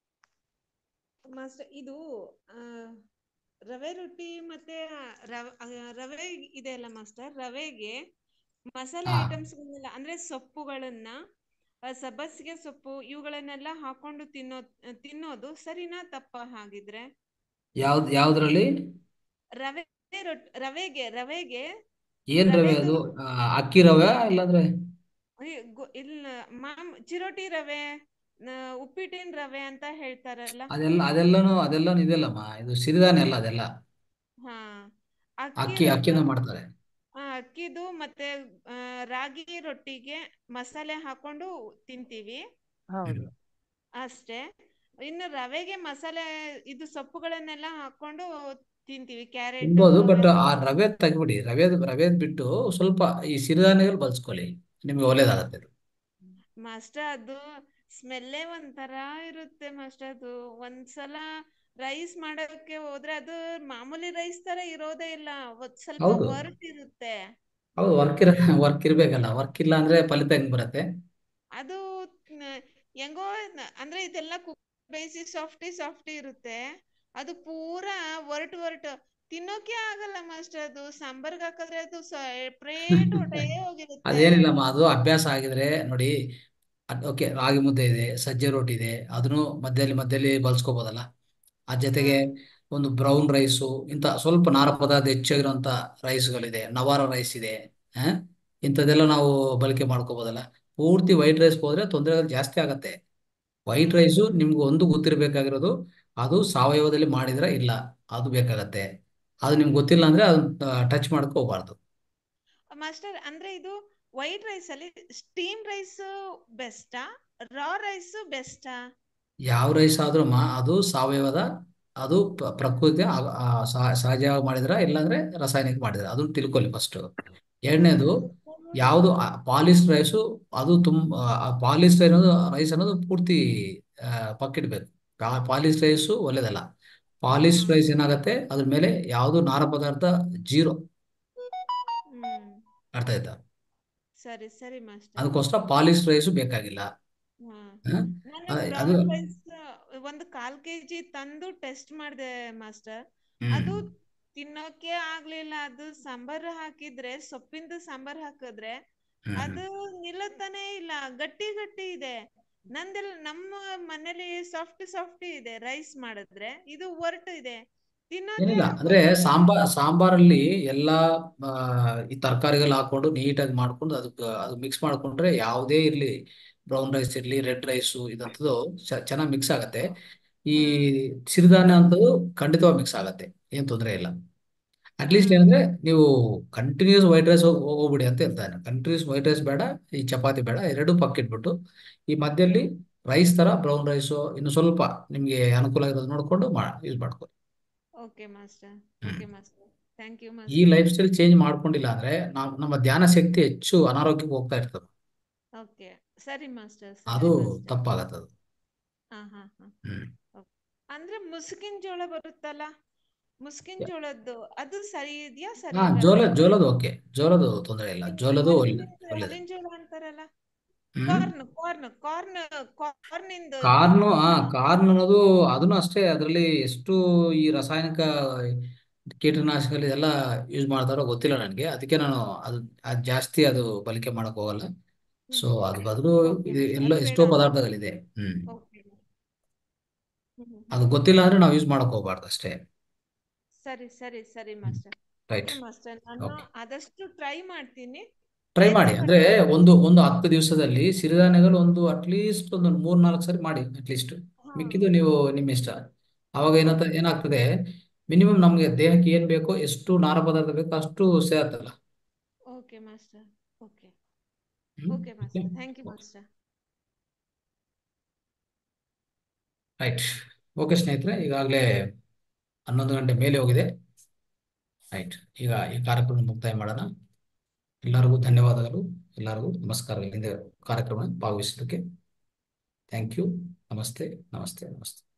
ಮಾಸ್ಟರ್ ಇದು ಆ, ರವೆ ರೊಟ್ಟಿ ಮತ್ತೆ ರವೆ ರವೆ ಇದೆ ಅಲ್ಲ ಮಾಸ್ಟರ್ ರವೆಗೆ ಮಸಾಲೆ ಹಾ ಐಟಮ್ಸ್ಗಳನ್ನೆಲ್ಲ ಅಂದ್ರೆ ಸೊಪ್ಪುಗಳನ್ನ ಆ, ಸಬ್ಬಸಿಗೆ ಸೊಪ್ಪು ಇವುಗಳನ್ನೆಲ್ಲ ಹಾಕೊಂಡು ತಿನ್ನೋ ತಿನ್ನೋದು ಸರಿನಾ ತಪ್ಪ ಹಾಗಿದ್ರೆ ಯಾವ್ದ್ ಯಾವ್ದ್ರಲ್ಲಿ ರವೆ ರೊಟ್ಟಿ ರವೆಗೆ ರವೆಗೆ ಏನ್ ರವೆ ರವೆದು ಅದು ಆ, ಅಕ್ಕಿ ರವೆ ಇಲ್ಲಾಂದ್ರೆ ಅಯ್ಯೋ, ಗೊ- ಇಲ್ಲ ಮಾಮ್ ಚಿರೋಟಿ ರವೆ ನ- ಉಪ್ಪಿಟ್ಟಿನ ರವೆ ಅಂತ ಹೇಳ್ತಾರಲ್ಲ ಅದೆಲ್ಲ ಅದೆಲ್ಲನೂ ಅದೆಲ್ಲನೂ ಇದೆಲ್ಲಮ್ಮ ಇದು ಸಿರಿಧಾನ್ಯ ಅಲ್ಲ ಅದೆಲ್ಲ ಹಾ ಅಕ್ಕಿ ಅಕ್ಕಿ ಅಕ್ಕಿಯಿಂದ ಮಾಡ್ತಾರೆ ಆ, ಅಕ್ಕಿದು ಮತ್ತೆ ಆ, ರಾಗಿ ರೊಟ್ಟಿಗೆ ಮಸಾಲೆ ಹಾಕೊಂಡು ತಿಂತೀವಿ ಹೌದು ಅಷ್ಟೇ ಇನ್ನು ರವೆಗೆ ಮಸಾಲೆ ಇದು ಸೊಪ್ಪುಗಳನ್ನೆಲ್ಲ ಹಾಕೊಂಡು ತಿಂತೀವಿ ಕ್ಯಾರೆಟ್ ತಿನ್ಬೋದು ಬಟ್ ಆ ರವೆ ತೆಗ್ಬಿಡಿ ರವೆ ರವೆ ಬಿಟ್ಟು ಸ್ವಲ್ಪ ಈ ಸಿರಿಧಾನ್ಯಗಳು ಬಳಸ್ಕೊಳ್ಳಿ ನಿಮ್ಗೆ ಒಳ್ಳೇದಾಗತ್ತೆ ಅದು ಮಾಸ್ಟರ್ ಅದು ಸ್ಮೆಲ್ಲೇ ಒಂಥರ ಇರುತ್ತೆ ಮಾಸ್ಟರ್ ಅದು ಒಂದ್ಸಲ ರೈಸ್ ಮಾಡೋಕೆ ಹೋದ್ರೆ ಅದು ಮಾಮೂಲಿ ರೈಸ್ ತರ ಇರೋದೇ ಇಲ್ಲ ಒಂದ್ ಸ್ವಲ್ಪ ಹೌದು ವರ್ಟ್ ಇರುತ್ತೆ ಹೌದು ವರ್ಕ್ ಇರ ವರ್ಕ್ ಇರ್ಬೇಕಲ್ಲ ವರ್ಕ್ ಇಲ್ಲ ಅಂದ್ರೆ ಫಲಿತ ಹೆಂಗ್ ಬರುತ್ತೆ ಅದು ನ- ಹೆಂಗೋ ನ- ಅಂದ್ರೆ ಇದೆಲ್ಲ ಕುಕ್ ಬೇಯಿಸಿ ಸಾಫ್ಟಿ ಸಾಫ್ಟಿ ಇರುತ್ತೆ ಅದು ಪೂರಾ ವರ್ಟ್ ವರ್ಟ್ ತಿನ್ನೋಕೆ ಆಗಲ್ಲ ಮಾಸ್ಟರ್ ಅದು ಸಾಂಬಾರ್ಗೆ ಹಾಕಿದ್ರೆ ಅದು ಸೆಪ್ರೇಟ್ ಹೊಟ್ಟೆ ಹೋಗಿರುತ್ತೆ ಅದೇನಿಲ್ಲಮ್ಮ ಅದು ಅಭ್ಯಾಸ ಆಗಿದ್ರೆ ನೋಡಿ ಓಕೆ ರಾಗಿ ಮುದ್ದೆ ಇದೆ ಸಜ್ಜೆ ರೊಟ್ಟಿ ಇದೆ ಅದನ್ನು ಮಧ್ಯದಲ್ಲಿ ಮಧ್ಯದಲ್ಲಿ ಬಳಸ್ಕೋಬೋದಲ್ಲ ಆ ಜೊತೆಗೆ ಒಂದು ಬ್ರೌನ್ ರೈಸು ಇಂಥ ಸ್ವಲ್ಪ ನಾರ ಪದಾರ್ಥ ಹೆಚ್ಚಾಗಿರುವಂತ ರೈಸ್ಗಳಿದೆ ನವಾರ ರೈಸ್ ಇದೆ ಆ? ಇಂಥದ್ದೆಲ್ಲ ನಾವು ಬಳಕೆ ಮಾಡ್ಕೋಬೋದಲ್ಲ ಪೂರ್ತಿ ವೈಟ್ ರೈಸ್ ಹೋದ್ರೆ ತೊಂದರೆ ಜಾಸ್ತಿ ಆಗತ್ತೆ ವೈಟ್ ಹ್ಮ್ ರೈಸು ನಿಮ್ಗೆ ಒಂದು ಗೊತ್ತಿರಬೇಕಾಗಿರೋದು ಅದು ಸಾವಯವದಲ್ಲಿ ಮಾಡಿದ್ರೆ ಇಲ್ಲ ಅದು ಬೇಕಾಗತ್ತೆ ಅದು ನಿಮ್ಗೆ ಗೊತ್ತಿಲ್ಲ ಅಂದ್ರೆ ಅದನ್ನ ಟಚ್ ಮಾಡಕ್ ಹೋಗ್ಬಾರ್ದು ಮಾಸ್ಟರ್ ಅಂದ್ರೆ ಇದು ವೈಟ್ ರೈಸ್ ಅಲ್ಲಿ ಸ್ಟೀಮ್ ರೈಸ್ ಬೆಸ್ಟಾ ರಾ ರೈಸ್ ಬೆಸ್ಟಾ ಯಾವ ರೈಸ್ ಆದ್ರೂ ಅದು ಸಾವಯವದ ಅದು ಪ- ಪ್ರಕೃತಿ ಆ- ಆ ಸಹ- ಸಹಜವಾಗಿ ಮಾಡಿದ್ರ ಇಲ್ಲಾಂದ್ರೆ ರಾಸಾಯನಿಕ ಮಾಡಿದ್ರ ಅದನ್ನ ತಿಳ್ಕೊಳ್ಳಿ ಫಸ್ಟ್ ಎರಡನೇದು ಯಾವುದು ಪಾಲಿಶ್ ರೈಸು ಅದು ತುಂಬ ಪಾಲಿಶ್ ಅನ್ನೋದು ರೈಸ್ ಅನ್ನೋದು ಪೂರ್ತಿ ಆ, ಪಕ್ಕಿಡ್ಬೇಕು ಪಾಲಿಶ್ ರೈಸು ಒಳ್ಳೇದಲ್ಲ ಪಾಲಿಶ್ ಹ್ಮ್ ರೈಸ್ ಏನಾಗತ್ತೆ ಅದ್ರ ಮೇಲೆ ಯಾವುದು ನಾರ ಪದಾರ್ಥ ಜೀರೋ ಹ್ಮ್ ಅರ್ಥ ಆಯ್ತಾ ಸರಿ ಸರಿ ಮಾಸ್ಟರ್ ಅದಕ್ಕೋಸ್ಕರ ಪಾಲಿಶ್ ರೈಸು ಬೇಕಾಗಿಲ್ಲ ಹಾ ಹ? ನಾನು ಅ- ಅದು ಬ್ರೌನ್ ರೈಸ್ ಒಂದು ಕಾಲ್ ಕೆಜಿ ತಂದು ಟೆಸ್ಟ್ ಮಾಡಿದೆ ಮಾಸ್ಟರ್ ಅದು ಹ್ಮ್ ತಿನ್ನೋಕೆ ಆಗ್ಲಿಲ್ಲ ಅದು ಸಾಂಬಾರ್ ಹಾಕಿದ್ರೆ ಸೊಪ್ಪಿಂದು ಸಾಂಬಾರ್ ಹಾಕಿದ್ರೆ ಹ್ಮ್ ಹ್ಮ್ ಅದು ನಿಲ್ಲತಾನೆ ಇಲ್ಲ ಗಟ್ಟಿ ಗಟ್ಟಿ ಇದೆ ನಂದೆಲ್ಲ ನಮ್ಮ ಮನೇಲಿ ಸಾಫ್ಟ್ ಸಾಫ್ಟ್ ಇದೆ ರೈಸ್ ಮಾಡಿದ್ರೆ ಇದು ಒರಟು ಇದೆ ತಿನ್ನೋಕೆ ಏನಿಲ್ಲ ಅಂದ್ರೆ ಆಗೋದಿಲ್ಲ ಸಾಂಬಾರ್ ಸಾಂಬಾರಲ್ಲಿ ಎಲ್ಲಾ ಆ, ಈ ತರಕಾರಿಗಳು ಹಾಕೊಂಡು ನೀಟಾಗಿ ಮಾಡ್ಕೊಂಡು ಅದಕ್ಕೆ ಅದು ಮಿಕ್ಸ್ ಮಾಡ್ಕೊಂಡ್ರೆ ಯಾವುದೇ ಇರ್ಲಿ ಬ್ರೌನ್ ರೈಸ್ ಇರ್ಲಿ ರೆಡ್ ರೈಸು ಇದಂಥದ್ದು ಚೆನ್ನಾಗಿ ಮಿಕ್ಸ್ ಆಗತ್ತೆ ಈ ಹಾ ಸಿರಿಧಾನ್ಯ ಅಂತದ್ದು ಖಂಡಿತವಾಗಿ ಮಿಕ್ಸ್ ಆಗತ್ತೆ ಏನ್ ತೊಂದರೆ ಇಲ್ಲ ಅಟ್ಲೀಸ್ಟ್ ಹಾ ಏನಂದ್ರೆ ನೀವು ಕಂಟಿನ್ಯೂಸ್ ವೈಟ್ ರೈಸ್ ಹೋಗ್ಬಿಡಿ ಅಂತ ಹೇಳ್ತಾನೆ ಕಂಟಿನ್ಯೂಸ್ ವೈಟ್ ರೈಸ್ ಬೇಡ ಈ ಚಪಾತಿ ಬೇಡ ಎರಡು ಪಕ್ಕಿಟ್ಬಿಟ್ಟು ಈ ಮಧ್ಯದಲ್ಲಿ ರೈಸ್ ತರ ಬ್ರೌನ್ ರೈಸು ಇನ್ನು ಸ್ವಲ್ಪ ನಿಮ್ಗೆ ಅನುಕೂಲ ಇರೋದು ನೋಡ್ಕೊಂಡು ಮಾ ಯೂಸ್ ಮಾಡ್ಕೊಳ್ಳಿ ಓಕೆ ಮಾಸ್ಟರ್ ಹ್ಮ್ ಓಕೆ ಮಾಸ್ಟರ್ ಥ್ಯಾಂಕ್ ಯು ಈ ಮಾಸ್ಟರ್ ಲೈಫ್ ಸ್ಟೈಲ್ ಚೇಂಜ್ ಮಾಡ್ಕೊಂಡಿಲ್ಲ ಅಂದ್ರೆ ನಾವು ನಮ್ಮ ಧ್ಯಾನ ಶಕ್ತಿ ಹೆಚ್ಚು ಅನಾರೋಗ್ಯಕ್ಕೆ ಹೋಗ್ತಾ ಇರ್ತದೆ ಓಕೆ ಸರಿ ಮಾಸ್ಟರ್ ಅದು ಸರಿ ಮಾಸ್ಟರ್ ತಪ್ಪಾಗತ್ತೆ ಅದು ಹಾ ಹಾ ಹಾ ಹ್ಮ್ ಓಕೆ. ಅಂದ್ರೆ ಮುಸ್ಕಿನ್ ಜೋಳ ಬರುತ್ತಲ್ಲ ಮುಸ್ಕಿನ್ ಜೋಳದ್ದು ಅದು ಸರಿ ಇದೆಯಾ ಸರಿ ಹಾ ಇರಲ್ಲ ಜೋಳ ಜೋಳದ ಓಕೆ ಜೋಳದು ತೊಂದರೆ ಇಲ್ಲ ಜೋಳದು ಒಳ್ಳೆ ಹಲ್ಲಿನ ಒಳ್ಳೇದು ಹಲ್ಲಿನ ಜೋಳ ಅಂತಾರಲ್ಲ ಹ್ಮ್ ಕಾರ್ನ್ ಕಾರ್ನ್ ಕಾರ್ನ್ ಕಾರ್ನ್ ಇಂದು ಕಾರ್ನು ಆ ಜೋಳ ಕಾರ್ನ್ ಅನ್ನೋದು ಅದನ್ನು ಅಷ್ಟೇ ಅದರಲ್ಲಿ ಎಷ್ಟು ಈ ರಾಸಾಯನಿಕ ಕೀಟನಾಶಕಗಳು ಇದೆಲ್ಲ ಯೂಸ್ ಮಾಡ್ತಾರೋ ಗೊತ್ತಿಲ್ಲ ನನಗೆ ಅದಕ್ಕೆ ನಾನು ಅದು ಅದು ಜಾಸ್ತಿ ಅದು ಬಳಕೆ ಮಾಡಕ್ ಹೋಗಲ್ಲ ಹ್ಮ್ ಸೊ ಹ್ಮ್ ಅದು ಬದಲು ಓಕೆ ಇದು ಮಾಸ್ಟರ್ ಎಲ್ಲ ಅದು ಎಷ್ಟೋ ಬೇಡ ಪದಾರ್ಥಗಳಿದೆ ಹ್ಮ್ ಓಕೆ ಹ್ಮ್ ಹ್ಮ್ ಅದು ಹ್ಮ್ ಗೊತ್ತಿಲ್ಲ ಅಂದ್ರೆ ನಾವು ಯೂಸ್ ಮಾಡಕ್ ಹೋಗ್ಬಾರ್ದು ಅಷ್ಟೇ ಸರಿ ಸರಿ ಸರಿ ಮಾಸ್ಟರ್ ರೈಟ್ ಓಕೆ ಮಾಸ್ಟರ್ ನಾನು ಓಕೆ ಆದಷ್ಟು ಟ್ರೈ ಮಾಡ್ತೀನಿ ಟ್ರೈ ಪ್ರಯತ್ನ ಮಾಡಿ ಅಂದ್ರೆ ಪಡ್ತೀನಿ ಒಂದು ಒಂದು ಹತ್ತು ದಿವಸದಲ್ಲಿ ಸಿರಿಧಾನ್ಯಗಳು ಒಂದು ಅಟ್ಲೀಸ್ಟ್ ಒಂದು ಮೂರ್ ನಾಲ್ಕು ಸರಿ ಮಾಡಿ ಅಟ್ಲೀಸ್ಟ್ ಹಾ ಮಿಕ್ಕಿದ್ದು ನೀವು ನಿಮ್ಮ ಇಷ್ಟ ಅವಾಗ ಏನಂತ ಓಕೆ ಏನಾಗ್ತದೆ ಮಿನಿಮಮ್ ನಮ್ಗೆ ದೇಹಕ್ಕೆ ಏನ್ ಬೇಕೋ ಎಷ್ಟು ನಾರ ಪದಾರ್ಥ ಬೇಕೋ ಅಷ್ಟು ಸೇರ್ತಲ್ಲ ಓಕೆ ಮಾಸ್ಟರ್ ಓಕೆ ಹ್ಮ್ okay master thank you master right okay ಸ್ನೇಹಿತರೆ ಈಗಾಗಲೇ ಹನ್ನೊಂದು ಗಂಟೆ ಮೇಲೆ ಹೋಗಿದೆ ರೈಟ್ ಈಗ ಈ ಕಾರ್ಯಕ್ರಮ ಮುಕ್ತಾಯ ಮಾಡೋಣ ಎಲ್ಲರಿಗೂ ಧನ್ಯವಾದಗಳು ಎಲ್ಲರಿಗೂ ನಮಸ್ಕಾರ ಇಲ್ಲಿಂದ ಕಾರ್ಯಕ್ರಮ ಭಾಗವಹಿಸಿದ್ದಕ್ಕೆ ಥ್ಯಾಂಕ್ ಯು ನಮಸ್ತೆ ನಮಸ್ತೆ ನಮಸ್ತೆ